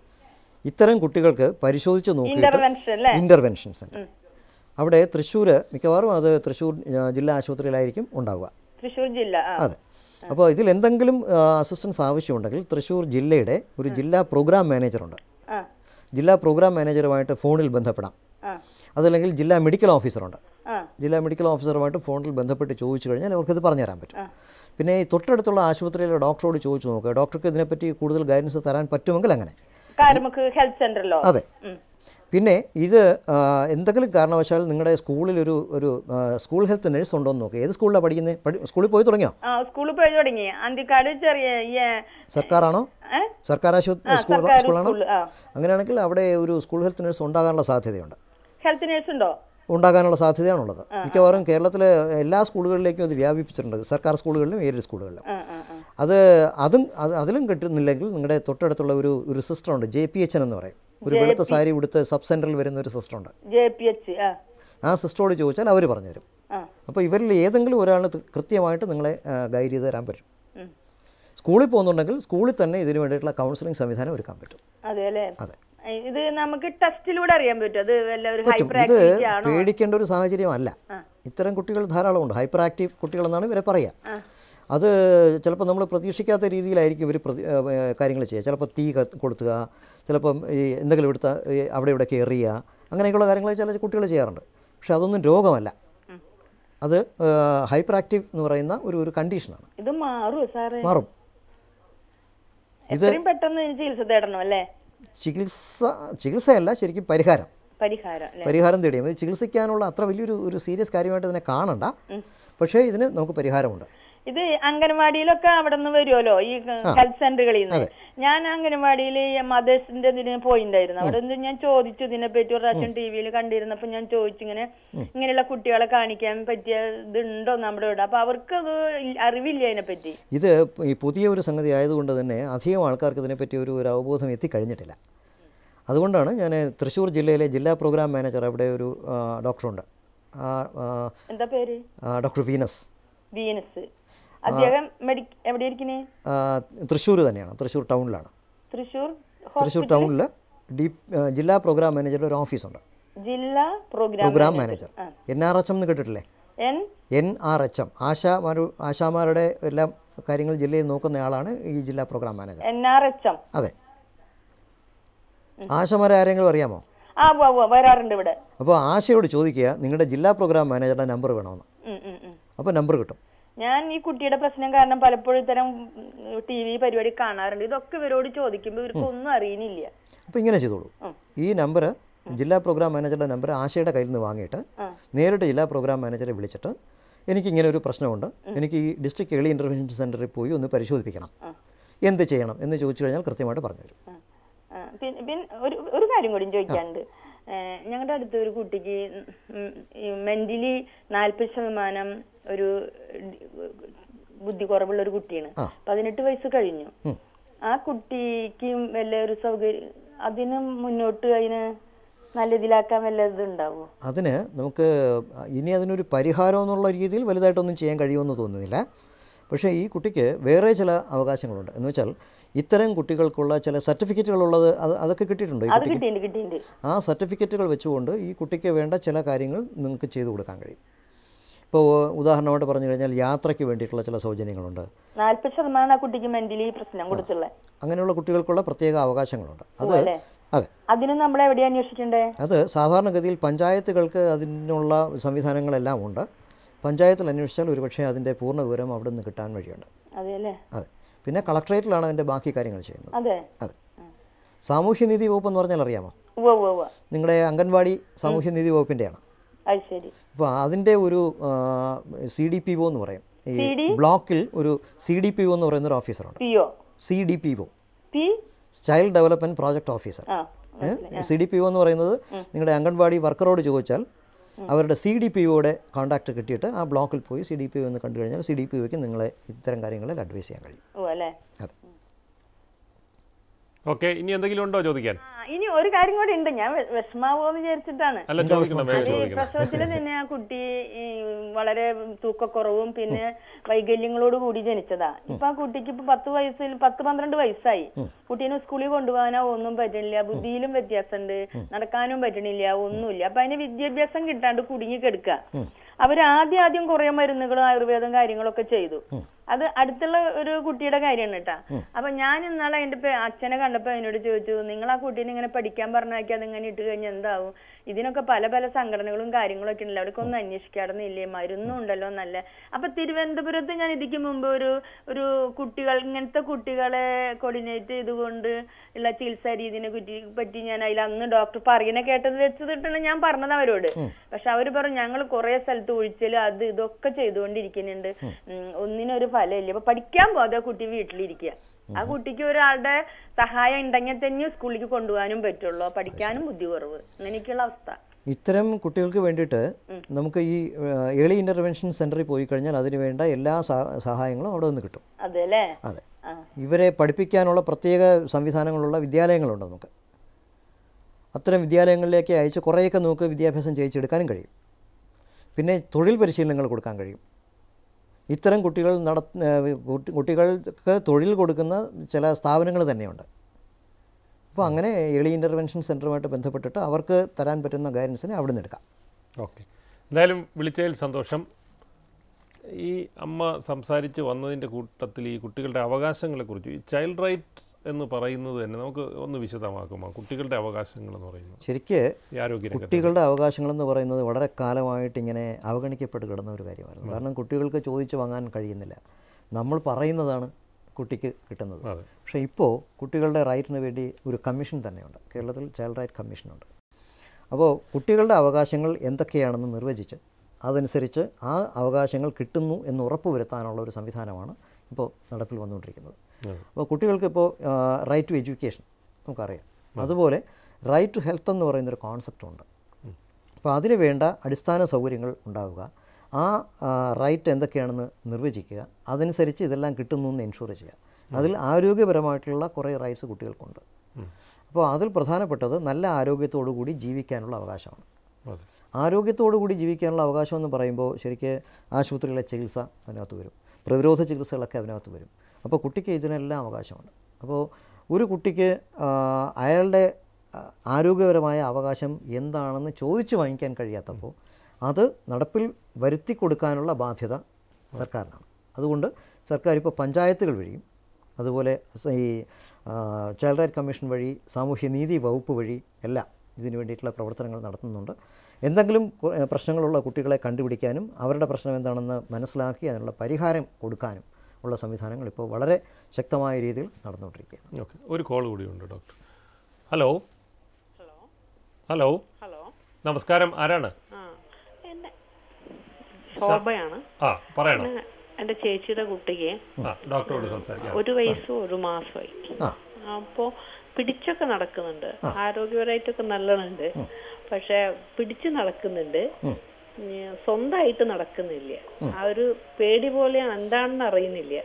ഇത്തരം കുട്ടികൾക്ക് പരിശോധിച്ച് നോക്കിയിട്ട് ഇന്റർവെൻഷൻ അല്ലേ ഇൻ്റർവെൻഷൻ സെൻറ്റർ അവിടെ തൃശ്ശൂർ മിക്കവാറും അത് തൃശ്ശൂർ ആ, ജില്ലാ ആശുപത്രിയിലായിരിക്കും ഉണ്ടാവുക തൃശ്ശൂർ ജില്ല ആ അതെ അപ്പോൾ ഇതിൽ എന്തെങ്കിലും അസിസ്റ്റൻസ് ആവശ്യമുണ്ടെങ്കിൽ തൃശ്ശൂർ ജില്ലയുടെ ഒരു ജില്ലാ പ്രോഗ്രാം മാനേജറുണ്ട് ആ ജില്ലാ പ്രോഗ്രാം മാനേജറുമായിട്ട് ഫോണിൽ ബന്ധപ്പെടാം ആ അതല്ലെങ്കിൽ ജില്ലാ മെഡിക്കൽ ഓഫീസറുണ്ട് ആ ജില്ലാ മെഡിക്കൽ ഓഫീസറുമായിട്ട് ഫോണിൽ ബന്ധപ്പെട്ട് ചോദിച്ചു കഴിഞ്ഞാൽ അവർക്കത് പറഞ്ഞുതരാൻ പറ്റും പിന്നെ ഈ തൊട്ടടുത്തുള്ള ആശുപത്രിയിലെ ഡോക്ടറോട് ചോദിച്ചു നോക്കുക ഡോക്ടർക്ക് ഇതിനെപ്പറ്റി കൂടുതൽ ഗൈഡൻസ് തരാൻ പറ്റുമെങ്കിൽ അങ്ങനെ കാരമുക്ക് ഹെൽത്ത് സെന്ററിലോ അതെ പിന്നെ ഇത് ആ, എന്തെങ്കിലും കാരണവശാൽ നിങ്ങളുടെ സ്കൂളിൽ ഒരു ഒരു ആ, സ്കൂൾ ഹെൽത്ത് നഴ്സ് ഉണ്ടോ എന്ന് നോക്കുക ഏത് സ്കൂളിലാണ് പഠിക്കുന്നത് പഠി സ്കൂളിൽ പോയി തുടങ്ങിയോ ആ സ്കൂളിൽ പോയി തുടങ്ങി അന്തിക്കാട് ചെറിയ ഈ, സർക്കാരാണോ ഏ? സർക്കാർ ആശുപത്രി സ്കൂൾ സർക്കാർ സ്കൂളാണോ സ്കൂള്, ആ. അങ്ങനെയാണെങ്കിൽ അവിടെ ഒരു സ്കൂൾ ഹെൽത്ത് നഴ്സ് ഉണ്ടാകാനുള്ള സാധ്യതയുണ്ട് ഹെൽത്ത് നേഴ്സ് ഉണ്ടോ ഉണ്ടാകാനുള്ള സാധ്യതയാണുള്ളത് മിക്കവാറും കേരളത്തിലെ എല്ലാ സ്കൂളുകളിലേക്കും അത് വ്യാപിപ്പിച്ചിട്ടുണ്ട് സർക്കാർ സ്കൂളുകളിലും ഏത് സ്കൂളുകളിലും ആ ആ ആ അത് അതും അത് അതിലും കിട്ടുന്നില്ലെങ്കിൽ നിങ്ങളുടെ തൊട്ടടുത്തുള്ള ഒരു ഒരു സിസ്റ്റർ ഉണ്ട് ജെ പി എച്ച് എൻ എന്ന് പറയും ഒരു വെളുത്ത സാരി ഉടുത്ത് സബ് സെൻറ്ററിൽ വരുന്ന ഒരു സിസ്റ്റർ ഉണ്ട് ജെ പി എച്ച് ആ ആ സിസ്റ്ററോട് ചോദിച്ചാൽ അവർ പറഞ്ഞുതരും ആ അപ്പോൾ ഇവരിൽ ഏതെങ്കിലും ഒരാളിന് ത- കൃത്യമായിട്ട് നിങ്ങളെ ഗൈഡ് ചെയ്ത് തരാൻ പറ്റും ഉം. സ്കൂളിൽ പോകുന്നുണ്ടെങ്കിൽ സ്കൂളിൽ തന്നെ ഇതിന് വേണ്ടിയിട്ടുള്ള കൗൺസിലിംഗ് സംവിധാനം ഒരുക്കാൻ പറ്റും അതെ അല്ലേ അതെ ഇത് നമുക്ക് ടെസ്റ്റിലൂടെ അറിയാൻ പറ്റും അത് വല്ല ഒരു പറ്റും ഹൈപ്പർ ഇത് ആക്ടിവിറ്റി ആണോ പേടിക്കേണ്ട ഒരു സാഹചര്യമല്ല ഇത്തരം കുട്ടികൾ ധാരാളമുണ്ട് ഹൈപ്പർ ആക്റ്റീവ് കുട്ടികളെന്നാണ് ഇവരെ പറയുക അത് ചിലപ്പോൾ നമ്മൾ പ്രതീക്ഷിക്കാത്ത രീതിയിലായിരിക്കും ഇവർ പ്രതി കാര്യങ്ങൾ ചെയ്യുക ചിലപ്പോൾ തീ കത്ത് കൊളുത്തുക ചിലപ്പം ഈ എന്തെങ്കിലും എടുത്ത ഈ അവിടെ ഇവിടെയൊക്കെ എറിയുക അങ്ങനെയൊക്കെയുള്ള കാര്യങ്ങൾ ചില കുട്ടികൾ ചെയ്യാറുണ്ട് പക്ഷെ അതൊന്നും രോഗമല്ല അത് ഹൈപ്പർ ആക്റ്റീവ് എന്ന് പറയുന്ന ഒരു ഒരു കണ്ടീഷനാണ് ഇത് മാറുമോ സാറേ മാറും എത്രയും പെട്ടെന്ന് ഇതിന് ചികിത്സ തേടണം അല്ലേ ചികിത്സ ചികിത്സയല്ല ശരിക്കും പരിഹാരം പരിഹാരം അല്ലേ പരിഹാരം തേടിയും ഇത് ചികിത്സിക്കാനുള്ള അത്ര വലിയൊരു ഒരു സീരിയസ് കാര്യമായിട്ട് ഇതിനെ കാണണ്ട പക്ഷേ ഇതിന് നമുക്ക് പരിഹാരമുണ്ട് ഇത് അംഗനവാടിയിലൊക്കെ അവിടെ നിന്ന് വരുമല്ലോ ഈ ഹെൽത്ത് സെന്ററുകളിൽ നിന്ന് ഞാൻ അംഗനവാടിയിൽ മദേഴ്സിന്റെ ഇതിന് പോയിണ്ടായിരുന്നു അവിടെ നിന്ന് ഞാൻ ചോദിച്ചു ഇതിനെ പറ്റി ഒരു പ്രാവശ്യം ടി വിയിൽ കണ്ടിരുന്നപ്പോ ഞാൻ ചോദിച്ചു ഇങ്ങനെ ഇങ്ങനെയുള്ള കുട്ടികളെ കാണിക്കാൻ പറ്റിയ ഇതുണ്ടോ നമ്മുടെ ഇവിടെ അപ്പൊ അവർക്ക് അത് ഇ- അറിവില്ല അതിനെ പറ്റി ഇത് ഈ പുതിയ ഒരു സംഗതി ആയതുകൊണ്ട് തന്നെ അധികം ആൾക്കാർക്ക് ഇതിനെപ്പറ്റി ഒരു ഒരു അവബോധം എത്തിക്കഴിഞ്ഞിട്ടില്ല അതുകൊണ്ടാണ് ഞാൻ തൃശ്ശൂർ ജില്ലയിലെ ജില്ലാ പ്രോഗ്രാം മാനേജർ അവിടെ ഒരു ആ, ഡോക്ടറുണ്ട് ആ, ആ, എന്താ പേര് ആ, ഡോക്ടർ വീനസ് വീനസ് അദ്ദേഹം മെഡി എവിടെ ഇരിക്കണേ ആ, തൃശ്ശൂർ തന്നെയാണ് തൃശ്ശൂർ ടൗണിലാണ് തൃശൂർ തൃശ്ശൂർ ടൗണിൽ ഡി ആ, ജില്ലാ പ്രോഗ്രാം മാനേജറുടെ ഒരു ഓഫീസുണ്ട് ജില്ലാ programme programme manager N R H M എന്ന് കേട്ടിട്ടില്ലേ N N R H M ആശാമാരു ആശാമാരുടെ എല്ലാ കാര്യങ്ങൾ ജില്ലയിൽ നോക്കുന്നയാളാണ് ഈ ജില്ലാ programme manager N R H M അതെ ആശമാരെ ആരെങ്കിലും അറിയാമോ ആ ഉവ്വ് ഉവ്വ് വരാറുണ്ട് ഇവിടെ അപ്പോൾ ആശയോട് ചോദിക്കുക നിങ്ങളുടെ ജില്ലാ പ്രോഗ്രാം മാനേജറുടെ നമ്പർ വേണമെന്ന് ഉം, ഉം, ഉം. അപ്പോൾ നമ്പർ കിട്ടും ഞാൻ ഈ കുട്ടിയുടെ പ്രശ്നം കാരണം പലപ്പോഴും ഇത്തരം ടി വി പരിപാടി കാണാറുണ്ട് ഇതൊക്കെ ഇവരോട് ചോദിക്കുമ്പോൾ ഇവർക്ക് ഒന്നും അറിയുന്നില്ല അപ്പോൾ ഇങ്ങനെ ചെയ്തോളൂ ഈ നമ്പർ ജില്ലാ പ്രോഗ്രാം മാനേജറുടെ നമ്പർ ആശയുടെ കയ്യിൽ നിന്ന് വാങ്ങിയിട്ട് നേരിട്ട് ജില്ലാ പ്രോഗ്രാം മാനേജറെ വിളിച്ചിട്ട് എനിക്കിങ്ങനെ ഒരു പ്രശ്നമുണ്ട് എനിക്ക് ഈ ഡിസ്ട്രിക്ട് ഏർലി ഇൻ്റർവെൻഷൻ സെൻറ്ററിൽ പോയി ഒന്ന് പരിശോധിപ്പിക്കണം എന്ത് ചെയ്യണം എന്ന് ചോദിച്ചു കഴിഞ്ഞാൽ കൃത്യമായിട്ട് പറഞ്ഞുതരും ആ, ആ, പിന്നെ പിന്നെ ഒരു ഒരു കാര്യം കൂടി ചോദിക്കാനുണ്ട് ഞങ്ങളുടെ അടുത്ത് ഒരു കുട്ടിക്ക് മെന്റലി നാൽപ്പത് ശതമാനം ഒരു ഡി- ബുദ്ധി കുറവുള്ള ഒരു കുട്ടിയാണ് പതിനെട്ട് വയസ്സ് കഴിഞ്ഞു ആ കുട്ടിക്ക് വല്ല ഒരു സൗകര്യം അതിന് മുന്നോട്ട് അതിന് നല്ല ഇതിലാക്കാൻ വല്ല ഇതുണ്ടാവോ അതിന് നമുക്ക് ഇനി അതിനൊരു പരിഹാരം എന്നുള്ള രീതിയിൽ വലുതായിട്ടൊന്നും ചെയ്യാൻ കഴിയുമെന്ന് തോന്നുന്നില്ല പക്ഷേ ഈ കുട്ടിക്ക് വേറെ ചില അവകാശങ്ങളുണ്ട് എന്ന് വെച്ചാൽ ഇത്തരം കുട്ടികൾക്കുള്ള ചില സർട്ടിഫിക്കറ്റുകളുള്ളത് അത് അതൊക്കെ കിട്ടിയിട്ടുണ്ട് ഈ അത് കുട്ടിക്ക് കിട്ടിയിട്ടുണ്ട് കിട്ടിയിട്ടുണ്ട് ആ സർട്ടിഫിക്കറ്റുകൾ വെച്ചുകൊണ്ട് ഈ കുട്ടിക്ക് വേണ്ട ചില കാര്യങ്ങൾ നിങ്ങൾക്ക് ചെയ്തു കൊടുക്കാൻ കഴിയും ഇപ്പോൾ ഉദാഹരണമായിട്ട് പറഞ്ഞു കഴിഞ്ഞാൽ യാത്രയ്ക്ക് വേണ്ടിയിട്ടുള്ള ചില സൗജന്യങ്ങളുണ്ട് നാൽപ്പത് ശതമാനം ആ കുട്ടിക്ക് മെന്റലി പ്രശ്നം കൊടുത്തുള്ളത് അങ്ങനെയുള്ള കുട്ടികൾക്കുള്ള പ്രത്യേക അവകാശങ്ങളുണ്ട് അത് അല്ലേ? അതെ അതിന് നമ്മൾ എവിടെയാ അന്വേഷിക്കണ്ടേ അത് സാധാരണഗതിയിൽ പഞ്ചായത്തുകൾക്ക് അതിനുള്ള സംവിധാനങ്ങളെല്ലാം ഉണ്ട് പഞ്ചായത്തിൽ അന്വേഷിച്ചാൽ ഒരുപക്ഷെ അതിൻ്റെ പൂർണ്ണ വിവരം അവിടെ നിന്ന് കിട്ടാൻ വഴിയുണ്ട് അതെ അല്ലേ അതെ പിന്നെ കളക്ട്രേറ്റിലാണ് അതിൻ്റെ ബാക്കി കാര്യങ്ങൾ ചെയ്യുന്നത് അതെ അതെ സാമൂഹ്യനീതി വകുപ്പ് എന്ന് പറഞ്ഞാൽ അറിയാമോ ഉവ്വ് ഉവ്വ് ഉവ്വ് നിങ്ങളുടെ അംഗൻവാടി സാമൂഹ്യനീതി വകുപ്പിൻ്റെയാണ് അത് ശരി അപ്പോൾ അതിൻ്റെ ഒരു സി ഡി പി ഒ എന്ന് പറയും ഈ ബ്ലോക്കിൽ ഒരു സി ഡി പി ഒ എന്ന് പറയുന്ന ഒരു ഓഫീസറുണ്ട് P O C D P O P child development project officer ആ സി ഡി പി ഒ എന്ന് പറയുന്നത് നിങ്ങളുടെ അംഗൻവാടി വർക്കറോട് ചോദിച്ചാൽ അവരുടെ സി ഡി പി ഒയുടെ കോൺടാക്ട് കിട്ടിയിട്ട് ആ ബ്ലോക്കിൽ പോയി സി ഡി പി ഒ എന്ന് കണ്ടു കഴിഞ്ഞാൽ സി ഡി പി ഒക്ക് നിങ്ങളെ ഇത്തരം കാര്യങ്ങളിൽ അഡ്വൈസ് ചെയ്യാൻ കഴിയും ഓ അല്ലേ അതെ ഓക്കെ ഇനി എന്തെങ്കിലും ഉണ്ടോ ചോദിക്കാൻ ആ, ഇനി ഒരു കാര്യം കൂടി ഉണ്ട് ഞാൻ വെ- വിഷമാവോന്ന് വിചാരിച്ചിട്ടാണ് അല്ല ചോദിക്കണം വേഗം അത് ചോദിക്കണം പ്രസവത്തില് തന്നെ ആ കുട്ടി ഈ, വളരെ തൂക്കക്കുറവും പിന്നെ വൈകല്യങ്ങളോട് കൂടി ജനിച്ചതാ ഇപ്പൊ ആ കുട്ടിക്ക് ഇപ്പൊ പത്ത് വയസ്സിൽ പത്ത് പന്ത്രണ്ട് വയസ്സായി കുട്ടീനെ സ്കൂളിൽ കൊണ്ടുപോകാനോ ഒന്നും പറ്റണില്ല ബുദ്ധിയിലും വ്യത്യാസമുണ്ട് നടക്കാനും പറ്റണില്ല ഒന്നുമില്ല അപ്പൊ അതിന് വിദ്യാഭ്യാസം കിട്ടാണ്ട് കുടുങ്ങി കിടക്കുക അവർ ആദ്യം ആദ്യം കുറെ മരുന്നുകളും ആയുർവേദം കാര്യങ്ങളൊക്കെ ചെയ്തു അത് അടുത്തുള്ള ഒരു കുട്ടിയുടെ കാര്യമാണ് കേട്ടാ അപ്പൊ ഞാൻ ഇന്നാളെ അതിന്റെ പേ- അച്ഛനെ കണ്ടപ്പോ അതിനോട് ചോദിച്ചു നിങ്ങൾ ആ കുട്ടീനെ ഇങ്ങനെ പഠിക്കാൻ പറഞ്ഞാക്കി അതിങ്ങനെ ഇട്ട് കഴിഞ്ഞാൽ എന്താവും ഇതിനൊക്കെ പല പല സംഘടനകളും കാര്യങ്ങളും ഒക്കെ ഉണ്ടല്ലോ അവിടേക്ക് ഒന്ന് അന്വേഷിക്കാറുന്നില്ലേ മരുന്നും ഉണ്ടല്ലോ നല്ല അപ്പൊ തിരുവനന്തപുരത്ത് ഞാൻ ഇതിക്ക് മുമ്പ് ഒരു ഒരു കുട്ടികൾ ഇങ്ങനത്തെ കുട്ടികളെ കോർഡിനേറ്റ് ചെയ്തുകൊണ്ട് ഉള്ള ചികിത്സാ രീതിനെ കുറ്റി പറ്റി ഞാൻ അതിൽ അന്ന് ഡോക്ടർ പറയുന്ന കേട്ടത് വെച്ചതിട്ടാണ് ഞാൻ പറഞ്ഞത് അവരോട് പക്ഷെ അവര് പറഞ്ഞു ഞങ്ങൾ കുറെ സ്ഥലത്ത് ഒഴിച്ചല് അത് ഇതൊക്കെ ചെയ്തുകൊണ്ടിരിക്കുന്നുണ്ട് ഉം, ഒന്നിനൊരു ഫലമില്ല അപ്പൊ പഠിക്കാൻ പോകാതെ കുട്ടി വീട്ടിലിരിക്കുക ആ കുട്ടിക്ക് ഒരാളുടെ സഹായം ഉണ്ടെങ്കിൽ തന്നെ സ്കൂളിലേക്ക് കൊണ്ടുപോകാനും പറ്റുള്ളൂ പഠിക്കാനും ബുദ്ധി കുറവ് അങ്ങനെയൊക്കെയുള്ള അവസ്ഥ ഇത്തരം കുട്ടികൾക്ക് വേണ്ടിയിട്ട് നമുക്ക് ഈ ഏർലി ഇൻ്റർവെൻഷൻ സെൻറ്ററിൽ പോയി കഴിഞ്ഞാൽ അതിന് വേണ്ട എല്ലാ സഹ- സഹായങ്ങളും അവിടെ നിന്ന് കിട്ടും അതെ അല്ലേ അതെ ആ ഇവരെ പഠിപ്പിക്കാനുള്ള പ്രത്യേക സംവിധാനങ്ങളുള്ള വിദ്യാലയങ്ങളുണ്ട് നമുക്ക് അത്തരം വിദ്യാലയങ്ങളിലേക്ക് അയച്ച് കുറേയൊക്കെ നമുക്ക് വിദ്യാഭ്യാസം ചെയ്യിച്ചെടുക്കാനും കഴിയും പിന്നെ തൊഴിൽ പരിശീലനങ്ങൾ കൊടുക്കാൻ കഴിയും ഇത്തരം കുട്ടികൾ നട ഏഹ് കുട്ടി- കുട്ടികൾക്ക് തൊഴിൽ കൊടുക്കുന്ന ചില സ്ഥാപനങ്ങൾ തന്നെയുണ്ട് അപ്പോൾ അങ്ങനെ ഏർലി ഇൻ്റർവെൻഷൻ സെൻറ്ററുമായിട്ട് ബന്ധപ്പെട്ടിട്ട് അവർക്ക് തരാൻ പറ്റുന്ന ഗൈഡൻസിനെ അവിടെ നിന്ന് എടുക്കാം ഓക്കെ എന്തായാലും വിളിച്ചതിൽ സന്തോഷം ഈ അമ്മ സംസാരിച്ച് വന്നതിൻ്റെ കൂട്ടത്തിൽ ഈ കുട്ടികളുടെ അവകാശങ്ങളെക്കുറിച്ച് ഈ ചൈൽഡ് റൈറ്റ്സ് എന്ന് പറയുന്നത് തന്നെ നമുക്ക് ഒന്ന് വിശദമാക്കുമോ കുട്ടികളുടെ അവകാശങ്ങൾ എന്ന് പറയുന്നത് ശരിക്ക് ഈ ആരോഗ്യരംഗത്ത് കുട്ടികളുടെ അവകാശങ്ങളെന്ന് പറയുന്നത് വളരെ കാലമായിട്ട് ഇങ്ങനെ അവഗണിക്കപ്പെട്ട് കിടന്ന ഒരു കാര്യമായിരുന്നു കാരണം കുട്ടികൾക്ക് ചോദിച്ചു വാങ്ങാൻ കഴിയുന്നില്ല നമ്മൾ പറയുന്നതാണ് കുട്ടിക്ക് കിട്ടുന്നത് അതെ പക്ഷേ ഇപ്പോൾ കുട്ടികളുടെ റൈറ്റിന് വേണ്ടി ഒരു കമ്മീഷൻ തന്നെയുണ്ട് കേരളത്തിൽ ചൈൽഡ് റൈറ്റ് കമ്മീഷനുണ്ട് അപ്പോൾ കുട്ടികളുടെ അവകാശങ്ങൾ എന്തൊക്കെയാണെന്ന് നിർവചിച്ച് അതനുസരിച്ച് ആ അവകാശങ്ങൾ കിട്ടുന്നു എന്ന് ഉറപ്പുവരുത്താനുള്ള ഒരു സംവിധാനമാണ് ഇപ്പോൾ നടപ്പിൽ വന്നുകൊണ്ടിരിക്കുന്നത് അതെ. അപ്പോൾ കുട്ടികൾക്ക് ഇപ്പോൾ റൈറ്റ് ടു എഡ്യൂക്കേഷൻ നമുക്കറിയാം അതുപോലെ റൈറ്റ് ടു ഹെൽത്ത് എന്ന് പറയുന്നൊരു കോൺസെപ്റ്റുണ്ട് അപ്പോൾ അതിന് വേണ്ട അടിസ്ഥാന സൗകര്യങ്ങൾ ഉണ്ടാവുക ആ റൈറ്റ് എന്തൊക്കെയാണെന്ന് നിർവചിക്കുക അതനുസരിച്ച് ഇതെല്ലാം കിട്ടുന്നു എന്ന് എൻഷുർ ചെയ്യുക അതിൽ ആരോഗ്യപരമായിട്ടുള്ള കുറേ റൈറ്റ്സ് കുട്ടികൾക്കുണ്ട് അപ്പോൾ അതിൽ പ്രധാനപ്പെട്ടത് നല്ല ആരോഗ്യത്തോടു കൂടി ജീവിക്കാനുള്ള അവകാശമാണ് അതെ ആരോഗ്യത്തോടു കൂടി ജീവിക്കാനുള്ള അവകാശം എന്ന് പറയുമ്പോൾ ശരിക്ക് ആശുപത്രിയിലെ ചികിത്സ അതിനകത്ത് വരും പ്രതിരോധ ചികിത്സകളൊക്കെ അതിനകത്ത് വരും അപ്പോൾ കുട്ടിക്ക് ഇതിനെല്ലാം അവകാശമുണ്ട് അപ്പോൾ ഒരു കുട്ടിക്ക് ആ, അയാളുടെ ആ, ആരോഗ്യപരമായ അവകാശം എന്താണെന്ന് ചോദിച്ചു വാങ്ങിക്കാൻ കഴിയാത്തപ്പോൾ അത് നടപ്പിൽ വരുത്തി കൊടുക്കാനുള്ള ബാധ്യത സർക്കാരിനാണ് അതുകൊണ്ട് സർക്കാർ ഇപ്പോൾ പഞ്ചായത്തുകൾ വഴിയും അതുപോലെ സ- ഈ ചൈൽഡ് റൈറ്റ് കമ്മീഷൻ വഴി സാമൂഹ്യനീതി വകുപ്പ് വഴി എല്ലാം ഇതിനു വേണ്ടിയിട്ടുള്ള പ്രവർത്തനങ്ങൾ നടത്തുന്നുണ്ട് എന്തെങ്കിലും കു- ഏഹ് പ്രശ്നങ്ങളുള്ള കുട്ടികളെ കണ്ടുപിടിക്കാനും അവരുടെ പ്രശ്നം എന്താണെന്ന് മനസ്സിലാക്കി അതിനുള്ള പരിഹാരം കൊടുക്കാനും ഉള്ള സംവിധാനങ്ങൾ ഇപ്പോൾ വളരെ ശക്തമായ രീതിയിൽ നടന്നുകൊണ്ടിരിക്കുകയാണ് ഓക്കെ ഒരു കോൾ കൂടിയുണ്ട് ഡോക്ടർ ഹലോ ഹലോ ഹലോ നമസ്കാരം ആരാണ് ആ എന്നെ ശോഭയാണ് ആ പറയണം പിന്നെ എൻ്റെ ചേച്ചിയുടെ കുട്ടിക്ക് ആ ഡോക്ടറോട് സംസാരിക്കാം ഒരു വയസ്സും ഒരു മാസമായി ആ അപ്പോൾ പിടിച്ചൊക്കെ നടക്കുന്നുണ്ട് ആരോഗ്യപരമായിട്ടൊക്കെ നല്ലതുണ്ട് പക്ഷെ പിടിച്ച് നടക്കുന്നുണ്ട് ഉം. ഉം, സ്വന്തമായിട്ട് നടക്കുന്നില്ല ആ ഒരു പേടി പോലെയാണ് എന്താണെന്ന് അറിയുന്നില്ല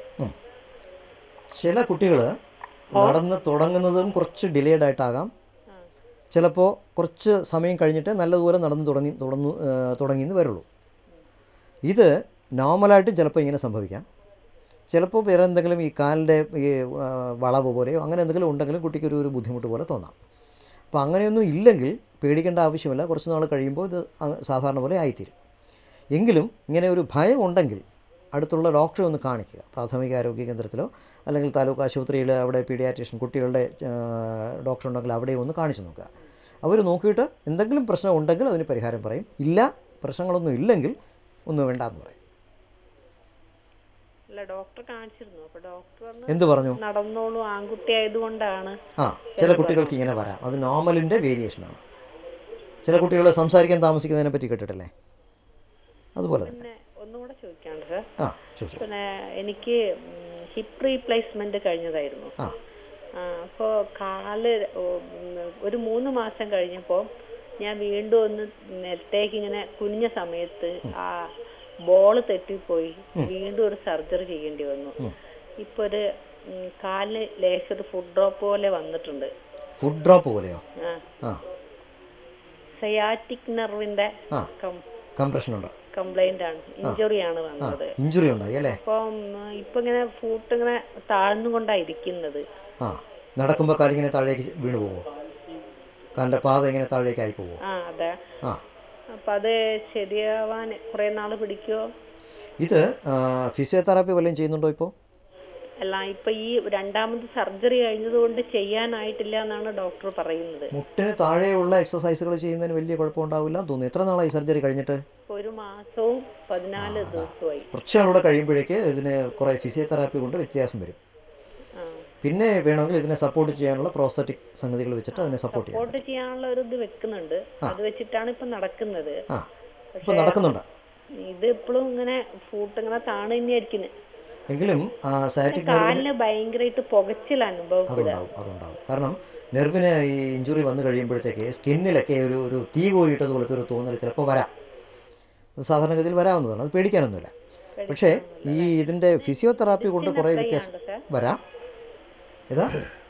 ചില കുട്ടികൾ നടന്ന് തുടങ്ങുന്നതും കുറച്ച് ഡിലേഡ് ആയിട്ടാകാം ചിലപ്പോൾ കുറച്ച് സമയം കഴിഞ്ഞിട്ട് നല്ലതുപോലെ നടന്ന് തുടങ്ങി തുടങ്ങു ഏഹ് തുടങ്ങിയെന്ന് വരുള്ളൂ ഇത് നോർമലായിട്ടും ചിലപ്പോൾ ഇങ്ങനെ സംഭവിക്കാം ചിലപ്പോൾ വേറെ എന്തെങ്കിലും ഈ കാലിൻ്റെ ഈ ആ, വളവ് പോലെയോ അങ്ങനെ എന്തെങ്കിലും ഉണ്ടെങ്കിലും കുട്ടിക്ക് ഒരു ഒരു ബുദ്ധിമുട്ട് പോലെ തോന്നാം അപ്പോൾ അങ്ങനെയൊന്നും ഇല്ലെങ്കിൽ പേടിക്കേണ്ട ആവശ്യമില്ല കുറച്ച് നാൾ കഴിയുമ്പോൾ ഇത് അ- സാധാരണ പോലെ ആയിത്തീരും എങ്കിലും ഇങ്ങനെ ഒരു ഭയം ഉണ്ടെങ്കിൽ അടുത്തുള്ള ഡോക്ടറെ ഒന്ന് കാണിക്കുക പ്രാഥമിക ആരോഗ്യ കേന്ദ്രത്തിലോ അല്ലെങ്കിൽ താലൂക്ക് ആശുപത്രിയിൽ അവിടെ പീഡിയാട്രീഷ്യൻ കുട്ടികളുടെ ആ, ഡോക്ടർ ഉണ്ടെങ്കിൽ അവിടെ ഒന്ന് കാണിച്ചു നോക്കുക അവർ നോക്കിയിട്ട് എന്തെങ്കിലും പ്രശ്നം ഉണ്ടെങ്കിൽ അതിന് പരിഹാരം പറയും ഇല്ല പ്രശ്നങ്ങളൊന്നും ഇല്ലെങ്കിൽ ഒന്നും വേണ്ട എന്ന് പറയും അല്ല ഡോക്ടർ കാണിച്ചിരുന്നു അപ്പൊ ഡോക്ടർ പറഞ്ഞു എന്ത് പറഞ്ഞു നടന്നോളൂ ആൺകുട്ടി ആയതുകൊണ്ടാണ് ആ ചില കുട്ടികൾക്ക് ഇങ്ങനെ വരാം അത് നോർമലിൻ്റെ വേരിയേഷനാണ് ചില കുട്ടികൾ സംസാരിക്കാൻ താമസിക്കുന്നതിനെ പറ്റി കേട്ടിട്ടില്ലേ അതുപോലെ തന്നെ പിന്നെ ഒന്നുകൂടെ ചോദിക്കാണ്ട് സാർ ആ ചോദിച്ചു പിന്നെ എനിക്ക് ഹിപ്പ് റീപ്ലേസ്മെന്റ് കഴിഞ്ഞതായിരുന്നു ആ അപ്പോൾ കാല് ഉം, ഒരു മൂന്ന് മാസം കഴിഞ്ഞപ്പോൾ ഞാൻ വീണ്ടും ഒന്ന് നിലത്തേക്ക് ഇങ്ങനെ കുനിഞ്ഞ സമയത്ത് ആ ബോള് തെറ്റിപ്പോയി വീണ്ടും ഒരു സർജറി ചെയ്യേണ്ടി വന്നു ഇപ്പൊ ഒരു ഉം, കാലിന് ലേശം ഒരു ഫുഡ് ഡ്രോപ്പ് പോലെ വന്നിട്ടുണ്ട് ഫുഡ് ഡ്രോപ്പ് പോലെയോ ആ ആ സയാറ്റിക് നെർവിന്റെ ആ കംപ്രഷൻ ഉണ്ട് കംപ്ലൈന്റ് ആണ് ഇഞ്ചുറി ആണ് ആ വന്നത് ഇഞ്ചുറി ഉണ്ടായി അല്ലേ അപ്പം ഇപ്പൊ ഇങ്ങനെ ഫൂട്ട് ഇങ്ങനെ താഴ്ന്നുകൊണ്ടാ ഇരിക്കുന്നത് ആ നടക്കുമ്പോൾ കാലിങ്ങനെ താഴേക്ക് വീണ് പോവോ കാലിൻ്റെ പാത ഇങ്ങനെ താഴേക്ക് ആയി പോവോ ആ അതെ ആ അപ്പൊ അത് ശരിയാവാൻ കുറെ നാള് പിടിക്കുമോ ഇത് ഫിസിയോതെറാപ്പി വല്ലതും ചെയ്യുന്നുണ്ടോ ഇപ്പോൾ അല്ല ഇപ്പൊ ഈ രണ്ടാമത് സർജറി കഴിഞ്ഞതുകൊണ്ട് ചെയ്യാനായിട്ടില്ല എന്നാണ് ഡോക്ടർ പറയുന്നത് മുട്ടിന് താഴെയുള്ള എക്സസൈസുകൾ ചെയ്യുന്നതിന് വലിയ കുഴപ്പമുണ്ടാവില്ല എന്ന് തോന്നുന്നു എത്ര നാളായി സർജറി കഴിഞ്ഞിട്ട് ഇപ്പൊ ഒരു മാസവും പതിനാല് ദിവസമായി കുറച്ച് നാളൂടെ കഴിയുമ്പോഴേക്ക് ഇതിന് കുറേ ഫിസിയോതെറാപ്പി കൊണ്ട് വ്യത്യാസം വരും ആ പിന്നെ വേണമെങ്കിൽ ഇതിനെ സപ്പോർട്ട് ചെയ്യാനുള്ള പ്രോസ്തറ്റിക് സംഗതികൾ വെച്ചിട്ട് അതിനെ സപ്പോർട്ട് ചെയ്യാം സപ്പോർട്ട് ചെയ്യാനുള്ള ഒരു ഇത് വെക്കുന്നുണ്ട് അത് വെച്ചിട്ടാണ് ഇപ്പൊ നടക്കുന്നത് ആ ഇപ്പോൾ നടക്കുന്നുണ്ട് ഇത് ഇപ്പോഴും ഇങ്ങനെ ഫൂട്ട് ഇങ്ങനെ താണു തന്നെയായിരിക്കുന്നത് എങ്കിലും സയറ്റിക് കാലിന് ഭയങ്കരമായിട്ട് പുകച്ചിൽ അനുഭവപ്പെടുക അതുണ്ടാവും അതുണ്ടാവും കാരണം നെർവിന് ഈ ഇഞ്ചുറി വന്നു കഴിയുമ്പോഴത്തേക്ക് സ്കിന്നിലൊക്കെ ഒരു ഒരു തീ കോരിയിട്ടതുപോലത്തെ ഒരു തോന്നൽ ചിലപ്പോൾ വരാം അത് സാധാരണഗതിയിൽ വരാവുന്നതാണ് അത് പേടിക്കാനൊന്നുമില്ല പക്ഷേ ഈ ഇതിൻ്റെ ഫിസിയോതെറാപ്പി കൊണ്ട് കുറേ വ്യത്യാസം വരാം ഇതാ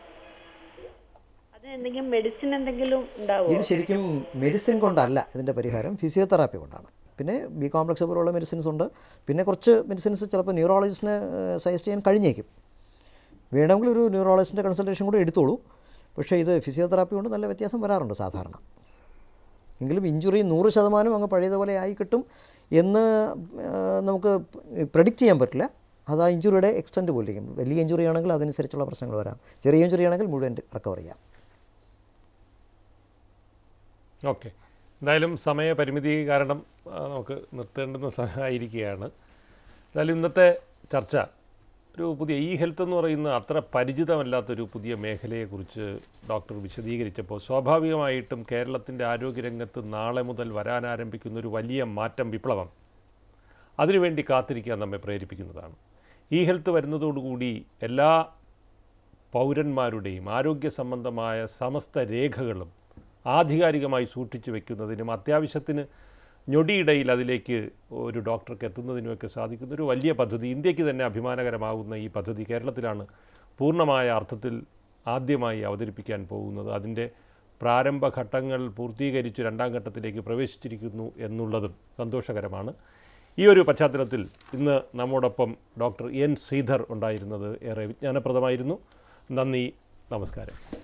അത് എന്തെങ്കിലും മെഡിസിൻ എന്തെങ്കിലും ഉണ്ടാവുമോ ഇത് ശരിക്കും മെഡിസിൻ കൊണ്ടല്ല ഇതിൻ്റെ പരിഹാരം ഫിസിയോതെറാപ്പി കൊണ്ടാണ് പിന്നെ ബി കോംപ്ലക്സ് പോലുള്ള മെഡിസിൻസ് ഉണ്ട് പിന്നെ കുറച്ച് മെഡിസിൻസ് ചിലപ്പോൾ ന്യൂറോളജിസ്റ്റിനെ സജസ്റ്റ് ചെയ്യാൻ കഴിഞ്ഞേക്കും വേണമെങ്കിൽ ഒരു ന്യൂറോളജിസ്റ്റിൻ്റെ കൺസൾട്ടേഷൻ കൂടെ എടുത്തോളൂ പക്ഷേ ഇത് ഫിസിയോതെറാപ്പി കൊണ്ട് നല്ല വ്യത്യാസം വരാറുണ്ട് സാധാരണ എങ്കിലും ഇഞ്ചുറി നൂറ് ശതമാനം അങ്ങ് പഴയതുപോലെ ആയി കിട്ടും എന്ന് ആ, നമുക്ക് പ്രഡിക്റ്റ് ചെയ്യാൻ പറ്റില്ല അത് ആ ഇഞ്ചുറിയുടെ എക്സ്റ്റൻറ്റ് പോലിരിക്കും വലിയ ഇഞ്ചുറി ആണെങ്കിൽ അതനുസരിച്ചുള്ള പ്രശ്നങ്ങൾ വരാം ചെറിയ ഇഞ്ചുറി ആണെങ്കിൽ മുഴുവൻ റിക്കവർ ചെയ്യാം ഓക്കെ എന്തായാലും സമയപരിമിതി കാരണം ആ, നമുക്ക് നിർത്തേണ്ടുന്ന സഹായിരിക്കുകയാണ് എന്തായാലും ഇന്നത്തെ ചർച്ച ഒരു പുതിയ ഇ ഹെൽത്ത് എന്ന് പറയുന്ന അത്ര പരിചിതമല്ലാത്തൊരു പുതിയ മേഖലയെക്കുറിച്ച് ഡോക്ടർ വിശദീകരിച്ചപ്പോൾ സ്വാഭാവികമായിട്ടും കേരളത്തിൻ്റെ ആരോഗ്യരംഗത്ത് നാളെ മുതൽ വരാനാരംഭിക്കുന്ന ഒരു വലിയ മാറ്റം വിപ്ലവം അതിനുവേണ്ടി കാത്തിരിക്കാൻ നമ്മെ പ്രേരിപ്പിക്കുന്നതാണ് ഇ ഹെൽത്ത് വരുന്നതോടുകൂടി എല്ലാ പൗരന്മാരുടെയും ആരോഗ്യ സംബന്ധമായ സമസ്ത രേഖകളും ആധികാരികമായി സൂക്ഷിച്ചു വെക്കുന്നതിനും അത്യാവശ്യത്തിന് ഞൊടിയിടയിൽ അതിലേക്ക് ഒരു ഡോക്ടർക്ക് എത്തുന്നതിനുമൊക്കെ സാധിക്കുന്ന ഒരു വലിയ പദ്ധതി ഇന്ത്യക്ക് തന്നെ അഭിമാനകരമാകുന്ന ഈ പദ്ധതി കേരളത്തിലാണ് പൂർണ്ണമായ അർത്ഥത്തിൽ ആദ്യമായി അവതരിപ്പിക്കാൻ പോകുന്നത് അതിൻ്റെ പ്രാരംഭഘട്ടങ്ങൾ പൂർത്തീകരിച്ച് രണ്ടാം ഘട്ടത്തിലേക്ക് പ്രവേശിച്ചിരിക്കുന്നു എന്നുള്ളതും സന്തോഷകരമാണ് ഈ ഒരു പശ്ചാത്തലത്തിൽ ഇന്ന് നമ്മോടൊപ്പം ഡോക്ടർ എൻ ശ്രീധർ ഉണ്ടായിരുന്നത് ഏറെ വിജ്ഞാനപ്രദമായിരുന്നു നന്ദി നമസ്കാരം